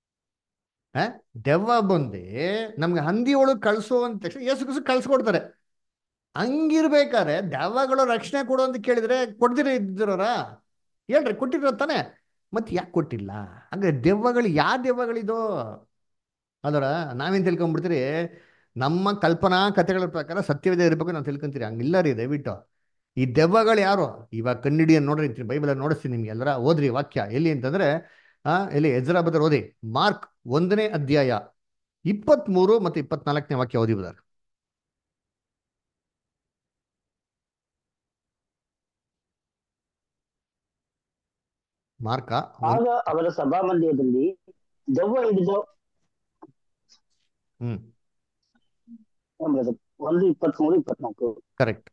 ಆ ದೆವ್ವ ಬಂದು ನಮ್ಗೆ ಹಂದಿ ಒಳಗೆ ಕಳಿಸು ಅಂದ ತಕ್ಷಣ ಯೇಸು ಕುಸು ಕಳ್ಸ್ಕೊಡ್ತಾರೆ ಹಂಗಿರ್ಬೇಕಾದ್ರೆ ದೆವ್ವಗಳು ರಕ್ಷಣೆ ಕೊಡು ಅಂತ ಕೇಳಿದ್ರೆ ಕೊಡ್ದಿರ ಇದ್ದಿರೋರ ಹೇಳ್ರಿ ಕೊಟ್ಟಿರೋ ತಾನೆ ಮತ್ತೆ ಯಾಕೆ ಕೊಟ್ಟಿಲ್ಲ ಹಂಗಾರೆ ದೆವ್ವಗಳು ಯಾವ ದೆವ್ವಗಳಿದು ಅದರ ನಾವೇನು ತಿಳ್ಕೊಂಡ್ಬಿಡ್ತೀರಿ ನಮ್ಮ ಕಲ್ಪನಾ ಕಥೆಗಳ ಪ್ರಕಾರ ಸತ್ಯವಿದೆ ಇರಬೇಕು ನಾವು ತಿಳ್ಕೊಂತೀರಿ ಹಂಗಿಲ್ಲ ರೀ ದಯವಿಟ್ಟು ಈ ದೆವ್ವಗಳು ಯಾರು ಇವಾಗ ಕಣ್ಣಿಡಿಯನ್ನು ನೋಡ್ರಿ ಬೈಬಲ್ ನೋಡಿಸ್ತೀನಿ ನಿಮ್ಗೆ ಎಲ್ಲರ ಓದ್ರಿ ವಾಕ್ಯ ಎಲ್ಲಿ ಅಂತಂದ್ರೆ ಆ ಎಲ್ಲಿ ಎಜ್ರಾ ಬದರ್ ಓದಿ ಮಾರ್ಕ್ ಒಂದನೇ ಅಧ್ಯಾಯ ಇಪ್ಪತ್ಮೂರು ಮತ್ತು ಇಪ್ಪತ್ನಾಲ್ಕನೇ ವಾಕ್ಯ ಓದಿ ಬದರ್ ಮಾರ್ಕ ಆಗ ಅವರ ಸಭಾಮಂದಿರದಲ್ಲಿ ದೆವ್ವ ಹಿಡಿದ ಹ್ಮ್ ಒಂದು ಇಪ್ಪತ್ಮೂರು ಇಪ್ಪತ್ನಾಲ್ಕು ಕರೆಕ್ಟ್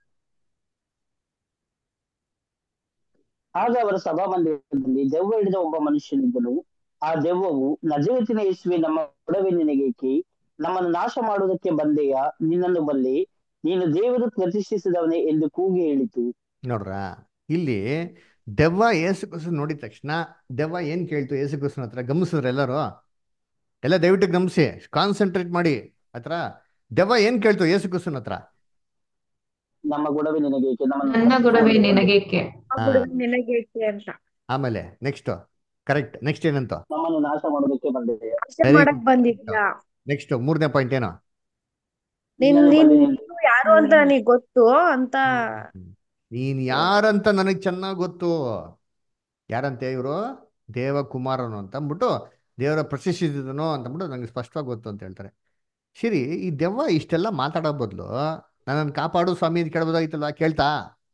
ಆಗ ಅವರ ಸಭಾಮಂದಿರದಲ್ಲಿ ದೆವ್ವ ಹಿಡಿದ ಒಬ್ಬ ಮನುಷ್ಯನಿದ್ದನು ಆ ದೆವ್ವವು ನಜರೇತಿನ ಯೇಸುವೆ ನಮ್ಮ ಒಡವೆ ನಿನಗೇಕೆ ನಮ್ಮನ್ನು ನಾಶ ಮಾಡುವುದಕ್ಕೆ ಬಂದೆಯ ನಿನ್ನನ್ನು ಬಲ್ಲೆ ನೀನು ದೇವರು ಪ್ರತಿಷ್ಠಿಸಿದವನೇ ಎಂದು ಕೂಗಿ ಹೇಳಿತು ನೋಡ್ರ ಇಲ್ಲಿ ದೆವ್ವ ಏಸು ಕುಸು ನೋಡಿದ ತಕ್ಷಣ ದೆವ್ವ ಏನ್ ಕೇಳ್ತು ಏಸು ಕುಸನ ಹತ್ರ ಗಮನಿಸಿದ್ರ ಎಲ್ಲರೂ ಎಲ್ಲ ದಯವಿಟ್ಟು ಗಮನಿಸಿ ಕಾನ್ಸಂಟ್ರೇಟ್ ಮಾಡಿ ಹತ್ರ ದೆವ್ವ ಏನ್ ಕೇಳ್ತು ಏಸು ಕುಸನ ಹತ್ರ ನಮ್ಮ ಗೊಡವೆ ನಿನಗೇಕೆ ನಮ್ಮನ್ನು ನನ್ನ ಗೊಡವೆ ನಿನಗೇಕೆ ಹಾ ನಿನಗೇಕೆ ಅಂತ ಆಮೇಲೆ ನೆಕ್ಸ್ಟ್ ಕರೆಕ್ಟ್ ನೆಕ್ಸ್ಟ್ ಏನಂತ ನಮ್ಮನ್ನು ನಾಶ ಮಾಡೋದಕ್ಕೆ ಬಂದಿದೆಯ Very ಮಾಡಕ್ ಬಂದಿದ್ಯಾ ನೆಕ್ಸ್ಟ್ ಮೂರನೇ ಪಾಯಿಂಟ್ ಏನು ನಿನ್ ನಿನ್ನನ್ನು ನೀನ್ ಬಲ್ಲೆ ನೀನು ನೀನು ಯಾರು ಅಂತ ನನಗ್ ಗೊತ್ತು ಅಂತ ನೀನ್ ಯಾರಂತ ನನಗೆ ಚೆನ್ನಾಗಿ ಗೊತ್ತು ಯಾರಂತೆ ಇವರು ದೇವಕುಮಾರನು ಅಂತ ಅಂದ್ಬಿಟ್ಟು ದೇವರ ಪ್ರತಿಷ್ಠಿತನು ಅಂತಂದ್ಬಿಟ್ಟು ನನಗೆ ಸ್ಪಷ್ಟವಾಗಿ ಗೊತ್ತು ಅಂತ ಹೇಳ್ತಾರೆ ಸರಿ ಈ ದೆವ್ವ ಇಷ್ಟೆಲ್ಲ ಮಾತಾಡೋ ಬದಲು ನನ್ನನ್ನು ಕಾಪಾಡು ಸ್ವಾಮಿ ಅಂತ ಕೇಳ್ಬೋದಾಗಿತ್ತಲ್ವಾ ಕೇಳ್ತಾ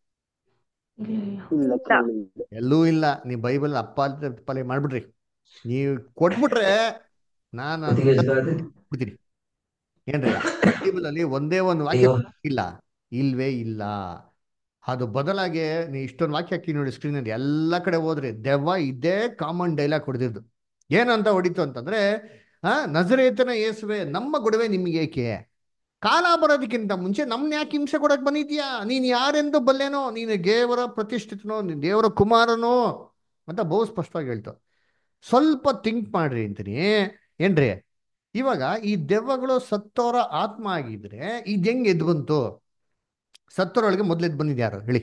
ಇಲ್ಲ ಕೇಳಿಲ್ಲ ಎಲ್ಲೂ ಇಲ್ಲ ನೀವು ಬೈಬಲ್ ಅಪ್ಪ ಪಲೆ ಮಾಡ್ಬಿಡ್ರಿ ನೀವು ಕೊಟ್ಬಿಟ್ರೆ ನಾನು ಬಿಡ್ತೀನಿ ಏನ್ರಿ ಬೈಬಲ್ ಅಲ್ಲಿ ಒಂದೇ ಒಂದು ವಾಕ್ಯ ಇಲ್ಲ ಇಲ್ವೇ ಇಲ್ಲ ಅದು ಬದಲಾಗಿ ನೀವು ಇಷ್ಟೊಂದು ವಾಕ್ಯ ಹಾಕಿ ನೋಡಿ ಸ್ಕ್ರೀನಲ್ಲಿ ಎಲ್ಲ ಕಡೆ ಹೋದ್ರಿ ದೆವ್ವ ಇದೇ ಕಾಮನ್ ಡೈಲಾಗ್ ಹೊಡೆದಿದ್ದು ಏನಂತ ಹೊಡಿತು ಅಂತಂದ್ರೆ ಆ ನಜರೇತನ ಯೇಸುವೆ ನಮ್ಮ ಗೊಡವೆ ನಿಮ್ಗೆ ಏಕೆ ಕಾಲ ಬರೋದಕ್ಕಿಂತ ಮುಂಚೆ ನಮ್ನ ಯಾಕೆ ಹಿಂಸೆ ಕೊಡಕ್ ಬಂದಿದ್ಯಾ ನೀನ್ ಯಾರೆಂದು ಬಲ್ಲೇನೋ ನೀನು ದೇವರ ಪ್ರತಿಷ್ಠಿತನೋ ನೀನು ದೇವರ ಕುಮಾರನೋ ಅಂತ ಬಹು ಸ್ಪಷ್ಟವಾಗಿ ಹೇಳ್ತು ಸ್ವಲ್ಪ ಥಿಂಕ್ ಮಾಡ್ರಿ ಅಂತೀನಿ ಏನ್ರಿ ಇವಾಗ ಈ ದೆವ್ವಗಳು ಸತ್ತೋರ ಆತ್ಮ ಆಗಿದ್ರೆ ಇದು ಹೆಂಗ್ ಎದ್ದು ಬಂತು ಸತ್ತೋರೊಳಗೆ ಮೊದ್ಲು ಎದ್ದು ಬಂದಿದ್ದು ಯಾರು ಹೇಳಿ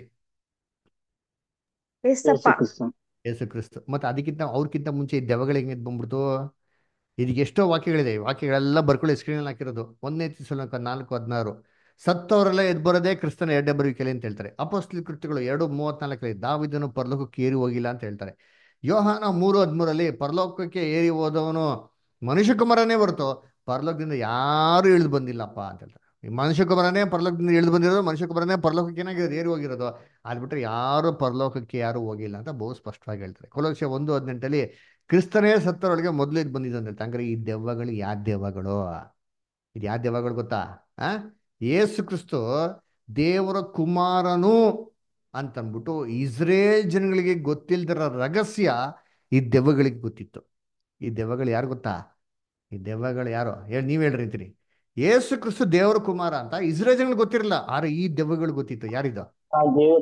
ಏಸಪ್ಪ ಯೇಸು ಕ್ರಿಸ್ತು ಮತ್ತೆ ಅದಕ್ಕಿಂತ ಅವ್ರಕ್ಕಿಂತ ಮುಂಚೆ ಈ ದೆವ್ವಗಳು ಹೆಂಗ್ ಎದ್ದು ಬಂದ್ಬಿಡ್ತು ಇದಕ್ಕೆ ಎಷ್ಟೋ ವಾಕ್ಯಗಳಿದೆ ಈ ವಾಕ್ಯಗಳೆಲ್ಲ ಬರ್ಕೊಳ್ಳಿ ಸ್ಕ್ರೀನಲ್ಲಿ ಹಾಕಿರೋದು ಒಂದನೇ ತಿಸಲೋಕ ನಾಲ್ಕು ಹದಿನಾರು ಸತ್ತವರೆಲ್ಲ ಎದ್ದು ಬರೋದೇ ಕ್ರಿಸ್ತನ ಎರಡನೇ ಬರುವಿಕೆಯಲ್ಲಿ ಅಂತ ಹೇಳ್ತಾರೆ ಅಪೋಸ್ಲಿ ಕೃತ್ಯಗಳು ಎರಡು ಮೂವತ್ನಾಲ್ಕರಲ್ಲಿ ದಾವಿದನು ಪರಲೋಕಕ್ಕೆ ಏರಿ ಹೋಗಿಲ್ಲ ಅಂತ ಹೇಳ್ತಾರೆ ಯೋಹಾನ ಮೂರು ಹದಿಮೂರಲ್ಲಿ ಪರಲೋಕಕ್ಕೆ ಏರಿ ಹೋದವನು ಮನುಷ್ಯಕುಮಾರನೇ ಹೊರತು ಪರಲೋಕದಿಂದ ಯಾರು ಇಳಿದು ಬಂದಿಲ್ಲಪ್ಪ ಅಂತ ಹೇಳ್ತಾರೆ ಈ ಮನುಷ್ಯಕುಮಾರನೇ ಪರಲೋಕದಿಂದ ಇಳಿದು ಬಂದಿರೋದು ಮನುಷ್ಯಕುಮಾರನೇ ಪರಲೋಕಕ್ಕೆ ಏನಾಗಿರೋದು ಏರಿ ಹೋಗಿರೋದು ಅದು ಬಿಟ್ಟರೆ ಯಾರು ಪರಲೋಕಕ್ಕೆ ಯಾರು ಹೋಗಿಲ್ಲ ಅಂತ ಬಹು ಸ್ಪಷ್ಟವಾಗಿ ಹೇಳ್ತಾರೆ ಕೊಲೋಕ್ಷ ಒಂದು ಹದಿನೆಂಟಲ್ಲಿ ಕ್ರಿಸ್ತನೇ ಸತ್ತರೊಳಗೆ ಮೊದಲು ಇದು ಬಂದಿದ್ದು ಅಂತ ಹೇಳ್ತಾರೆ ಹಂಗಾರೆ ಈ ದೆವ್ವಗಳು ಯಾವ ದೆವ್ವಗಳು ಇದು ಯಾವ ದೆವ್ವಗಳು ಗೊತ್ತಾ ಆ ಯೇಸು ಕ್ರಿಸ್ತು ದೇವರ ಕುಮಾರನು ಅಂತಂದ್ಬಿಟ್ಟು ಇಸ್ರೇಲ್ ಜನಗಳಿಗೆ ಗೊತ್ತಿಲ್ದಿರೋ ರಹಸ್ಯ ಈ ದೆವ್ವಗಳಿಗೆ ಗೊತ್ತಿತ್ತು ಈ ದೆವ್ವಗಳು ಯಾರು ಗೊತ್ತಾ ಈ ದೆವ್ವಗಳು ಯಾರು ಹೇಳಿ ನೀವ್ ಹೇಳ್ರಿ ಅಂತೀನಿ ಯೇಸು ಕ್ರಿಸ್ತು ದೇವರ ಕುಮಾರ ಅಂತ ಇಸ್ರೇಲ್ ಜನಗಳಿಗೆ ಗೊತ್ತಿರಲಿಲ್ಲ ಆದ್ರೆ ಈ ದೆವ್ವಗಳು ಗೊತ್ತಿತ್ತು ಯಾರಿದು ಆ ದೇವ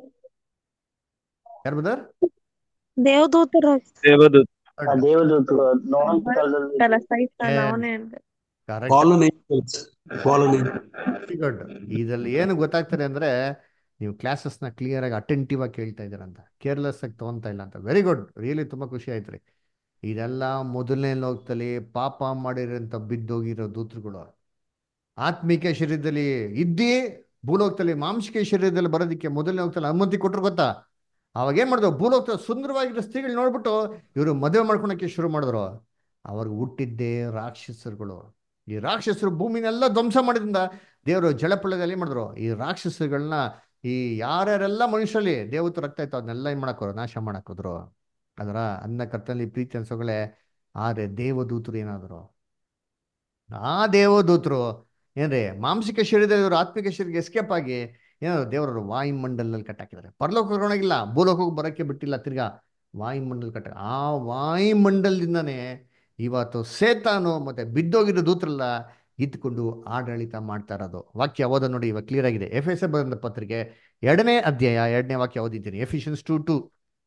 ಯಾರು ಬದರ್ ದೇವದೂತರ ದೇವದೂತ ಆ ದೇವದೂತರು ನೋಹನ್ ಕಾಲದಲ್ಲಿ ಅಲ್ಲ ಸೈತಾನ ಅವನೇ ಅಂದೆ Fallen angels. Fallen angels. Good ಇದ್ರಲ್ಲಿ ಏನು ಗೊತ್ತಾಗ್ತದೆ ಅಂದ್ರೆ ನೀವು ಕ್ಲಾಸಸ್ನ ಕ್ಲಿಯರ್ ಆಗಿ ಅಟೆಂಟಿವ್ ಆಗಿ ಕೇಳ್ತಾ ಇದ್ದೀರಂತ ಕೇರ್ಲೆಸ್ ಆಗಿ ತಗೊಂತಾ ಇಲ್ಲ ಅಂತ ವೆರಿ ಗುಡ್ ರಿಯಲಿ ತುಂಬಾ ಖುಷಿ ಆಯ್ತು ರೀ ಇದೆಲ್ಲ ಮೊದಲನೇ ಲೋಕದಲ್ಲಿ ಪಾಪ ಮಾಡಿರೋಂಥ ಬಿದ್ದೋಗಿರೋ ದೂತರುಗಳು ಆತ್ಮಿಕ ಶರೀರದಲ್ಲಿ ಇದ್ದಿ ಭೂಲೋಕದಲ್ಲಿ ಮಾಂಸಿಕ ಶರೀರದಲ್ಲಿ ಬರೋದಕ್ಕೆ ಮೊದಲನೇ ಲೋಕದಲ್ಲಿ ಅನುಮತಿ ಕೊಟ್ಟರು ಗೊತ್ತಾ ಅವಾಗ ಏನ್ ಮಾಡಿದ್ರು ಭೂಲೋಕದ ಸುಂದರವಾಗಿರೋ ಸ್ತ್ರೀಗಳು ನೋಡ್ಬಿಟ್ಟು ಇವರು ಮದುವೆ ಮಾಡ್ಕೊಳಕ್ಕೆ ಶುರು ಮಾಡಿದ್ರು ಅವ್ರಿಗೆ ಹುಟ್ಟಿದ್ದೇ ರಾಕ್ಷಸರುಗಳು ಈ ರಾಕ್ಷಸರು ಭೂಮಿನೆಲ್ಲ ಧ್ವಂಸ ಮಾಡಿದ್ರಿಂದ ದೇವರು ಜಲಪಳ್ಳದಲ್ಲಿ ಏನ್ ಮಾಡಿದ್ರು ಈ ರಾಕ್ಷಸಗಳನ್ನ ಈ ಯಾರ್ಯಾರೆಲ್ಲ ಮನುಷ್ಯರಲ್ಲಿ ದೇವತ್ತು ರಕ್ತ ಇತ್ತು ಅದನ್ನೆಲ್ಲ ಏನ್ ಮಾಡಾಕೋರು ನಾಶ ಮಾಡಾಕೋದ್ರು ಅದರ ಅನ್ನ ಕರ್ತನಲ್ಲಿ ಪ್ರೀತಿ ಅನ್ಸೋಗಳೇ ಆದ್ರೆ ದೇವದೂತರು ಏನಾದ್ರು ಆ ದೇವದೂತರು ಏನ್ರಿ ಮಾಂಸಿಕ ಶರೀರದಲ್ಲಿ ಇವರು ಆತ್ಮಿಕ ಶರೀರಕ್ಕೆ ಎಸ್ಕೇಪ್ ಆಗಿ ಏನಾದ್ರು ದೇವರವರು ವಾಯುಮಂಡಲದಲ್ಲಿ ಕಟ್ಟಾಕಿದ್ದಾರೆ ಪರಲೋಕ ಹೋಗೋಣಗಿಲ್ಲ ಭೂಲೋಕಕ್ಕೆ ಬರೋಕ್ಕೆ ಬಿಟ್ಟಿಲ್ಲ ತಿರ್ಗಾ ವಾಯುಮಂಡಲ ಕಟ್ಟ ಆ ವಾಯುಮಂಡಲದಿಂದನೇ ಇವತ್ತು ಸೇತಾನು ಮತ್ತೆ ಬಿದ್ದೋಗಿರೋ ದೂತರೆಲ್ಲ ಇದ್ಕೊಂಡು ಆಡಳಿತ ಮಾಡ್ತಾ ಇರೋದು ವಾಕ್ಯ ಓದ ನೋಡಿ ಇವಾಗ ಕ್ಲಿಯರ್ ಆಗಿದೆ ಎಫ್ ಎಸ್ ಬರೆದ ಪತ್ರಿಕೆ ಎರಡನೇ ಅಧ್ಯಾಯ ಎರಡನೇ ವಾಕ್ಯ ಓದಿದ್ದೀನಿ ಎಫಿಷಿಯನ್ಸ್ ಟು ಟು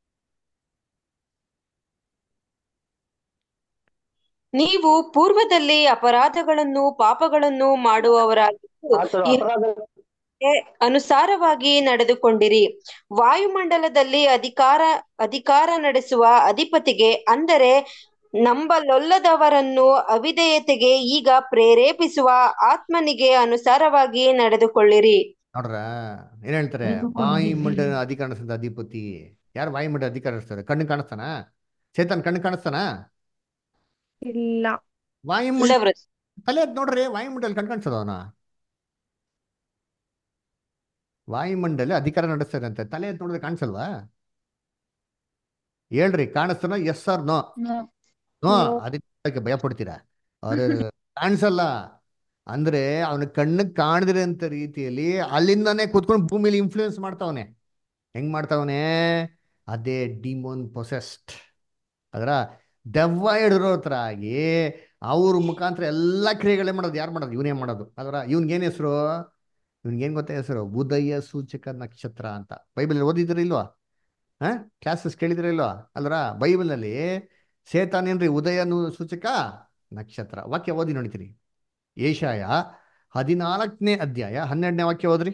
ನೀವು ಪೂರ್ವದಲ್ಲಿ ಅಪರಾಧಗಳನ್ನು ಪಾಪಗಳನ್ನು ಮಾಡುವವರಾಗಿದ್ದು ಆತರ ಈ ಅಪರಾಧ ಅನುಸಾರವಾಗಿ ನಡೆದುಕೊಂಡಿರಿ ವಾಯುಮಂಡಲದಲ್ಲಿ ಅಧಿಕಾರ ಅಧಿಕಾರ ನಡೆಸುವ ಅಧಿಪತಿಗೆ ಅಂದರೆ ನಂಬಲೊಲ್ಲದವರನ್ನು ಅವಿಧೇಯತೆಗೆ ಈಗ ಪ್ರೇರೇಪಿಸುವ ಆತ್ಮನಿಗೆ ಅನುಸಾರವಾಗಿ ನಡೆದುಕೊಳ್ಳಿರಿ ನೋಡ್ರ ಏನ್ ಹೇಳ್ತಾರೆ ವಾಯುಮಂಡಲ ಅಧಿಕಾರ ನಡೆಸಿದ ಅಧಿಪತಿ ಯಾರು ವಾಯುಮಂಡಲ ಅಧಿಕಾರ ನಡೆಸ್ತಾರೆ ಕಣ್ಣು ಕಾಣಿಸ್ತಾನ ಚೇತನ್ ಕಣ್ಣು ಕಾಣಿಸ್ತಾನ ಇಲ್ಲ ವಾಯುಮಂಡಲ ತಲೆ ಎತ್ತ್ ನೋಡ್ರಿ ವಾಯುಮಂಡಲ ಕಣ್ ಕಾಣಿಸ್ತದ ಅವನ ವಾಯುಮಂಡಲ ಅಧಿಕಾರ ನಡೆಸ್ತಾರೆ ಅಂತ ತಲೆ ಎತ್ತ್ ನೋಡಿದ್ರೆ ಕಾಣಿಸಲ್ವಾ ಹೇಳ್ರಿ ಕಾಣಿಸ್ತಾನ ಎಸ್ ಸರ್ ನೋ ನೋ ಅದಕ್ಕೆ ಭಯ ಪಡ್ತೀರಾ ಅವ್ರ ಕಾಣಿಸಲ್ಲ ಅಂದ್ರೆ ಅವನ ಕಣ್ಣಿಗೆ ಕಾಣದಿರೋಂಥ ರೀತಿಯಲ್ಲಿ ಅಲ್ಲಿಂದಾನೇ ಕೂತ್ಕೊಂಡು ಭೂಮಿಲಿ ಇನ್ಫ್ಲೂಯೆನ್ಸ್ ಮಾಡ್ತಾವನೆ ಹೆಂಗ್ ಮಾಡ್ತಾವನೆ ಅದೇ ಡಿಮೋನ್ ಪೊಸೆಸ್ಟ್ ಅದರ ದೆವ್ವ ಹಿಡಿರೋ ಹತ್ರ ಆಗಿ ಅವ್ರ ಮುಖಾಂತರ ಎಲ್ಲ ಕ್ರಿಯೆಗಳೇ ಮಾಡೋದು ಯಾರು ಮಾಡೋದು ಇವನೇ ಮಾಡೋದು ಅದರ ಇವನ್ಗೇನ್ ಹೆಸರು ಇವನ್ಗೇನ್ ಗೊತ್ತಾ ಹೆಸರು ಉದಯ ಸೂಚಕ ನಕ್ಷತ್ರ ಅಂತ ಬೈಬಲ್ ಓದಿದ್ರಿ ಇಲ್ವಾ ಹಾ ಕ್ಲಾಸಸ್ ಕೇಳಿದ್ರಿ ಇಲ್ವಾ ಅಲ್ರ ಬೈಬಲ್ನಲ್ಲಿ ಸೇತಾನೇನ್ರಿ ಉದಯ ನು- ಸೂಚಕ ನಕ್ಷತ್ರ ವಾಕ್ಯ ಓದಿ ನೋಡಿತೀರಿ ಏಷಾಯ ಹದಿನಾಲ್ಕನೇ ಅಧ್ಯಾಯ ಹನ್ನೆರಡನೇ ವಾಕ್ಯ ಓದ್ರಿ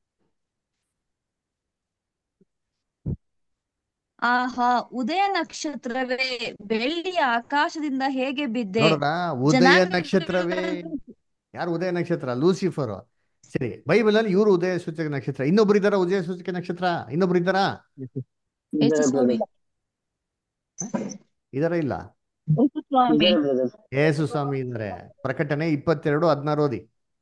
ಆಹಾ ಉದಯ ನಕ್ಷತ್ರವೇ ಬೆಳ್ಳಿಯ ಆಕಾಶದಿಂದ ಹೇಗೆ ಬಿದ್ದೆ ನೋಡ್ರ ಉದಯ ಜನಾಂಗಗಳ ನಕ್ಷತ್ರವೇ ಯಾರು ಉದಯ ನಕ್ಷತ್ರ ಲೂಸಿಫರ್ ಸರಿ ಬೈಬಲ್ ಅಲ್ಲಿ ಇವರು ಉದಯ ಸೂಚಕ ನಕ್ಷತ್ರ ಇನ್ನೊಬ್ರು ಇದ್ದಾರ ಉದಯ ಸೂಚಕ ನಕ್ಷತ್ರ ಇನ್ನೊಬ್ರು ಇದ್ದಾರಾ ಯೇಸು ಸ್ವಾಮಿ ಇದರ ಇಲ್ಲ ಇದ್ದಾರೆ ಬ್ರದರ್ ಯೇಸು ಸ್ವಾಮಿ ಇದ್ದಾರೆ ಪ್ರಕಟಣೆ ಇಪ್ಪತ್ತೆರಡು ಹದಿನಾರು ಓದಿ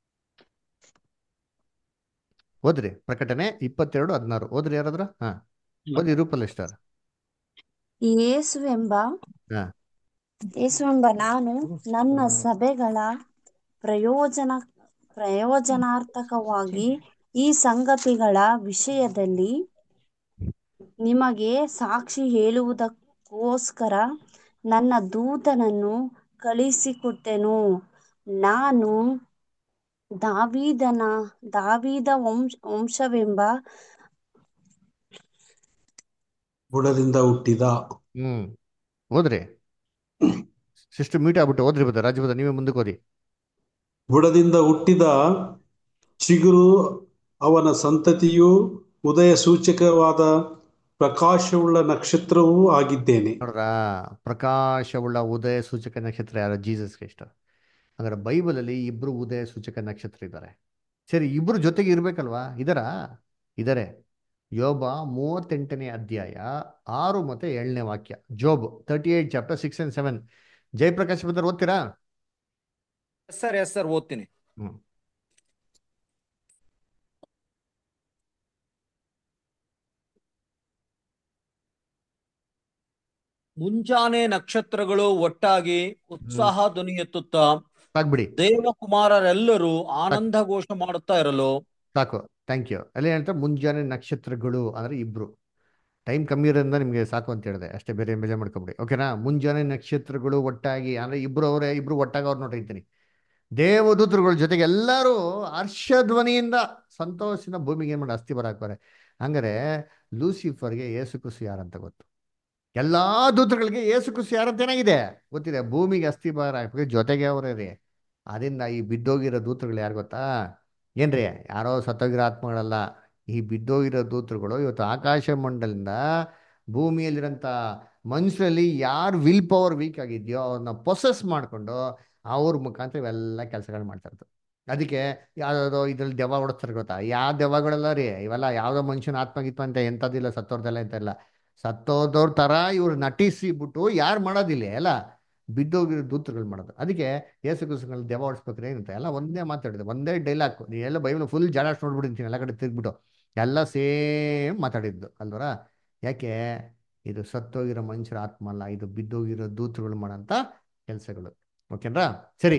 ಓದ್ರಿ ಪ್ರಕಟಣೆ ಇಪ್ಪತ್ತೆರಡು ಹದಿನಾರು ಓದ್ರಿ ಯಾರಾದ್ರ ಹಾ ಓದಿ ರೂಪಲ್ ಸ್ಟಾರ್ ಯೇಸುವೆಂಬ ಹಾ ಯೇಸುವೆಂಬ ನಾನು ನನ್ನ ಸಭೆಗಳ ಪ್ರಯೋಜನ ಪ್ರಯೋಜನಾರ್ಥಕವಾಗಿ ಈ ಸಂಗತಿಗಳ ವಿಷಯದಲ್ಲಿ ನಿಮಗೆ ಸಾಕ್ಷಿ ಹೇಳುವುದಕ್ಕೋಸ್ಕರ ನನ್ನ ದೂತನನ್ನು ಕಳಿಸಿಕೊಟ್ಟೆನು ನಾನು ದಾವೀದನ ದಾವೀದ ವಂಶ ವಂಶವೆಂಬ ಬುಡದಿಂದ ಹುಟ್ಟಿದ ಹ್ಮ್ ಓದ್ರಿ ಸಿಸ್ಟರ್ ಮೀಟ್ ಆಗ್ಬಿಟ್ಟು ಓದ್ರಿ ಬದ ರಾಜಬದ ನೀವೇ ಮುಂದಕ್ಕೆ ಓದಿ ಬುಡದಿಂದ ಹುಟ್ಟಿದ ಚಿಗುರು ಅವನ ಸಂತತಿಯು ಉದಯ ಸೂಚಕವಾದ ಪ್ರಕಾಶವುಳ್ಳ ನಕ್ಷತ್ರವೂ ಆಗಿದ್ದೇನೆ ನೋಡ್ರ ಪ್ರಕಾಶವುಳ್ಳ ಉದಯ ಸೂಚಕ ನಕ್ಷತ್ರ ಯಾರು ಜೀಸಸ್ ಕ್ರೈಸ್ಟ್ ಅಂದ್ರೆ ಬೈಬಲಲ್ಲಿ ಇಬ್ರು ಉದಯ ಸೂಚಕ ನಕ್ಷತ್ರ ಇದ್ದಾರೆ ಸರಿ ಇಬ್ರು ಜೊತೆಗೆ ಇರ್ಬೇಕಲ್ವಾ ಇದರಾ ಇದಾರೆ ಯೋಬ ಮೂವತ್ತೆಂಟನೇ ಅಧ್ಯಾಯ ಆರು ಮತ್ತೆ ಏಳನೇ ವಾಕ್ಯ Job thirty eight chapter six and seven Jayaprakash brother ಓದ್ತೀರಾ ಎಸ್ ಸರ್ ಎಸ್ ಸರ್ ಓದ್ತೀನಿ ಹ್ಮ್ ಮುಂಜಾನೆ ನಕ್ಷತ್ರಗಳು ಒಟ್ಟಾಗಿ ಉತ್ಸಾಹ ಧ್ವನಿ ಎತ್ತುತ್ತಾ ಸಾಕ್ಬಿಡಿ ದೇವಕುಮಾರರೆಲ್ಲರೂ ಆನಂದ ಘೋಷ ಮಾಡುತ್ತಾ ಇರಲು ಸಾಕು ಥ್ಯಾಂಕ್ ಯು ಅಲ್ಲಿ ಹೇಳ್ತಾರೆ ಮುಂಜಾನೆ ನಕ್ಷತ್ರಗಳು ಅಂದ್ರೆ ಇಬ್ರು ಟೈಮ್ ಕಮ್ಮಿ ಇರೋದ್ರಿಂದ ನಿಮಗೆ ಸಾಕು ಅಂತ ಹೇಳಿದೆ ಅಷ್ಟೇ ಬೇರೆ ಬೇಜಾರು ಮಾಡ್ಕೊಬಿಡಿ ಓಕೆನಾ ಮುಂಜಾನೆ ನಕ್ಷತ್ರಗಳು ಒಟ್ಟಾಗಿ ಅಂದ್ರೆ ಇಬ್ರು ಅವರೇ ಇಬ್ರು ಒಟ್ಟಾಗಿ ಅವ್ರು ನೋಡಿರ್ತೀನಿ ದೇವದೂತರುಗಳ ಜೊತೆಗೆ ಎಲ್ಲರೂ ಹರ್ಷಧ್ವನಿಯಿಂದ ಸಂತೋಷದಿಂದ ಭೂಮಿಗೆ ಏನು ಮಾಡಿ ಅಸ್ಥಿ ಬರಾಕ್ತಾರೆ ಹಂಗಾರೆ ಲೂಸಿಫರ್ಗೆ ಏಸು ಕ್ರಿಸ್ತು ಯಾರಂತ ಗೊತ್ತು ಎಲ್ಲಾ ದೂತರುಗಳಿಗೆ ಏಸು ಕ್ರಿಸ್ತು ಯಾರಂತ ಏನಾಗಿದೆ ಗೊತ್ತಿದೆ ಭೂಮಿಗೆ ಅಸ್ಥಿ ಬಾರ ಹಾಕ್ಬೇಕು ಜೊತೆಗೆ ಅವರೇ ರೀ ಅದರಿಂದ ಈ ಬಿದ್ದೋಗಿರೋ ದೂತರುಗಳು ಯಾರು ಗೊತ್ತಾ ಏನ್ರಿ ಯಾರೋ ಸತ್ತೋಗಿರೋ ಆತ್ಮಗಳಲ್ಲ ಈ ಬಿದ್ದೋಗಿರೋ ದೂತರುಗಳು ಇವತ್ತು ಆಕಾಶ ಮಂಡಲದಿಂದ ಭೂಮಿಯಲ್ಲಿರೋಂಥ ಮನುಷ್ಯರಲ್ಲಿ ಯಾರು ವಿಲ್ ಪವರ್ ವೀಕ್ ಆಗಿದೆಯೋ ಅವ್ರನ್ನ ಪ್ರೊಸೆಸ್ ಮಾಡಿಕೊಂಡು ಅವ್ರ ಮುಖಾಂತರ ಇವೆಲ್ಲ ಕೆಲಸಗಳು ಮಾಡ್ತಾ ಇರ್ತದೆ ಅದಕ್ಕೆ ಯಾವುದೋ ಇದ್ರಲ್ಲಿ ದೆವ್ವ ಓಡಿಸ್ತಾರೆ ಗೊತ್ತಾ ಯಾವ ದೆವ್ವಗಳೆಲ್ಲ ರೀ ಇವೆಲ್ಲ ಯಾವುದೋ ಮನುಷ್ಯನ ಆತ್ಮಗಿತ್ಮ ಅಂತ ಎಂಥದ್ದಿಲ್ಲ ಸತ್ತೋರ್ದೆಲ್ಲ ಎಂತ ಇಲ್ಲ ಸತ್ತೋದವ್ರ ಥರ ಇವ್ರು ನಟಿಸಿ ಬಿಟ್ಟು ಯಾರು ಮಾಡೋದಿಲ್ಲ ಎಲ್ಲ ಬಿದ್ದೋಗಿರೋ ದೂತರುಗಳು ಮಾಡೋದು ಅದಕ್ಕೆ ಯೇಸು ಕ್ರಿಸ್ತನಲ್ಲಿ ದೆವ್ವ ಓಡಿಸ್ಬೇಕ್ರೆ ಏನಂತ ಎಲ್ಲ ಒಂದೇ ಮಾತಾಡಿದೆ ಒಂದೇ ಡೈಲಾಗ್ ನೀ ಎಲ್ಲ ಬೈಬಲ್ ಫುಲ್ ಜಾಡಾಸ್ ನೋಡ್ಬಿಟ್ಟಿರ್ತೀನಿ ಎಲ್ಲ ಕಡೆ ತಿರ್ಗ್ಬಿಟ್ಟು ಎಲ್ಲ ಸೇಮ್ ಮಾತಾಡಿದ್ದು ಅಲ್ವರ ಯಾಕೆ ಇದು ಸತ್ತೋಗಿರೋ ಮನುಷ್ಯರ ಆತ್ಮ ಅಲ್ಲ ಇದು ಬಿದ್ದೋಗಿರೋ ದೂತರುಗಳು ಮಾಡೋಂಥ ಕೆಲಸಗಳು ಓಕೆನಾ ಸರಿ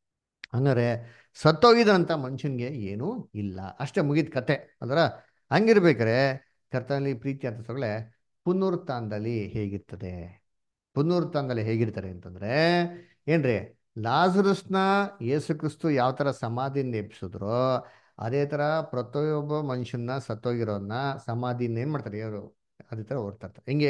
ಹಂಗಾರೆ ಸತ್ತೋಗಿದಂಥ ಮನುಷ್ಯನಿಗೆ ಏನೂ ಇಲ್ಲ ಅಷ್ಟೇ ಮುಗಿದ ಕತೆ ಅಲ್ವರ ಹಂಗಿರ್ಬೇಕಾರೆ ಕರ್ತನಲ್ಲಿ ಪ್ರೀತಿ ಅಂತ ತಗೊಳ್ಳೆ ಪುನರುತ್ಥಾನದಲ್ಲಿ ಹೇಗಿರ್ತದೆ ಪುನರುತ್ಥಾನದಲ್ಲಿ ಹೇಗಿರ್ತಾರೆ ಅಂತಂದ್ರೆ ಏನ್ರಿ ಲಾಜರಸ್ನ ಯೇಸು ಕ್ರಿಸ್ತು ಯಾವ ಥರ ಸಮಾಧಿಯಿಂದ ಎಬ್ಸಿದ್ರೋ ಅದೇ ಥರ ಪ್ರತಿಯೊಬ್ಬ ಮನುಷ್ಯನ ಸತ್ತೋಗಿರೋನ್ನ ಸಮಾಧಿಯಿಂದ ಏನು ಮಾಡ್ತಾರೆ ಇವರು ಅದೇ ಥರ ಓಡ್ತಾ ಇರ್ತಾರೆ ಹೆಂಗೆ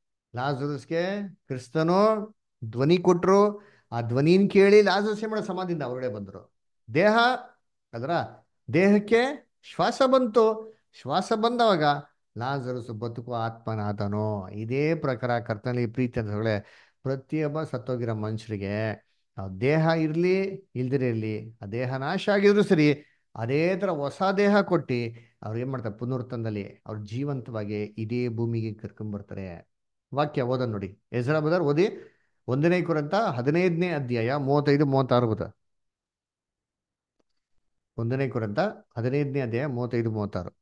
ಲಾಜರಸ್ಗೆ ಕ್ರಿಸ್ತನು ಧ್ವನಿ ಕೊಟ್ಟರು ಆ ಧ್ವನಿನ ಕೇಳಿ ಲಾಜರಸ್ ಏನು ಮಾಡೋ ಸಮಾಧಿಯಿಂದ ಹೊರಗಡೆ ಬಂದರು ದೇಹ ಅದರ ದೇಹಕ್ಕೆ ಶ್ವಾಸ ಬಂತು ಶ್ವಾಸ ಬಂದವಾಗ ಲಾಜರಸ್ ಬದುಕುವ ಆತ್ಮನಾದನೋ ಇದೇ ಪ್ರಕಾರ ಕರ್ತನಲ್ಲಿ ಪ್ರೀತಿ ಅಂತ ಹೇಳಿ ಪ್ರತಿಯೊಬ್ಬ ಸತ್ತೋಗಿರೋ ಮನುಷ್ಯರಿಗೆ ಆ ದೇಹ ಇರಲಿ ಇಲ್ದಿರ ಇರಲಿ ಆ ದೇಹ ನಾಶ ಆಗಿದ್ರು ಸರಿ ಅದೇ ಥರ ಹೊಸ ದೇಹ ಕೊಟ್ಟು ಅವ್ರು ಏನು ಮಾಡ್ತಾರೆ ಪುನರುತ್ಥಾನದಲ್ಲಿ ಅವ್ರು ಜೀವಂತವಾಗಿ ಇದೇ ಭೂಮಿಗೆ ಕರ್ಕೊಂಡ್ಬರ್ತಾರೆ ವಾಕ್ಯ ಓದ ನೋಡಿ ಹೆಸರ ಬದರ್ ಓದಿ ಒಂದನೇ ಕುರಂತ ಹದಿನೈದನೇ ಅಧ್ಯಾಯ ಮೂವತ್ತೈದು ಮೂವತ್ತಾರು ಬದ ಒಂದನೇ ಕುರಂತ ಹದಿನೈದನೇ ಅಧ್ಯಾಯ ಮೂವತ್ತೈದು ಮೂವತ್ತಾರು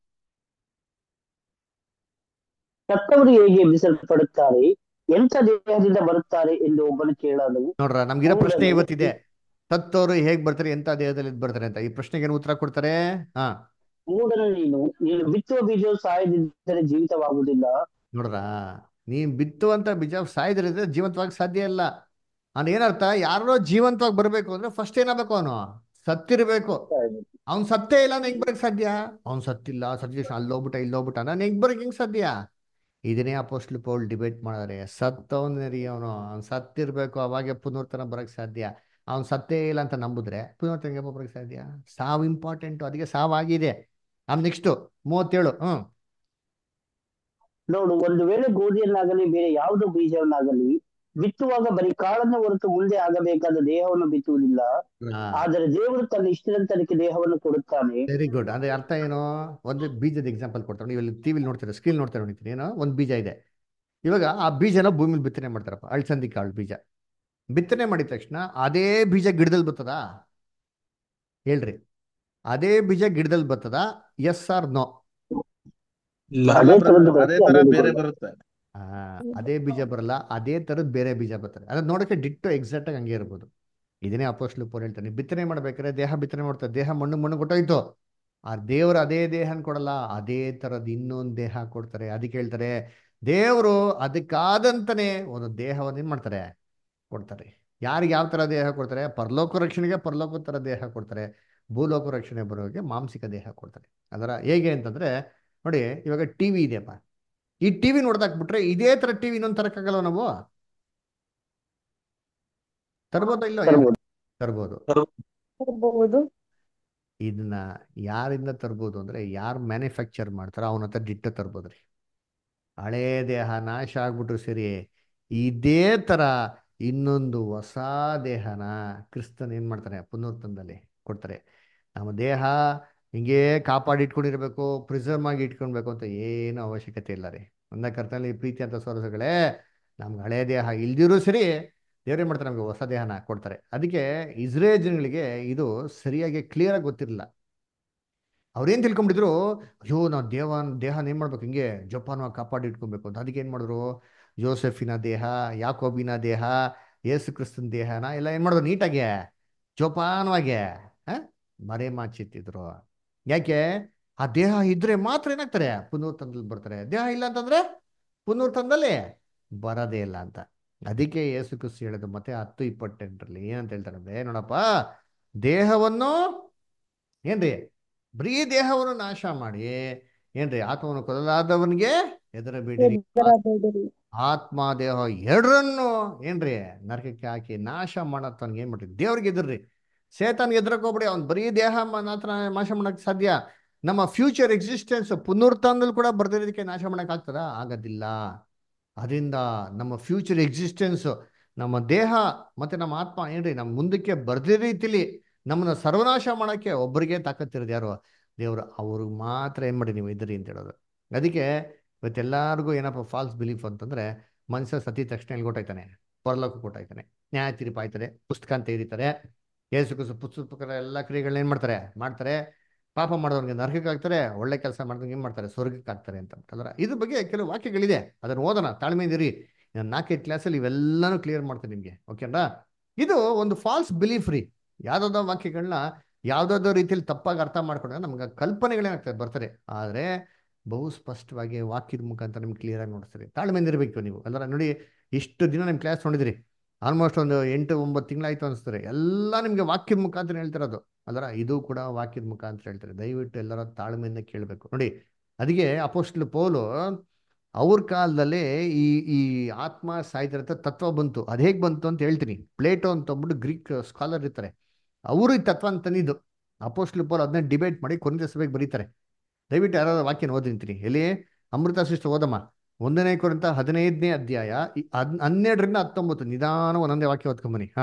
ಸತ್ತವರು ಹೇಗೆ ಎಬ್ಬಿಸಲ್ಪಡುತ್ತಾರೆ ಎಂಥ ದೇಹದಿಂದ ಬರುತ್ತಾರೆ ಎಂದು ಒಬ್ಬನು ಕೇಳಲು ನೋಡ್ರ ನಮ್ಗಿರೋ ಪ್ರಶ್ನೆ ಹೌದನು. ಇವತ್ತಿದೆ ಸತ್ತವರು ಹೇಗ್ ಬರ್ತಾರೆ ಎಂತ ದೇಹದಲ್ಲಿ ಇದ್ ಬರ್ತಾರೆ ಅಂತ ಈ ಪ್ರಶ್ನೆಗೆ ಏನು ಉತ್ತರ ಕೊಡ್ತಾರೆ ಹಾ ಮೂಡನು ನೀನು ನೀನು ಬಿತ್ತುವ ಬೀಜವು ಸಾಯದಿದ್ದರೆ ಜೀವಿತವಾಗುವುದಿಲ್ಲ ನೋಡ್ರ ನೀನ್ ಬಿತ್ತುವಂತ ಬೀಜ ಸಾಯ್ದ್ರಿದ್ರೆ ಜೀವಂತವಾಗಿ ಸಾಧ್ಯ ಇಲ್ಲ ಅವ್ನು ಏನರ್ಥ ಯಾರೋ ಜೀವಂತವಾಗಿ ಬರ್ಬೇಕು ಅಂದ್ರೆ ಫಸ್ಟ್ ಏನಾಗಬೇಕು ಅವನು ಸತ್ತಿರ್ಬೇಕು ಅವ್ನ್ ಸತ್ತೇ ಇಲ್ಲ ಹೆಂಗ್ ಬರಕ್ ಸಾಧ್ಯ ಅವ್ನ್ ಸತ್ತಿಲ್ಲ ಸತ್ಯ ಅಲ್ಲಿ ಹೋಗ್ಬಿಟ್ಟ ಇಲ್ಲಿ ಹೋಗ್ಬಿಟ್ಟ ನಾನು ಹೆಂಗ್ ಬರಕ್ ಹೆಂಗ್ ಸಾಧ್ಯ ಇದನ್ನೇ ಅಪೋಸ್ಟ್ಲ್ ಪೌಲ್ ಡಿಬೇಟ್ ಮಾಡಿದ್ರೆ ಸತ್ತವನೇ ರೀ ಅವನು ಅವ್ನು ಸತ್ತಿರ್ಬೇಕು ಅವಾಗೆ ಪುನರ್ತನ ಬರಕ್ ಸಾಧ್ಯ ಅವ್ನು ಸತ್ತೇ ಇಲ್ಲ ಅಂತ ನಂಬುದ್ರೆ ಪುನರ್ತನಿಗೆ ಬರಕ್ ಸಾಧ್ಯ ಸಾವು ಇಂಪಾರ್ಟೆಂಟು ಅದಕ್ಕೆ ಸಾವಾಗಿದೆ ಆಮ್ ನೆಕ್ಸ್ಟು ಮೂವತ್ತೇಳು ಹ್ಮ್ ನೋಡು ಒಂದು ವೇಳೆ ಗೋಧಿಯನ್ನಾಗಲಿ ಬೇರೆ ಯಾವುದೋ ಬೀಜವನ್ನಾಗಲಿ ಬಿತ್ತುವಾಗ ಬರೀ ಕಾಳನ್ನು ಹೊರತು ಮುಂದೆ ಆಗಬೇಕಾದ ದೇಹವನ್ನು ಬಿತ್ತುವುದಿಲ್ಲ ಆದರೆ ದೇವರು ತನ್ನ ಇಷ್ಟದಂತನಕ್ಕೆ ದೇಹವನ್ನು ಕೊಡುತ್ತಾನೆ ವೆರಿ ಗುಡ್ ಅಂದ್ರೆ ಅರ್ಥ ಏನು ಒಂದು ಬೀಜದ ಎಕ್ಸಾಂಪಲ್ ಕೊಡ್ತಾರೆ ನೀವು ಇಲ್ಲಿ ಟಿವಿಲಿ ನೋಡ್ತೀರಾ ಸ್ಕ್ರೀನ್ ನೋಡ್ತಾ ನೋಡ್ತೀನಿ ಏನೋ ಒಂದು ಬೀಜ ಇದೆ ಇವಾಗ ಆ ಬೀಜನ ಭೂಮಿಲಿ ಬಿತ್ತನೆ ಮಾಡ್ತಾರಪ್ಪ ಅಳ್ಸಂದಿ ಕಾಳು ಬೀಜ ಬಿತ್ತನೆ ಮಾಡಿದ ತಕ್ಷಣ ಅದೇ ಬೀಜ ಗಿಡದಲ್ಲಿ ಬರ್ತದಾ ಹೇಳ್ರಿ ಅದೇ ಬೀಜ ಗಿಡದಲ್ಲಿ ಬರ್ತದ ಎಸ್ ಆರ್ ನೋ ಇಲ್ಲ ಅದೇ ತರದ್ದು ಅದೇ ಬರುತ್ತೆ ತರ ಅದೇ ಬೇರೆ ಬರುತ್ತೆ ಬರುತ್ತೆ ಆ, ಅದೇ ಬೀಜ ಬರಲ್ಲ ಅದೇ ಥರದ್ದು ಬೇರೆ ಬೀಜ ಬರ್ತದೆ ಅದು ನೋಡೋಕೆ ಡಿಟ್ಟು ಎಕ್ಸಾಕ್ಟ್ ಆಗಿ ಹಂಗೆ ಇರ್ಬೋದು ಇದನ್ನೇ ಅಪೋಸ್ಟ್ಲು ಪೌಲ್ ಹೇಳ್ತಾನೆ ಬಿತ್ತನೆ ಮಾಡ್ಬೇಕಾದ್ರೆ ದೇಹ ಬಿತ್ತನೆ ಮಾಡ್ತಾರೆ ದೇಹ ಮಣ್ಣು ಮಣ್ಣು ಕೊಟ್ಟೋಯ್ತು ಆ ದೇವರು ಅದೇ ದೇಹನ ಕೊಡಲ್ಲ ಅದೇ ಥರದ್ದು ಇನ್ನೊಂದು ದೇಹ ಕೊಡ್ತಾರೆ ಅದಕ್ಕೆ ಹೇಳ್ತಾರೆ ದೇವರು ಅದಕ್ಕಾದಂತನೇ ಒಂದು ದೇಹವನ್ನು ಏನು ಮಾಡ್ತಾರೆ ಕೊಡ್ತಾರೆ ಯಾರಿಗೆ ಯಾವ ಥರ ದೇಹ ಕೊಡ್ತಾರೆ ಪರಲೋಕ ರಕ್ಷಣೆಗೆ ಪರಲೋಕ ಥರ ದೇಹ ಕೊಡ್ತಾರೆ ಭೂಲೋಕ ರಕ್ಷಣೆ ಬರೋರಿಗೆ ಮಾಂಸಿಕ ದೇಹ ಕೊಡ್ತಾರೆ ಅದರ ಹೇಗೆ ಅಂತಂದ್ರೆ ನೋಡಿ ಇವಾಗ ಟಿ ವಿ ಇದೆಯಪ್ಪ ಈ ಟಿ ವಿ ನೋಡ್ದಾಕ್ಬಿಟ್ರೆ ಇದೇ ಥರ ಟಿ ವಿ ಇನ್ನೊಂದು ತರಕ್ಕಾಗಲ್ಲ ನಾವು ತರ್ಬೋದಾ ಇಲ್ಲ ತರ್ಬೋದು. ತರ್ಬೋದು ತರ್ಬಹುದು ಇದನ್ನ ಯಾರಿಂದ ತರ್ಬೋದು ಅಂದ್ರೆ ಯಾರು ಮ್ಯಾನುಫ್ಯಾಕ್ಚರ್ ಮಾಡ್ತಾರೋ ಅವನ ಹತ್ರ ದಿಟ್ಟ ತರ್ಬೋದ್ರಿ ಹಳೇ ದೇಹ ನಾಶ ಆಗ್ಬಿಟ್ರು ಸರಿ ಇದೇ ಥರ ಇನ್ನೊಂದು ಹೊಸ ದೇಹನ ಕ್ರಿಸ್ತನ್ ಏನು ಮಾಡ್ತಾನೆ ಪುನರುತ್ಥಾನದಲ್ಲಿ ಕೊಡ್ತಾರೆ ನಮ್ಮ ದೇಹ ಹಿಂಗೇ ಕಾಪಾಡಿ ಇಟ್ಕೊಂಡಿರ್ಬೇಕು ಪ್ರಿಸರ್ವ್ ಆಗಿ ಇಟ್ಕೊಳ್ಬೇಕು ಅಂತ ಏನು ಅವಶ್ಯಕತೆ ಇಲ್ಲ ರೀ ಒಂದ ಕರ್ತನಲ್ಲಿ ಪ್ರೀತಿ ಅಂತ ಸೋರಸಗಳೇ ನಮ್ಗೆ ಹಳೆ ದೇಹ ಇಲ್ದಿರೂ ಸರಿ ದೇವ್ರು ಏನು ಮಾಡ್ತಾರೆ ನಮಗೆ ಹೊಸ ದೇಹನ ಕೊಡ್ತಾರೆ ಅದಕ್ಕೆ ಇಸ್ರೇಲ್ ಜನಗಳಿಗೆ ಇದು ಸರಿಯಾಗಿ ಕ್ಲಿಯರಾಗಿ ಗೊತ್ತಿರಲಿಲ್ಲ ಅವ್ರೇನು ತಿಳ್ಕೊಂಬಿಟ್ಟಿದ್ರು ಅಯ್ಯೋ ನಾವು ದೇವ ದೇಹನ ಏನು ಮಾಡ್ಬೇಕು ಹಿಂಗೆ ಜೋಪಾನವಾಗಿ ಕಾಪಾಡಿ ಇಟ್ಕೊಬೇಕು ಅಂತ ಅದಕ್ಕೆ ಏನು ಮಾಡಿದ್ರು ಜೋಸೆಫಿನ ದೇಹ ಯಾಕೋಬಿನ ದೇಹ ಯೇಸು ಕ್ರಿಸ್ತನ ದೇಹನ ಎಲ್ಲ ಏನು ಮಾಡಿದ್ರು ನೀಟಾಗಿ ಜೋಪಾನವಾಗಿ ಆ? ಮರೆ ಮಾಚಿತ್ತಿದ್ರು ಯಾಕೆ ಆ ದೇಹ ಇದ್ರೆ ಮಾತ್ರ ಏನಾಗ್ತಾರೆ ಪುನರುತ್ಥಾನದಲ್ಲಿ ಬರ್ತಾರೆ ದೇಹ ಇಲ್ಲ ಅಂತಂದ್ರೆ ಪುನರುತ್ಥಾನದಲ್ಲಿ ಬರೋದೇ ಇಲ್ಲ ಅಂತ ಅದಕ್ಕೆ ಯೇಸು ಕ್ರಿಸ್ತು ಹೇಳಿದ್ದು ಮತ್ತೆ ಹತ್ತು ಇಪ್ಪತ್ತೆಂಟರಲ್ಲಿ ಏನಂತ ಹೇಳ್ತಾರೆ ಅಂದ್ರೆ ನೋಡಪ್ಪ ದೇಹವನ್ನು ಏನ್ರಿ ಬರೀ ದೇಹವನ್ನು ನಾಶ ಮಾಡಿ ಏನ್ರಿ ಆತ್ಮವನ್ನು ಕೊಲ್ಲಲಾದವನಿಗೆ ಹೆದರಬೇಡಿರಿ ಹೆದರಬೇಡಿರಿ. ಆತ್ಮ ದೇಹ ಎರಡರನ್ನು ಏನ್ರಿ ನರಕಕ್ಕೆ ಹಾಕಿ ನಾಶ ಮಾಡತ್ತವನ್ಗೆ ಏನ್ ಮಾಡ್ರಿ ದೇವ್ರಿಗೆ ಎದುರ್ರಿ ಸೇತಾನ್ಗೆ ಎದುರಕ್ಕೆ ಹೋಗ್ಬಿಡಿ ಅವ್ನು ಬರೀ ದೇಹ ಮ- ಮಾತ್ರ ನಾಶ ಮಾಡಕ್ ಸಾಧ್ಯ ನಮ್ಮ ಫ್ಯೂಚರ್ ಎಕ್ಸಿಸ್ಟೆನ್ಸ್ ಪುನರುತ್ಥಾನದಲ್ಲಿ ಕೂಡ ಬರ್ದಿರೋದಕ್ಕೆ ನಾಶ ಮಾಡಕ್ ಆಗ್ತದ ಆಗೋದಿಲ್ಲ ಅದರಿಂದ ನಮ್ಮ ಫ್ಯೂಚರ್ ಎಕ್ಸಿಸ್ಟೆನ್ಸ್ ನಮ್ಮ ದೇಹ ಮತ್ತೆ ನಮ್ಮ ಆತ್ಮ ಏನ್ರಿ ನಮ್ಮ ಮುಂದಕ್ಕೆ ಬರ್ದೇ ರೀತಿಲಿ ನಮ್ಮನ್ನ ಸರ್ವನಾಶ ಮಾಡಕ್ಕೆ ಒಬ್ಬರಿಗೆ ತಾಕತ್ತಿರೋದು ಯಾರು ದೇವರು ಅವ್ರಿಗೆ ಮಾತ್ರ ಏನ್ ಮಾಡಿ ನೀವು ಇದ್ರಿ ಅಂತ ಹೇಳೋದು ಅದಕ್ಕೆ ಇವತ್ತೆಲ್ಲರಿಗೂ ಏನಪ್ಪ ಫಾಲ್ಸ್ ಬಿಲೀಫ್ ಅಂತಂದ್ರೆ ಮನುಷ್ಯ ಸತಿ ತಕ್ಷಣ ಎಲ್ಲಿ ಕೊಟ್ಟಾಯ್ತಾನೆ ಪರಲೋಕ ಕೊಟ್ಟಾಯ್ತಾನೆ ನ್ಯಾಯ ತೀರ್ಪು ಆಯ್ತದೆ ಪುಸ್ತಕ ಅಂತ ತೆರೀತಾರೆ ಯೇಸು ಕುಸು ಪುಸ್ತಕ ಎಲ್ಲ ಕ್ರಿಯೆಗಳನ್ನ ಏನ್ ಮಾಡ್ತಾರೆ ಮಾಡ್ತಾರೆ ಪಾಪ ಮಾಡೋರಿಗೆ ನರಕಕ್ಕೆ ಹಾಕ್ತಾರೆ ಒಳ್ಳೆ ಕೆಲಸ ಮಾಡಿದ್ರೆ ಏನ್ ಮಾಡ್ತಾರೆ ಸ್ವರ್ಗಕ್ಕೆ ಹಾಕ್ತಾರೆ ಅಂತ ಅಲ್ರ ಇದ್ರ ಬಗ್ಗೆ ಕೆಲವು ವಾಕ್ಯಗಳಿದೆ ಅದನ್ನ ಓದೋಣ ತಾಳ್ಮೆಯಿಂದಿರಿ ನಾನು ನಾಲ್ಕೈದು ಕ್ಲಾಸಲ್ಲಿ ಇವೆಲ್ಲನೂ ಕ್ಲಿಯರ್ ಮಾಡ್ತೀನಿ ನಿಮಗೆ ಓಕೆನಾ ಇದು ಒಂದು ಫಾಲ್ಸ್ ಬಿಲೀಫ್ ರೀ ಯಾವ್ದಾವ್ದೋ ವಾಕ್ಯಗಳನ್ನ ಯಾವ್ದಾವ್ದೋ ರೀತಿಯಲ್ಲಿ ತಪ್ಪಾಗಿ ಅರ್ಥ ಮಾಡ್ಕೊಂಡ್ರೆ ನಮ್ಗೆ ಕಲ್ಪನೆಗಳೇನಾಗ್ತದೆ ಬರ್ತಾರೆ ಆದರೆ ಬಹು ಸ್ಪಷ್ಟವಾಗಿ ವಾಕ್ಯದ ಮುಖಾಂತರ ನಿಮ್ಗೆ ಕ್ಲಿಯರ್ ಆಗಿ ನೋಡಿಸ್ತಾರೆ ತಾಳ್ಮೆಯಿಂದಿರಬೇಕು ನೀವು ಅಲ್ಲರ ನೋಡಿ ಇಷ್ಟು ದಿನ ನಿಮ್ಮ ಕ್ಲಾಸ್ ನೋಡಿದಿರಿ ಆಲ್ಮೋಸ್ಟ್ ಒಂದು ಎಂಟು ಒಂಬತ್ತು ತಿಂಗಳಾಯ್ತು ಅನಿಸ್ತಾರೆ ಎಲ್ಲ ನಿಮಗೆ ವಾಕ್ಯದ ಮುಖಾಂತರ ಹೇಳ್ತಿರೋದು ಅಲ್ಲರ ಇದು ಕೂಡ ವಾಕ್ಯದ ಮುಖಾಂತರ ಹೇಳ್ತಾರೆ ದಯವಿಟ್ಟು ಎಲ್ಲರ ತಾಳ್ಮೆಯಿಂದ ಕೇಳಬೇಕು ನೋಡಿ ಅದಕ್ಕೆ ಅಪೋಸ್ಟ್ಲ್ ಪೌಲು ಅವ್ರ ಕಾಲದಲ್ಲಿ ಈ ಈ ಆತ್ಮ ಸಾಯ್ತಿರತ್ತ ತತ್ವ ಬಂತು ಅದು ಹೇಗೆ ಬಂತು ಅಂತ ಹೇಳ್ತೀನಿ ಪ್ಲೇಟೋ ಅಂತ ಒಬ್ಬಟ್ಟು ಗ್ರೀಕ್ ಸ್ಕಾಲರ್ ಇರ್ತಾರೆ ಅವರು ಈ ತತ್ವ ಅಂತ ತಂದಿದ್ದು ಅಪೋಸ್ಟ್ಲ್ ಪೌಲ್ ಅದನ್ನ ಡಿಬೇಟ್ ಮಾಡಿ ಕೊನೆಯ ಸಭೆಗೆ ಬರೀತಾರೆ ದಯವಿಟ್ಟು ಯಾರಾದ್ರೂ ವಾಕ್ಯನ ಓದಿಂತೀನಿ ಎಲ್ಲಿ ಅಮೃತ ಶಿಷ್ಟ ಓದಮ್ಮ ಒಂದನೇ ಕುರಿತ ಹದಿನೈದನೇ ಅಧ್ಯಾಯ ಈ ಹದ್ ಹನ್ನೆರಡರಿಂದ ಹತ್ತೊಂಬತ್ತು ನಿಧಾನ ಒಂದೊಂದೇ ವಾಕ್ಯ ಓದ್ಕೊಂಬನಿ ಹಾ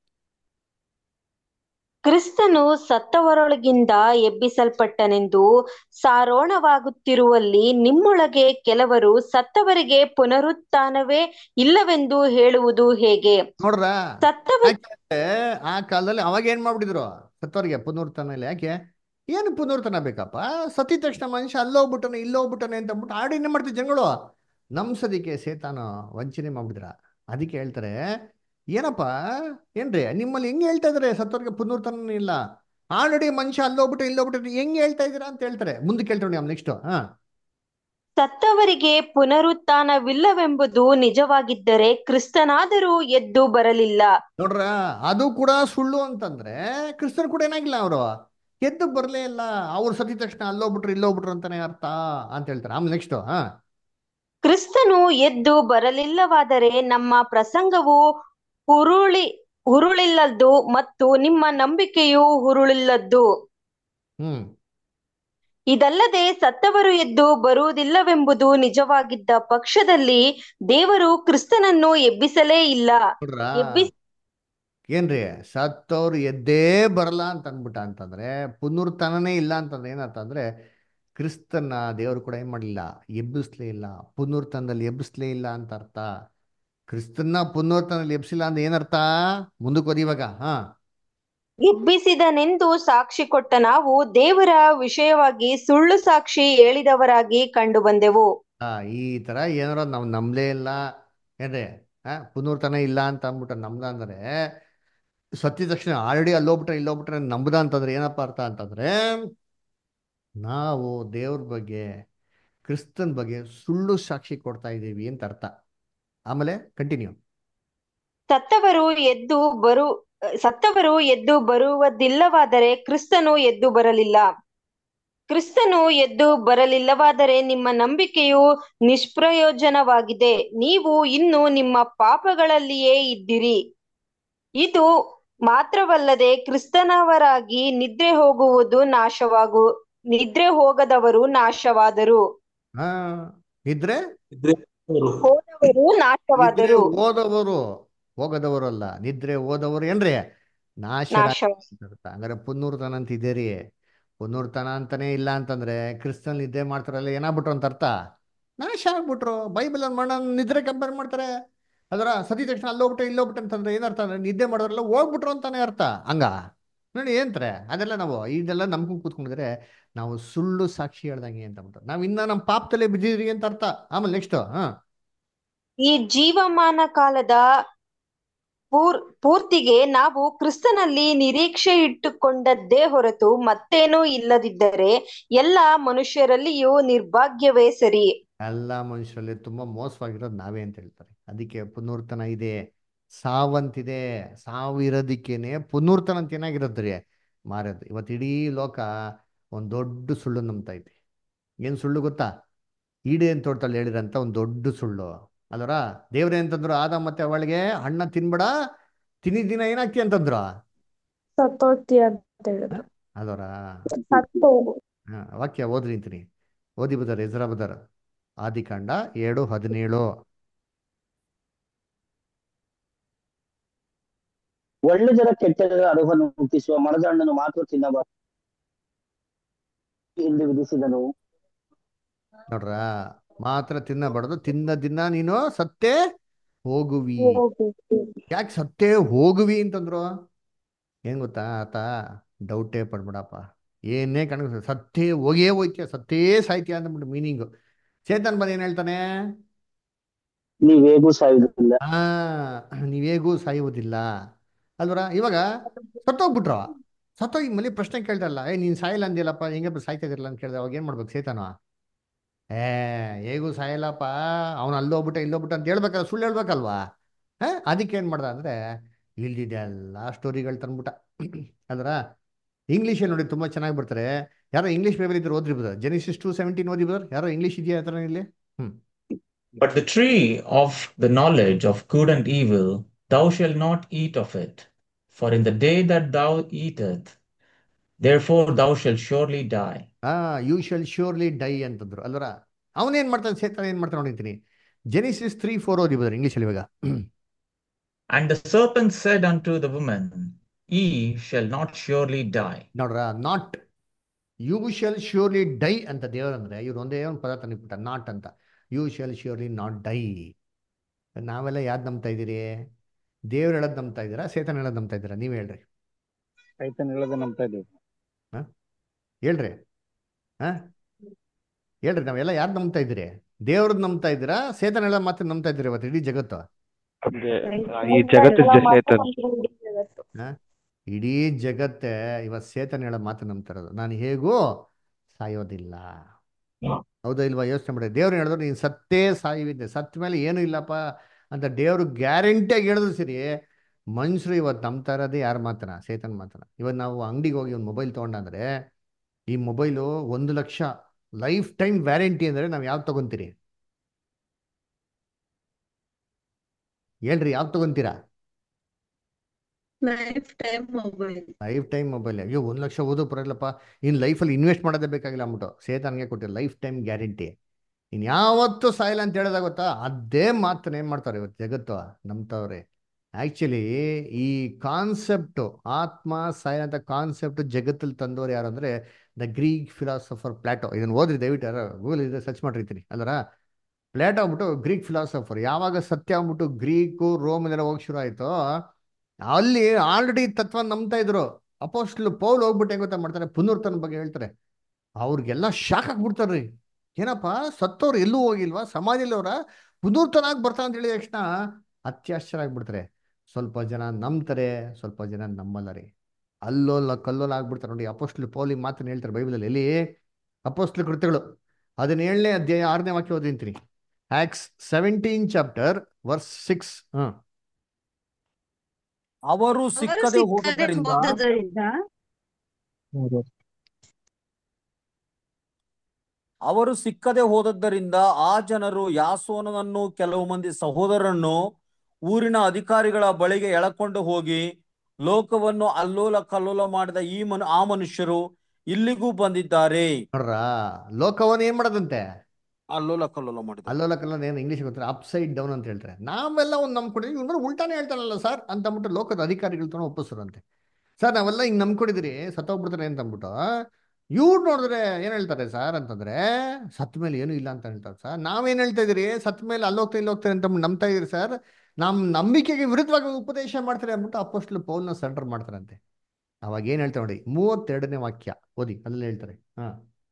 ಕ್ರಿಸ್ತನು ಸತ್ತವರೊಳಗಿಂದ ಎಬ್ಬಿಸಲ್ಪಟ್ಟನೆಂದು ಸಾರೋಣವಾಗುತ್ತಿರುವಲ್ಲಿ ನಿಮ್ಮೊಳಗೆ ಕೆಲವರು ಸತ್ತವರಿಗೆ ಪುನರುತ್ಥಾನವೇ ಇಲ್ಲವೆಂದು ಹೇಳುವುದು ಹೇಗೆ ನೋಡ್ರ ಸತ್ತವ ಯಾಕೆ ಆ ಕಾಲದಲ್ಲಿ ಅವಾಗ ಏನ್ ಮಾಡ್ಬಿಟ್ಟಿದ್ರು ಸತ್ತವರಿಗೆ ಪುನರುತ್ಥಾನ ಇಲ್ಲ ಯಾಕೆ ಏನು ಪುನರುತ್ಥಾನ ಬೇಕಪ್ಪ ಸತಿ ತಕ್ಷಣ ಮನುಷ್ಯ ಅಲ್ಲೋಗ್ಬಿಟ್ಟನೆ ಇಲ್ಲೋಗ್ಬಿಟ್ಟನೆ ಅಂತ ಅಂದ್ಬಿಟ್ಟು ಆಡಿನೇ ಮಾಡ್ತಿದ್ದ ಜನಗಳು ನಮ್ಸದಿಕ್ಕೆ ಸೇತಾನ ವಂಚನೆ ಮಾಡ್ಬಿಟ್ಟಿದ್ರ ಅದಕ್ಕೆ ಹೇಳ್ತಾರೆ ಏನಪ್ಪ ಏನ್ರಿ ನಿಮ್ಮಲ್ಲಿ ಹೆಂಗ್ ಹೇಳ್ತಾ ಇದಾರೆ ಸತ್ತವರಿಗೆ ಪುನರುತ್ಥಾನ ಇಲ್ಲ ಆಲ್ರೆಡಿ ಮನುಷ್ಯ ಅಲ್ಲೋಗ್ಬಿಟ್ಟು ಇಲ್ಲೋಗ್ಬಿಟ್ಟು ಹೆಂಗ್ ಹೇಳ್ತಾ ಇದ್ದೀರಾ ಅಂತ ಹೇಳ್ತಾರೆ ಮುಂದಕ್ಕೆ ಹೇಳ್ತಾರೆ ನೆಕ್ಸ್ಟ್ ಹಾ ಸತ್ತವರಿಗೆ ಪುನರುತ್ಥಾನವಿಲ್ಲವೆಂಬುದು ನಿಜವಾಗಿದ್ದರೆ ಕ್ರಿಸ್ತನಾದರೂ ಎದ್ದು ಬರಲಿಲ್ಲ ನೋಡ್ರ ಅದು ಕೂಡ ಸುಳ್ಳು ಅಂತಂದ್ರೆ ಕ್ರಿಸ್ತನ್ ಕೂಡ ಏನಾಗಿಲ್ಲ ಅವರು ಎದ್ದು ಬರಲೇ ಇಲ್ಲ ಅವ್ರು ಸತಿ ತಕ್ಷಣ ಅಲ್ಲೋಗ್ಬಿಟ್ರು ಇಲ್ಲೋಗ್ಬಿಟ್ರು ಅಂತಾನೆ ಅರ್ಥ ಅಂತ ಹೇಳ್ತಾರೆ ಆಮೇಲೆ ನೆಕ್ಸ್ಟ್ ಹಾ ಕ್ರಿಸ್ತನು ಎದ್ದು ಬರಲಿಲ್ಲವಾದರೆ ನಮ್ಮ ಪ್ರಸಂಗವು ಹುರುಳಿ ಹುರುಳಿಲ್ಲದ್ದು ಮತ್ತು ನಿಮ್ಮ ನಂಬಿಕೆಯು ಹುರುಳಿಲ್ಲದ್ದು ಹ್ಮ್ ಇದಲ್ಲದೆ ಸತ್ತವರು ಎದ್ದು ಬರುವುದಿಲ್ಲವೆಂಬುದು ನಿಜವಾಗಿದ್ದ ಪಕ್ಷದಲ್ಲಿ ದೇವರು ಕ್ರಿಸ್ತನನ್ನು ಎಬ್ಬಿಸಲೇ ಇಲ್ಲ ನೋಡ್ರ ಎಬ್ಬಿಸ ಏನ್ರಿ ಸತ್ತವ್ರು ಎದ್ದೇ ಬರಲ್ಲ ಅಂತ ಅಂದ್ಬಿಟ್ಟ ಅಂತಂದ್ರೆ ಪುನರುತ್ಥಾನನೇ ಇಲ್ಲ ಅಂತಂದ್ರೆ ಏನರ್ಥ ಅಂದ್ರೆ ಕ್ರಿಸ್ತನ್ನ ದೇವರು ಕೂಡ ಏನು ಮಾಡಲಿಲ್ಲ ಎಬ್ಬಿಸ್ಲೇ ಇಲ್ಲ ಪುನರುತ್ಥಾನದಲ್ಲಿ ಎಬ್ಬಿಸ್ಲೇ ಇಲ್ಲ ಅಂತ ಅರ್ಥ ಕ್ರಿಸ್ತನ್ನ ಪುನರುತ್ಥಾನದಲ್ಲಿ ಎಬ್ಸಿಲ್ಲ ಅಂದ್ರೆ ಏನರ್ಥ ಮುಂದಕ್ಕೆ ಓದಿ ಇವಾಗ ಹಾ ಎಬ್ಬಿಸಿದನೆಂದು ಸಾಕ್ಷಿ ಕೊಟ್ಟ ನಾವು ದೇವರ ವಿಷಯವಾಗಿ ಸುಳ್ಳು ಸಾಕ್ಷಿ ಹೇಳಿದವರಾಗಿ ಕಂಡು ಬಂದೆವು ಆ, ಈ ಥರ ಏನಾರ ನಾವು ನಂಬಲೇ ಇಲ್ಲ ಏನ್ರಿ ಆ ಪುನರ್ತನ ಇಲ್ಲ ಅಂತ ಅಂದ್ಬಿಟ್ಟು ನಮ್ದ ಅಂದ್ರೆ ಸತ್ಯ ತಕ್ಷಣ ಆಲ್ರೆಡಿ ಅಲ್ಲೋಗ್ಬಿಟ್ರೆ ಇಲ್ಲೋಗ್ಬಿಟ್ರೆ ನಂಬುದ ಅಂತಂದ್ರೆ ಏನಪ್ಪ ಅರ್ಥ ಅಂತಂದ್ರೆ ನಾವು ದೇವ್ರ ಬಗ್ಗೆ ಕ್ರಿಸ್ತನ್ ಬಗ್ಗೆ ಸುಳ್ಳು ಸಾಕ್ಷಿ ಕೊಡ್ತಾ ಇದ್ದೀವಿ ಅಂತ ಅರ್ಥ ಆಮೇಲೆ ಕಂಟಿನ್ಯೂ ಸತ್ತವರು ಎದ್ದು ಬರು ಸತ್ತವರು ಎದ್ದು ಬರುವುದಿಲ್ಲವಾದರೆ ಕ್ರಿಸ್ತನು ಎದ್ದು ಬರಲಿಲ್ಲ ಕ್ರಿಸ್ತನು ಎದ್ದು ಬರಲಿಲ್ಲವಾದರೆ ನಿಮ್ಮ ನಂಬಿಕೆಯು ನಿಷ್ಪ್ರಯೋಜನವಾಗಿದೆ ನೀವು ಇನ್ನು ನಿಮ್ಮ ಪಾಪಗಳಲ್ಲಿಯೇ ಇದ್ದಿರಿ ಇದು ಮಾತ್ರವಲ್ಲದೆ ಕ್ರಿಸ್ತನವರಾಗಿ ನಿದ್ರೆ ಹೋಗುವುದು ನಾಶವಾಗು ನಿದ್ರೆ ಹೋಗದವರು ನಾಶವಾದರು ಹಾ ಇದ್ರೆ ಹೋದವರು ನಿದ್ರೆ ನಾಶವಾದರು ಓದವರು ಹೋಗದವರು ಅಲ್ಲ ನಿದ್ರೆ ಓದವರು ಏನ್ರಿ ನಾಶ ನಾಶ ಅರ್ಥ ಹಂಗಾರೆ ಪುನರ್ತನ ಅಂತ ಇದೆ ರೀ ಪುನರ್ತನ ಅಂತಾನೆ ಇಲ್ಲ ಅಂತಂದ್ರೆ ಕ್ರಿಸ್ತನ್ ನಿದ್ದೆ ಮಾಡ್ತಾರಲ್ಲ ಏನಾಗ್ಬಿಟ್ರು ಅಂತ ಅರ್ಥ ನಾಶ ಆಗ್ಬಿಟ್ರು ಬೈಬಲ್ ಮಣ್ಣ ನಿದ್ರೆ ಕಂಪೇರ್ ಮಾಡ್ತಾರೆ ಅದರ ಸತಿ ತಕ್ಷಣ ಅಲ್ಲೋಗ್ಬಿಟ್ಟು ಇಲ್ಲೋಗ್ಬಿಟ್ಟು ಅಂತಂದ್ರೆ ಏನರ್ಥ ಅಂದ್ರೆ ನಿದ್ದೆ ಮಾಡೋರೆಲ್ಲ ಹೋಗ್ಬಿಟ್ರು ಅಂತಾನೆ ಅರ್ಥ ಹಂಗ ನೋಡಿ ಏನ್ತಾರೆ ಅದೆಲ್ಲ ನಾವು ಇದೆಲ್ಲ ನಮ್ಗೂ ಕೂತ್ಕೊಂಡಿದ್ರೆ ನಾವು ಸುಳ್ಳು ಸಾಕ್ಷಿ ಹೇಳ್ದಂಗೆ ಅಂತ ಅಂದ್ಬಿಟ್ಟು ನಾವು ಇನ್ನ ನಮ್ಮ ಪಾಪದಲ್ಲೇ ಬಿದ್ದಿದ್ರಿ ಅಂತ ಅರ್ಥ ಆಮೇಲೆ ನೆಕ್ಸ್ಟ್ ಹಾ ಈ ಜೀವಮಾನ ಕಾಲದ ಪೂರ್ ಪೂರ್ತಿಗೆ ನಾವು ಕ್ರಿಸ್ತನಲ್ಲಿ ನಿರೀಕ್ಷೆ ಇಟ್ಟುಕೊಂಡದ್ದೇ ಹೊರತು ಮತ್ತೇನೂ ಇಲ್ಲದಿದ್ದರೆ ಎಲ್ಲ ಮನುಷ್ಯರಲ್ಲಿಯೂ ನಿರ್ಭಾಗ್ಯವೇ ಸರಿ ಎಲ್ಲ ಮನುಷ್ಯರಲ್ಲಿ ತುಂಬಾ ಮೋಸವಾಗಿರೋದು ನಾವೇ ಅಂತ ಹೇಳ್ತಾರೆ ಅದಕ್ಕೆ ಪುನರ್ತನ ಇದೆ ಸಾವಂತಿದೆ ಸಾವು ಇರೋದಿಕ್ಕೇನೆ ಪುನರ್ತನ ಅಂತ ಏನಾಗಿರುತ್ತೆ ರೀ ಮಾರೋದು ಇವತ್ತು ಇಡೀ ಲೋಕ ಒಂದು ದೊಡ್ಡ ಸುಳ್ಳು ನಂಬ್ತಾ ಐತಿ ಏನು ಸುಳ್ಳು ಗೊತ್ತಾ ಈಡೇ ಅಂತ ತೋಟದಲ್ಲಿ ಹೇಳಿರಂತ ಒಂದು ದೊಡ್ಡ ಸುಳ್ಳು ಅಲ್ವರ ದೇವ್ರೆ ಅಂತಂದ್ರು ಆದ ಮತ್ತೆ ಅವಳಿಗೆ ಹಣ್ಣ ತಿನ್ಬೇಡ ತಿನ್ನಿದ ದಿನ ಏನಾಗ್ತಿ ಅಂತಂದ್ರು ಸತ್ತೋಗ್ತಿ ಅಂತ ಹೇಳಿದ್ರು ಅದರ ಸತ್ತು ಹೋಗು ಹಾ ವಾಕ್ಯ ಓದ್ರಿ ಅಂತೀನಿ ಓದಿ ಬದಾರ ಹೆಸರ ಬದಾರ ಆದಿಕಾಂಡ ಏಳು ಹದಿನೇಳು ಒಳ್ಳೆ ಜನ ಕೆಟ್ಟ ಜನರ ಅರಿವನ್ನು ಹುಟ್ಟಿಸುವ ಮರದ ಹಣ್ಣನ್ನು ಮಾತ್ರ ತಿನ್ನಬಾರದು ಎಂದು ವಿಧಿಸಿದನು ನೋಡ್ರ ಮಾತ್ರ ತಿನ್ನಬಾರ್ದು ತಿನ್ನ ದಿನ ನೀನು ಸತ್ತೇ ಹೋಗುವಿ ಹೋಗ್ಬೇಕು ಯಾಕೆ ಸತ್ತೇ ಹೋಗುವಿ ಅಂತಂದ್ರು ಏನ್ ಗೊತ್ತಾ ಆತ ಡೌಟೇ ಪಡ್ಬೇಡಪ್ಪ ಏನೇ ಕಣ ಸತ್ತೇ ಹೋಗೇ ಹೋಯ್ತೀಯ ಸತ್ತೇ ಸಾಯ್ತೀಯ ಅಂದ್ಬಿಟ್ಟು ಮೀನಿಂಗು ಚೇತನ್ ಬಂದು ಏನ್ ಹೇಳ್ತಾನೆ ನೀವೇಗೂ ಸಾಯುವುದಿಲ್ಲ ಆ ನೀವೇಗೂ ಸಾಯುವುದಿಲ್ಲ ಅಲ್ವರ ಇವಾಗ ಸತ್ತೋಗ್ಬಿಟ್ರು ಸತ್ತೋಗಿ ಮಲ್ಲಿ ಪ್ರಶ್ನೆ ಕೇಳ್ತಾರಲ್ಲ ಏ ನೀನ್ ಸಾಯಿಲ್ಲ ಅಂದಿಲ್ಲಪ್ಪ ಹೆಂಗೆ ಸಾಯ್ತಾ ಇದಿರಲ್ಲ ಅಂತ ಕೇಳಿದ್ರೆ ಅವಾಗ ಏನ್ ಮಾಡ್ಬೇಕು ಚೇತನ ಏ ಹೇಗೂ ಸಾಯಲ್ಲಪ್ಪ ಅವನು ಅಲ್ಲೋಗ್ಬಿಟ್ಟ ಇಲ್ಲೋಗ್ಬಿಟ್ಟ ಅಂತ ಹೇಳ್ಬೇಕಲ್ಲ ಸುಳ್ಳು ಹೇಳ್ಬೇಕಲ್ವಾ ಹಾ ಅದಕ್ಕೆ ಏನು ಮಾಡ್ದ ಅಂದರೆ ಇಲ್ದಿದೆ ಎಲ್ಲ ಸ್ಟೋರಿಗಳು ತಂದ್ಬಿಟ್ಟ ಅಲ್ರ ಇಂಗ್ಲೀಷಲ್ಲಿ ನೋಡಿ ತುಂಬ ಚೆನ್ನಾಗಿ ಬರ್ತಾರೆ ಯಾರೋ ಇಂಗ್ಲೀಷ್ ಪೇಪರ್ ಇದ್ರೆ ಓದ್ರಿ ಬದ ಜೆನಿಸಿಸ್ ಟು ಸೆವೆಂಟೀನ್ ಓದಿ ಬದರ್ ಯಾರೋ ಇಂಗ್ಲೀಷ್ ಇದೆಯಾ ಆ ಥರ ಇಲ್ಲಿ ಹ್ಞೂ But the tree of the knowledge of good and evil, thou shalt not eat of it. For in the day that thou eateth, therefore thou shalt surely die. ಆ you shall surely die ಅಂತಂದ್ರು ಅಲ್ವರ ಅವನೇನು ಮಾಡ್ತಾನೆ ಸೇತಾನ ಏನು ಮಾಡ್ತಾನೆ ನೋಡಿರ್ತೀನಿ Genesis three four ಓದಿ ಬದ್ರ ಇಂಗ್ಲೀಷಲ್ಲಿ ಇವಾಗ And the serpent said unto the woman, Ye shall not surely die. ನೋಡ್ರ not you shall surely die ಅಂತ ದೇವರಂದ್ರೆ ಇವ್ರು ಒಂದೇ ಒಂದು ಪದ ತಂದಿಬಿಟ್ಟ ನಾಟ್ ಅಂತ you shall surely not die ನಾವೆಲ್ಲ ಯಾವ್ದು ನಂಬ್ತಾ ಇದ್ದೀರಿ ದೇವ್ರು ಹೇಳೋದು ನಂಬ್ತಾ ಇದ್ದೀರಾ ಸೇತನ ಹೇಳೋದು ನಂಬ್ತಾ ಇದ್ದೀರಾ ನೀವು ಹೇಳ್ರಿ ಆಯ್ತಾನೆ ಹೇಳೋದು ನಂಬ್ತಾ ಇದ್ದೀವಿ ಹಾ ಹೇಳ್ರಿ ಹಾ ಹೇಳ್ರಿ ನಾವೆಲ್ಲ ಯಾರು ನಂಬ್ತಾ ಇದ್ದೀರಿ ದೇವ್ರದ್ದು ನಂಬ್ತಾ ಇದ್ದೀರಾ ಸೇತನ ಹೇಳೋ ಮಾತ್ರ ನಂಬ್ತಾ ಇದ್ದೀರಿ ಇವತ್ತು ಇಡೀ ಜಗತ್ತು ಈ ಜಗತ್ತು ಸೇತನ್ ಹಾ ಇಡೀ ಜಗತ್ತೇ ಇವತ್ತು ಸೇತನ ಹೇಳೋ ಮಾತು ನಂಬ್ತಾ ಇರೋದು ನಾನು ಹೇಗೂ ಸಾಯೋದಿಲ್ಲ ಹೌದಾ ಇಲ್ವಾ ಯೋಚನೆ ಮಾಡಿ ದೇವ್ರು ಹೇಳಿದ್ರು ನೀನು ಸತ್ತೇ ಸಾಯುವಿದ್ದೆ ಸತ್ತ ಮೇಲೆ ಏನೂ ಇಲ್ಲಪ್ಪ ಅಂತ ದೇವ್ರು ಗ್ಯಾರಂಟಿಯಾಗಿ ಹೇಳಿದ್ರು ಸರಿ ಮನುಷ್ಯರು ಇವತ್ತು ನಂಬ್ತಾ ಇರೋದೇ ಯಾರ ಮಾತನ ಸೇತನ್ ಮಾತನ ಇವತ್ತು ನಾವು ಅಂಗಡಿಗೆ ಹೋಗಿ ಒಂದು ಮೊಬೈಲ್ ತೊಗೊಂಡಂದ್ರೆ ಈ ಮೊಬೈಲು ಒಂದು ಲಕ್ಷ ಲೈಫ್ ಟೈಮ್ ವ್ಯಾರಂಟಿ ಅಂದರೆ ನಾವು ಯಾವ್ದು ತಗೊಂತೀರಿ ಹೇಳ್ರಿ ಯಾವ್ದು ತಗೊಂತೀರಾ lifetime mobile lifetime mobile ಅಯ್ಯೋ ಒಂದು ಲಕ್ಷ ಓದೋ ಪರವಾಗಿಲ್ಲಪ್ಪ ಇನ್ನು ಲೈಫಲ್ಲಿ ಇನ್ವೆಸ್ಟ್ ಮಾಡೋದೇ ಬೇಕಾಗಿಲ್ಲ ಅಂದ್ಬಿಟ್ಟು ಸೇತನ್ಗೆ ಕೊಟ್ಟಿರೋ ಲೈಫ್ ಟೈಮ್ ಗ್ಯಾರಂಟಿ ಇನ್ನು ಯಾವತ್ತೂ ಸಾಯಿಲ್ಲ ಅಂತ ಹೇಳಿದಾಗ ಗೊತ್ತಾ ಅದೇ ಮಾತನ್ನ ಏನು ಮಾಡ್ತಾರೆ ಇವತ್ತು ಜಗತ್ತು ನಂಬ್ತವ್ರೆ ಆಕ್ಚುಲಿ ಈ ಕಾನ್ಸೆಪ್ಟ್ ಆತ್ಮ ಸಾಯಂತ ಕಾನ್ಸೆಪ್ಟ್ ಜಗತ್ತಲ್ಲಿ ತಂದವರು ಯಾರು ಅಂದ್ರೆ ದ ಗ್ರೀಕ್ ಫಿಲಾಸಫರ್ ಪ್ಲಾಟೋ ಇದನ್ನ ಓದ್ರಿ ದಯವಿಟ್ಟು ಯಾರು ಗೂಗಲ್ ಇದೆ ಸರ್ಚ್ ಮಾಡಿರ್ತೀನಿ ಅಲ್ಲರ ಪ್ಲೇಟೋ ಆಗ್ಬಿಟ್ಟು ಗ್ರೀಕ್ ಫಿಲಾಸಫರ್ ಯಾವಾಗ ಸತ್ಯ ಆಗ್ಬಿಟ್ಟು ಗ್ರೀಕು ರೋಮನೆಲ್ಲ ಹೋಗಿ ಶುರು ಆಯ್ತೋ ಅಲ್ಲಿ ಆಲ್ರೆಡಿ ತತ್ವ ನಂಬ್ತಾ ಇದ್ರು ಅಪೋಸ್ಟ್ಲು ಪೌಲ್ ಹೋಗ್ಬಿಟ್ಟು ಹೆಂಗ್ ಗೊತ್ತಾ ಮಾಡ್ತಾರೆ ಪುನರ್ತನ ಬಗ್ಗೆ ಹೇಳ್ತಾರೆ ಅವ್ರಿಗೆಲ್ಲ ಶಾಕ್ ಆಗ್ಬಿಡ್ತಾರ್ರಿ ಏನಪ್ಪ ಸತ್ತವ್ರು ಎಲ್ಲೂ ಹೋಗಿಲ್ವಾ ಸಮಾಧಿಯಲ್ಲಿ ಅವರ ಪುನರ್ತನ ಆಗಿ ಬರ್ತಾ ಅಂತ ಹೇಳಿದ ತಕ್ಷಣ ಅತ್ಯಾಶ್ಚರ್ಯ ಆಗ್ಬಿಡ್ತಾರೆ ಸ್ವಲ್ಪ ಜನ ನಂಬ್ತಾರೆ ಸ್ವಲ್ಪ ಜನ ನಂಬಲ್ಲ ರೀ ಅಲ್ಲೋಲ್ಲ ಕಲ್ಲೋಲ ಆಗ್ಬಿಡ್ತಾರೆ ನೋಡಿ ಅಪೋಸ್ಟ್ಲು ಪೌಲಿ ಮಾತನ್ನ ಹೇಳ್ತಾರೆ ಬೈಬಲಲ್ಲಿ ಎಲ್ಲಿ ಅಪೋಸ್ಟ್ಲು ಕೃತ್ಯಗಳು ಹದಿನೇಳನೇ ಅಧ್ಯಾಯ ಆರನೇ ವಾಕ್ಯ ಓದಿಂತೀನಿ Acts seventeen chapter verse six hmm ಅವರು ಅವರು ಸಿಕ್ಕದೆ ಸಿಕ್ಕದೆ ಹೋದದ್ದರಿಂದ ಹೋದದರಿಂದ ಅವರು ಸಿಕ್ಕದೆ ಹೋದದ್ದರಿಂದ ಆ ಜನರು ಯಾಸೋನನನ್ನು ಕೆಲವು ಮಂದಿ ಸಹೋದರರನ್ನು ಊರಿನ ಅಧಿಕಾರಿಗಳ ಬಳಿಗೆ ಎಳಕೊಂಡು ಹೋಗಿ ಲೋಕವನ್ನು ಅಲ್ಲೋಲ ಕಲ್ಲೋಲ ಮಾಡಿದ ಈ ಮನು ಆ ಮನುಷ್ಯರು ಇಲ್ಲಿಗೂ ಬಂದಿದ್ದಾರೆ ನೋಡ್ರ ಲೋಕವನ್ನು ಏನ್ ಮಾಡೋದಂತೆ ಅಲ್ಲೋಲ ಕಲ್ಲೋಲ ಮಾಡಿದ ಅಲ್ಲೋಲ ಕಲ್ಲೋಲ ಏನು ಇಂಗ್ಲಿಷ್ ಗೊತ್ತಾರೆ ಅಪ್ ಸೈಡ್ ಡೌನ್ ಅಂತ ಹೇಳ್ತಾರೆ ನಾವೆಲ್ಲ ಒಂದು ನಂಬ್ಕೊಂಡಿದ್ವಿ ಇವ್ರು ಉಲ್ಟಾನೇ ಹೇಳ್ತಾರಲ್ಲ ಸರ್ ಅಂತ ಅಂದ್ಬಿಟ್ಟು ಲೋಕದ ಅಧಿಕಾರಿಗಳು ತಗೊಂಡು ಒಪ್ಪಿಸ್ರಂತೆ ಸರ್ ನಾವೆಲ್ಲ ಹಿಂಗ್ ನಂಬ್ಕೊಂಡಿದ್ರಿ ಸತ್ತೋಗ್ಬಿಡ್ತಾರೆ ಅಂತ ಅಂದ್ಬಿಟ್ಟು ಇವ್ರು ನೋಡಿದ್ರೆ ಏನ್ ಹೇಳ್ತಾರೆ ಸರ್ ಅಂತಂದ್ರೆ ಸತ್ ಮೇಲೆ ಏನು ಇಲ್ಲ ಅಂತ ಹೇಳ್ತಾರೆ ಸರ್ ನಾವೇನ್ ಹೇಳ್ತಾ ಇದೀರಿ ಸತ್ ಮೇಲೆ ಅಲ್ಲೋಗ್ತಾ ಇಲ್ಲಿ ಹೋಗ್ತಾರೆ ಅಂತ ನಂಬ್ತಾ ಇದೀರಿ ಸರ್ ನಮ್ಮ ನಂಬಿಕೆಗೆ ವಿರುದ್ಧವಾಗಿ ಉಪದೇಶ ಮಾಡ್ತಾರೆ ಅಂದ್ಬಿಟ್ಟು ಅಪ್ಪಷ್ಟು ಪೌಲ್ನ ಸೆಂಟರ್ ಮಾಡ್ತಾರಂತೆ ಅವಾಗ ಏನ್ ಹೇಳ್ತಾರೆ ನೋಡಿ ಮೂವತ್ತೆರಡನೇ ವಾಕ್ಯ ಓದಿ ಅಲ್ಲೇ ಹೇಳ್ತಾರೆ ಹಾ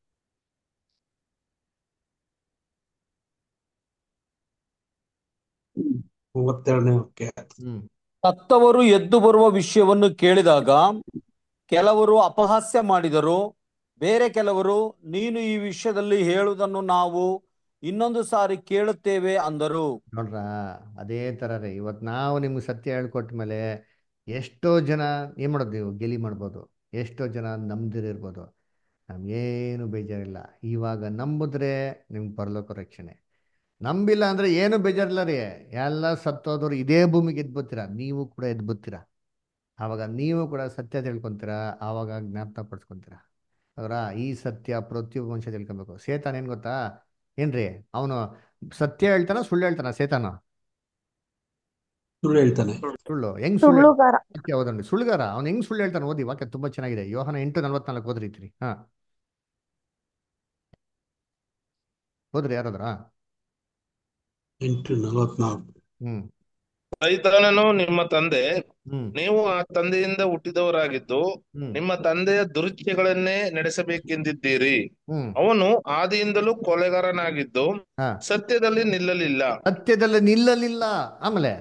ಮೂವತ್ತೆರಡನೇ ವಾಕ್ಯ ಹ್ಮ್ ಸತ್ತವರು ಎದ್ದು ಬರುವ ವಿಷಯವನ್ನು ಕೇಳಿದಾಗ ಕೆಲವರು ಅಪಹಾಸ್ಯ ಮಾಡಿದರು ಬೇರೆ ಕೆಲವರು ನೀನು ಈ ವಿಷಯದಲ್ಲಿ ಹೇಳುವುದನ್ನು ನಾವು ಇನ್ನೊಂದು ಸಾರಿ ಕೇಳುತ್ತೇವೆ ಅಂದರು ನೋಡ್ರ ಅದೇ ಥರ ರೀ ಇವತ್ತು ನಾವು ನಿಮ್ಗೆ ಸತ್ಯ ಹೇಳ್ಕೊಟ್ಮೇಲೆ ಎಷ್ಟೋ ಜನ ಏನು ಮಾಡೋದು ನೀವು ಗೆಲಿ ಮಾಡ್ಬೋದು ಎಷ್ಟೋ ಜನ ನಂಬ್ದಿರಿರ್ಬೋದು ನಮ್ಗೇನು ಬೇಜಾರಿಲ್ಲ ಇವಾಗ ನಂಬಿದ್ರೆ ನಿಮ್ಗೆ ಪರಲೋಕ ರಕ್ಷಣೆ ನಂಬಿಲ್ಲ ಅಂದ್ರೆ ಏನು ಬೇಜಾರಿಲ್ಲ ರೀ ಎಲ್ಲ ಸತ್ತೋದವ್ರು ಇದೇ ಭೂಮಿಗೆ ಎದ್ಬತ್ತೀರಾ ನೀವು ಕೂಡ ಎದ್ಬತ್ತೀರಾ ಆವಾಗ ನೀವು ಕೂಡ ಸತ್ಯ ತಿಳ್ಕೊಂತೀರಾ ಆವಾಗ ಜ್ಞಾಪಕ ಪಡಿಸ್ಕೊಂತೀರಾ ಅವರ ಈ ಸತ್ಯ ಪ್ರತಿಯೊಬ್ಬ ಮನುಷ್ಯ ತಿಳ್ಕೊಬೇಕು ಸೇತಾನ ಏನು ಗೊತ್ತಾ ಏನ್ರಿ ಅವನು ಸತ್ಯ ಹೇಳ್ತಾನ ಸುಳ್ಳು ಹೇಳ್ತಾನ ಸೇತಾನ ಸುಳ್ಳು ಹೇಳ್ತಾನೆ ಸುಳ್ಳು ಹೆಂಗ್ ಸುಳ್ಳು ಸುಳ್ಳುಗಾರ ವಾಕ್ಯ ಓದನ್ರಿ ಸುಳ್ಳುಗಾರ ಅವ್ನು ಹೆಂಗ್ ಸುಳ್ಳು ಹೇಳ್ತಾನೆ ಓದಿ ವಾಕ್ಯ ತುಂಬಾ ಚೆನ್ನಾಗಿದೆ ಯೋಹನ ಎಂಟು ನಲ್ವತ್ನಾಲ್ಕು ಓದ್ರಿತ್ರಿ ಹಾ ಓದ್ರಿ ಯಾರಾದ್ರ ಎಂಟು ನಲವತ್ನಾಲ್ಕು ಹ್ಮ್ ಸೈತಾನನು ನಿಮ್ಮ ತಂದೆ ಹ್ಮ್ ನೀವು ಆ ತಂದೆಯಿಂದ ಹುಟ್ಟಿದವರಾಗಿದ್ದು ಹ್ಮ್ ನಿಮ್ಮ ತಂದೆಯ ದುರುಚ್ಛೆಗಳನ್ನೇ ನಡೆಸಬೇಕೆಂದಿದ್ದೀರಿ ಹ್ಮ್ ಅವನು ಆದಿಯಿಂದಲೂ ಕೊಲೆಗಾರನಾಗಿದ್ದು ಹಾ ಸತ್ಯದಲ್ಲಿ ನಿಲ್ಲಲಿಲ್ಲ ಸತ್ಯದಲ್ಲಿ ನಿಲ್ಲಲಿಲ್ಲ ಆಮೇಲೆ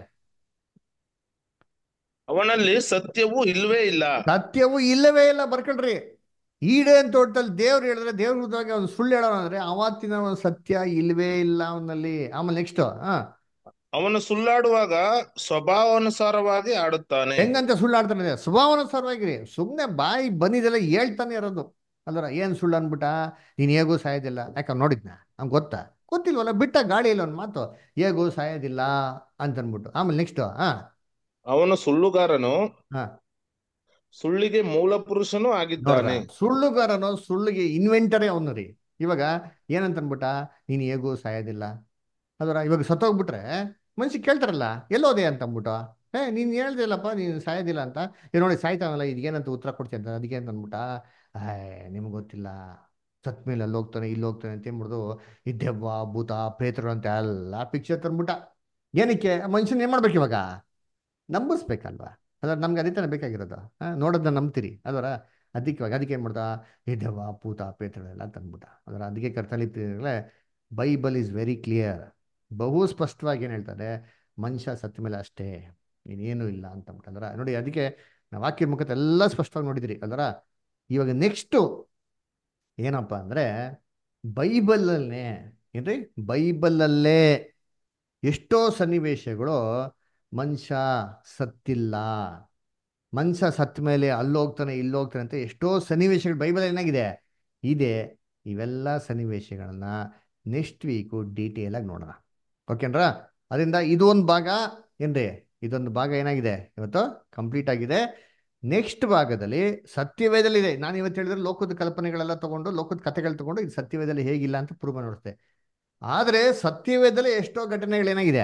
ಅವನಲ್ಲಿ ಸತ್ಯವೂ ಇಲ್ವೇ ಇಲ್ಲ ಸತ್ಯವು ಇಲ್ಲವೇ ಇಲ್ಲ ಬರ್ಕೊಳ್ರಿ ಈಡೇನ್ ತೋಟದಲ್ಲಿ ದೇವ್ರು ಹೇಳಿದ್ರೆ ದೇವ್ರ ವಿರುದ್ಧವಾಗಿ ಅವ್ನು ಸುಳ್ಳು ಹೇಳೋಣ ಅಂದ್ರೆ ಅವತ್ತಿನ ಒಂದು ಸತ್ಯ ಇಲ್ವೇ ಇಲ್ಲ ಅವನಲ್ಲಿ ಆಮೇಲೆ ನೆಕ್ಸ್ಟ್ ಹಾ ಅವನು ಸುಳ್ಳಾಡುವಾಗ ಸ್ವಭಾವಾನುಸಾರವಾಗಿ ಆಡುತ್ತಾನೆ ಹೆಂಗಂತ ಸುಳ್ಳಾಡ್ತಾನೆ ಸ್ವಭಾವಾನುಸಾರವಾಗಿರಿ ಸುಮ್ಮನೆ ಬಾಯಿ ಬಂದಿದ್ದೆಲ್ಲ ಹೇಳ್ತಾನೆ ಇರೋದು ಅಲ್ವರ ಏನ್ ಸುಳ್ಳು ಅನ್ಬಿಟ್ಟ ನೀನ್ ಹೇಗೂ ಸಾಯೋದಿಲ್ಲ ಯಾಕೆ ನೋಡಿದ್ನ ಅವ್ನ್ ಗೊತ್ತಾ ಗೊತ್ತಿಲ್ವಲ್ಲ ಬಿಟ್ಟ ಗಾಳಿಯಲ್ಲಿ ಒಂದು ಮಾತು ಹೇಗೂ ಸಾಯೋದಿಲ್ಲ ಅಂತ ಅನ್ಬಿಟ್ಟು ಆಮೇಲೆ ನೆಕ್ಸ್ಟ್ ಹಾ ಅವನು ಸುಳ್ಳುಗಾರನು ಹಾ ಸುಳ್ಳಿಗೆ ಮೂಲ ಪುರುಷನೂ ನೋಡ್ರ ಆಗಿದ್ದಾನೆ ಸುಳ್ಳುಗಾರನು ಸುಳ್ಳಿಗೆ ಇನ್ವೆಂಟರೇ ಅವನು ರೀ ಇವಾಗ ಏನಂತ ಅನ್ಬಿಟ್ಟ ನೀನು ಹೇಗೂ ಸಾಯೋದಿಲ್ಲ ಅದರ ಇವಾಗ ಸತ್ತೋಗ್ಬಿಟ್ರೆ ಮನುಷ್ಯ ಕೇಳ್ತಾರಲ್ಲ ಎಲ್ಲೋದೆ ಅಂತ ಅಂದ್ಬಿಟ್ಟು ಏ ನೀನು ಹೇಳ್ದಿಲ್ಲಪ್ಪ ನೀನು ಸಾಯೋದಿಲ್ಲ ಅಂತ ಏ ನೋಡಿ ಸಾಯ್ತಾವಲ್ಲ ಇದಕ್ಕೇನಂತ ಉತ್ತರ ಕೊಡ್ತೀನಿ ಅಂತ ಅದಕ್ಕೆ ಅಂತ ಅಂದ್ಬಿಟ್ಟ ಆಯ್ ನಿಮ್ಗೆ ಗೊತ್ತಿಲ್ಲ ಸತ್ ಮೇಲೆ ಅಲ್ಲಿ ಹೋಗ್ತಾನೆ ಇಲ್ಲಿ ಹೋಗ್ತಾನೆ ಅಂತ ಏನ್ಬಿಡ್ದು ಈ ದೆವ್ವ ಭೂತ ಪ್ರೇತರು ಅಂತ ಎಲ್ಲ ಪಿಕ್ಚರ್ ತಂದ್ಬಿಟ್ಟ ಏನಕ್ಕೆ ಮನುಷ್ಯನ ಏನ್ ಮಾಡ್ಬೇಕು ಇವಾಗ ನಂಬಿಸ್ಬೇಕಲ್ವಾ ಅದ್ರ ನಮ್ಗೆ ಅದೇ ತಾನೇ ಬೇಕಾಗಿರೋದು ಹಾಂ ನೋಡೋದನ್ನ ನಂಬ್ತೀರಿ ಅದರ ಅದಕ್ಕೆ ಇವಾಗ ಅದಕ್ಕೆ ಏನು ಮಾಡ್ದ ಈ ದೆವ್ವ ಭೂತ ಪ್ರೇತಗಳೆಲ್ಲ ತಂದ್ಬಿಟ್ಟ ಅದರ ಅದಕ್ಕೆ ಕರ್ತಲ್ಲಿ ಬೈಬಲ್ ಈಸ್ ವೆರಿ ಕ್ಲಿಯರ್ ಬಹು ಸ್ಪಷ್ಟವಾಗಿ ಏನು ಹೇಳ್ತಾರೆ ಮನುಷ್ಯ ಸತ್ತ ಮೇಲೆ ಅಷ್ಟೇ ಇನ್ನೇನು ಇಲ್ಲ ಅಂತ ಅಂದ್ಬಿಟ್ಟು ನೋಡಿ ಅದಕ್ಕೆ ನಾವು ವಾಕ್ಯ ಮುಖದ ಎಲ್ಲ ಸ್ಪಷ್ಟವಾಗಿ ನೋಡಿದಿರಿ ಅದರ ಇವಾಗ ನೆಕ್ಸ್ಟು ಏನಪ್ಪ ಅಂದರೆ ಬೈಬಲಲ್ಲೇ ಏನ್ರಿ ಬೈಬಲಲ್ಲೇ ಎಷ್ಟೋ ಸನ್ನಿವೇಶಗಳು ಮನುಷ್ಯ ಸತ್ತಿಲ್ಲ ಮನುಷ್ಯ ಸತ್ತ ಮೇಲೆ ಅಲ್ಲೋಗ್ತಾನೆ ಇಲ್ಲೋಗ್ತಾನೆ ಅಂತ ಎಷ್ಟೋ ಸನ್ನಿವೇಶಗಳು ಬೈಬಲ್ ಏನಾಗಿದೆ ಇದೆ ಇವೆಲ್ಲ ಸನ್ನಿವೇಶಗಳನ್ನ ನೆಕ್ಸ್ಟ್ ವೀಕು ಡೀಟೇಲ್ ಆಗಿ ನೋಡೋಣ ಓಕೆನ್ರಾ ಅದರಿಂದ ಇದು ಒಂದು ಭಾಗ ಏನ್ರಿ ಇದೊಂದು ಭಾಗ ಏನಾಗಿದೆ ಇವತ್ತು ಕಂಪ್ಲೀಟ್ ಆಗಿದೆ ನೆಕ್ಸ್ಟ್ ಭಾಗದಲ್ಲಿ ಸತ್ಯವೇದಲ್ಲಿದೆ ನಾನು ಇವತ್ತು ಹೇಳಿದ್ರೆ ಲೋಕದ ಕಲ್ಪನೆಗಳೆಲ್ಲ ತಗೊಂಡು ಲೋಕದ ಕಥೆಗಳು ತಗೊಂಡು ಇದು ಸತ್ಯವೇದಲ್ಲಿ ಹೇಗಿಲ್ಲ ಅಂತ ಪ್ರೂವ್ ನೋಡುತ್ತೆ ಆದರೆ ಸತ್ಯವೇದದಲ್ಲಿ ಎಷ್ಟೋ ಘಟನೆಗಳೇನಾಗಿದೆ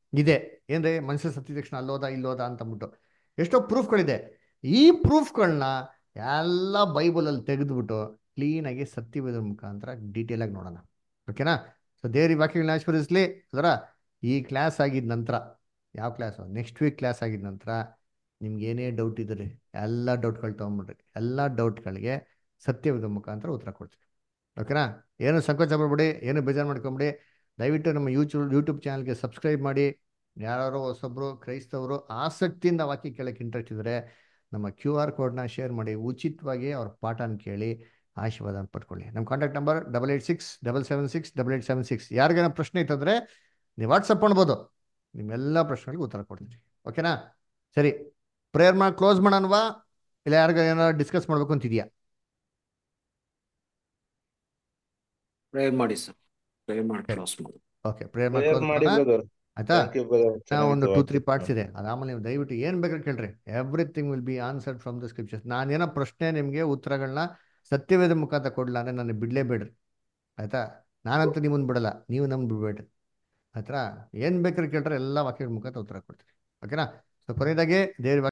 ಇದೆ ಏನ್ರಿ ಮನುಷ್ಯ ಸತ್ತಿದ ತಕ್ಷಣ ಅಲ್ಲೋದ ಇಲ್ಲೋದ ಅಂತ ಅಂದ್ಬಿಟ್ಟು ಎಷ್ಟೋ ಪ್ರೂಫ್ಗಳಿದೆ ಈ ಪ್ರೂಫ್ಗಳನ್ನ ಎಲ್ಲ ಬೈಬಲಲ್ಲಿ ತೆಗೆದುಬಿಟ್ಟು ಕ್ಲೀನಾಗಿ ಸತ್ಯವೇದ ಮುಖಾಂತರ ಡೀಟೇಲ್ ಆಗಿ ನೋಡೋಣ ಓಕೆನಾ ಸೊ ದೇವ್ರ ಈ ವಾಕ್ಯಗಳನ್ನ ಆಶೀರ್ವದಿಸ್ಲಿ ಅದರ ಈ ಕ್ಲಾಸ್ ಆಗಿದ ನಂತರ ಯಾವ ಕ್ಲಾಸು ನೆಕ್ಸ್ಟ್ ವೀಕ್ ಕ್ಲಾಸ್ ಆಗಿದ ನಂತರ ನಿಮ್ಗೆ ಏನೇ ಡೌಟ್ ಇದ್ರಿ ಎಲ್ಲ ಡೌಟ್ಗಳು ತೊಗೊಂಬಿಡ್ರಿ ಎಲ್ಲ ಡೌಟ್ಗಳಿಗೆ ಸತ್ಯವೇದ ಮುಖಾಂತರ ಉತ್ತರ ಕೊಡ್ತೀವಿ ಓಕೆನಾ ಏನು ಸಂಕೋಚ ಪಡ್ಬೇಡಿ ಏನು ಬೇಜಾರು ಮಾಡ್ಕೊಂಬಿಡಿ ದಯವಿಟ್ಟು ನಮ್ಮ ಯೂಟ್ಯೂಬ್ ಯೂಟ್ಯೂಬ್ ಚಾನಲ್ಗೆ ಸಬ್ಸ್ಕ್ರೈಬ್ ಮಾಡಿ ಯಾರು ಹೊಸೊಬ್ರು ಕ್ರೈಸ್ತವರು ಆಸಕ್ತಿಯಿಂದ ವಾಕ್ಯ ಕೇಳಕ್ಕೆ ಇಂಟ್ರೆಸ್ಟ್ ಇದ್ದರೆ ನಮ್ಮ ಕ್ಯೂ ಆರ್ ಕೋಡ್ನ ಶೇರ್ ಮಾಡಿ ಉಚಿತವಾಗಿ ಅವ್ರ ಪಾಠನ ಕೇಳಿ ಆಶೀರ್ವಾದ ಪಡ್ಕೊಳ್ಳಿ ನಮ್ಮ contact number double eight six double seven six double eight seven six ಯಾರಿಗೇನೋ ಪ್ರಶ್ನೆ ಇತ್ತಂದರೆ ನೀವು ವಾಟ್ಸಪ್ ಮಾಡ್ಬೋದು ನಿಮ್ಮೆಲ್ಲ ಪ್ರಶ್ನೆಗಳಿಗೆ ಉತ್ತರ ಕೊಡ್ತೀವಿ ಓಕೆನಾ ಸರಿ ಪ್ರೇಯರ್ ಮಾಡಿ ಕ್ಲೋಸ್ ಮಾಡೋಣವಾ ಇಲ್ಲ ಯಾರಿಗ ಏನಾದ್ರು ಡಿಸ್ಕಸ್ ಮಾಡ್ಬೇಕು ಅಂತಿದ್ಯಾ ಪ್ರೇಯರ್ ಮಾಡಿ ಸರ್ ಪ್ರೇಯರ್ ಮಾಡಿ ಕ್ಲಾಸ್ ಮಾಡಿ ಓಕೆ ಪ್ರೇಯರ್ ಮಾಡಿ ಪ್ರೇಯರ್ ಕ್ಲೋಸ್ ಮಾಡಿ ಮಾಡೋಣ ಬ್ರದರ್ ಆಯ್ತಾ ಥ್ಯಾಂಕ್ ಯು ಬ್ರದರ್ ನಾವು ಒಂದು ಚೆನ್ನಾಗಿತ್ತು ಟೂ ತ್ರೀ ವಾಕ್ಯ ಪಾರ್ಟ್ಸ್ ಇದೆ ಅದಾದ್ಮೇಲೆ ನೀವು ದಯವಿಟ್ಟು ಏನು ಬೇಕಾದ್ರೆ ಕೇಳ್ರಿ everything will be answered from the scriptures ನಾನೇನೋ ಪ್ರಶ್ನೆ ನಿಮಗೆ ಉತ್ತರಗಳನ್ನ ಸತ್ಯವೇದ ಮುಖಾಂತರ ಕೊಡಲ್ಲ ಅಂದರೆ ನನಗೆ ಬಿಡಲೇಬೇಡ್ರಿ ಆಯ್ತಾ ನಾನಂತೂ ನಿಮ್ಮನ್ನು ಬಿಡಲ್ಲ ನೀವು ನಮ್ಗೆ ಬಿಡಬೇಡ್ರಿ ಆಯ್ತಾ ಏನು ಬೇಕಾದ್ರೆ ಕೇಳ್ರೆ ಎಲ್ಲ ವಾಕ್ಯಗಳ ಮುಖಾಂತರ ಉತ್ತರ ಕೊಡ್ತೀರಿ ಓಕೆನಾ ಸೊ ಕೊನೆಯದಾಗಿ ದೇವ್ರ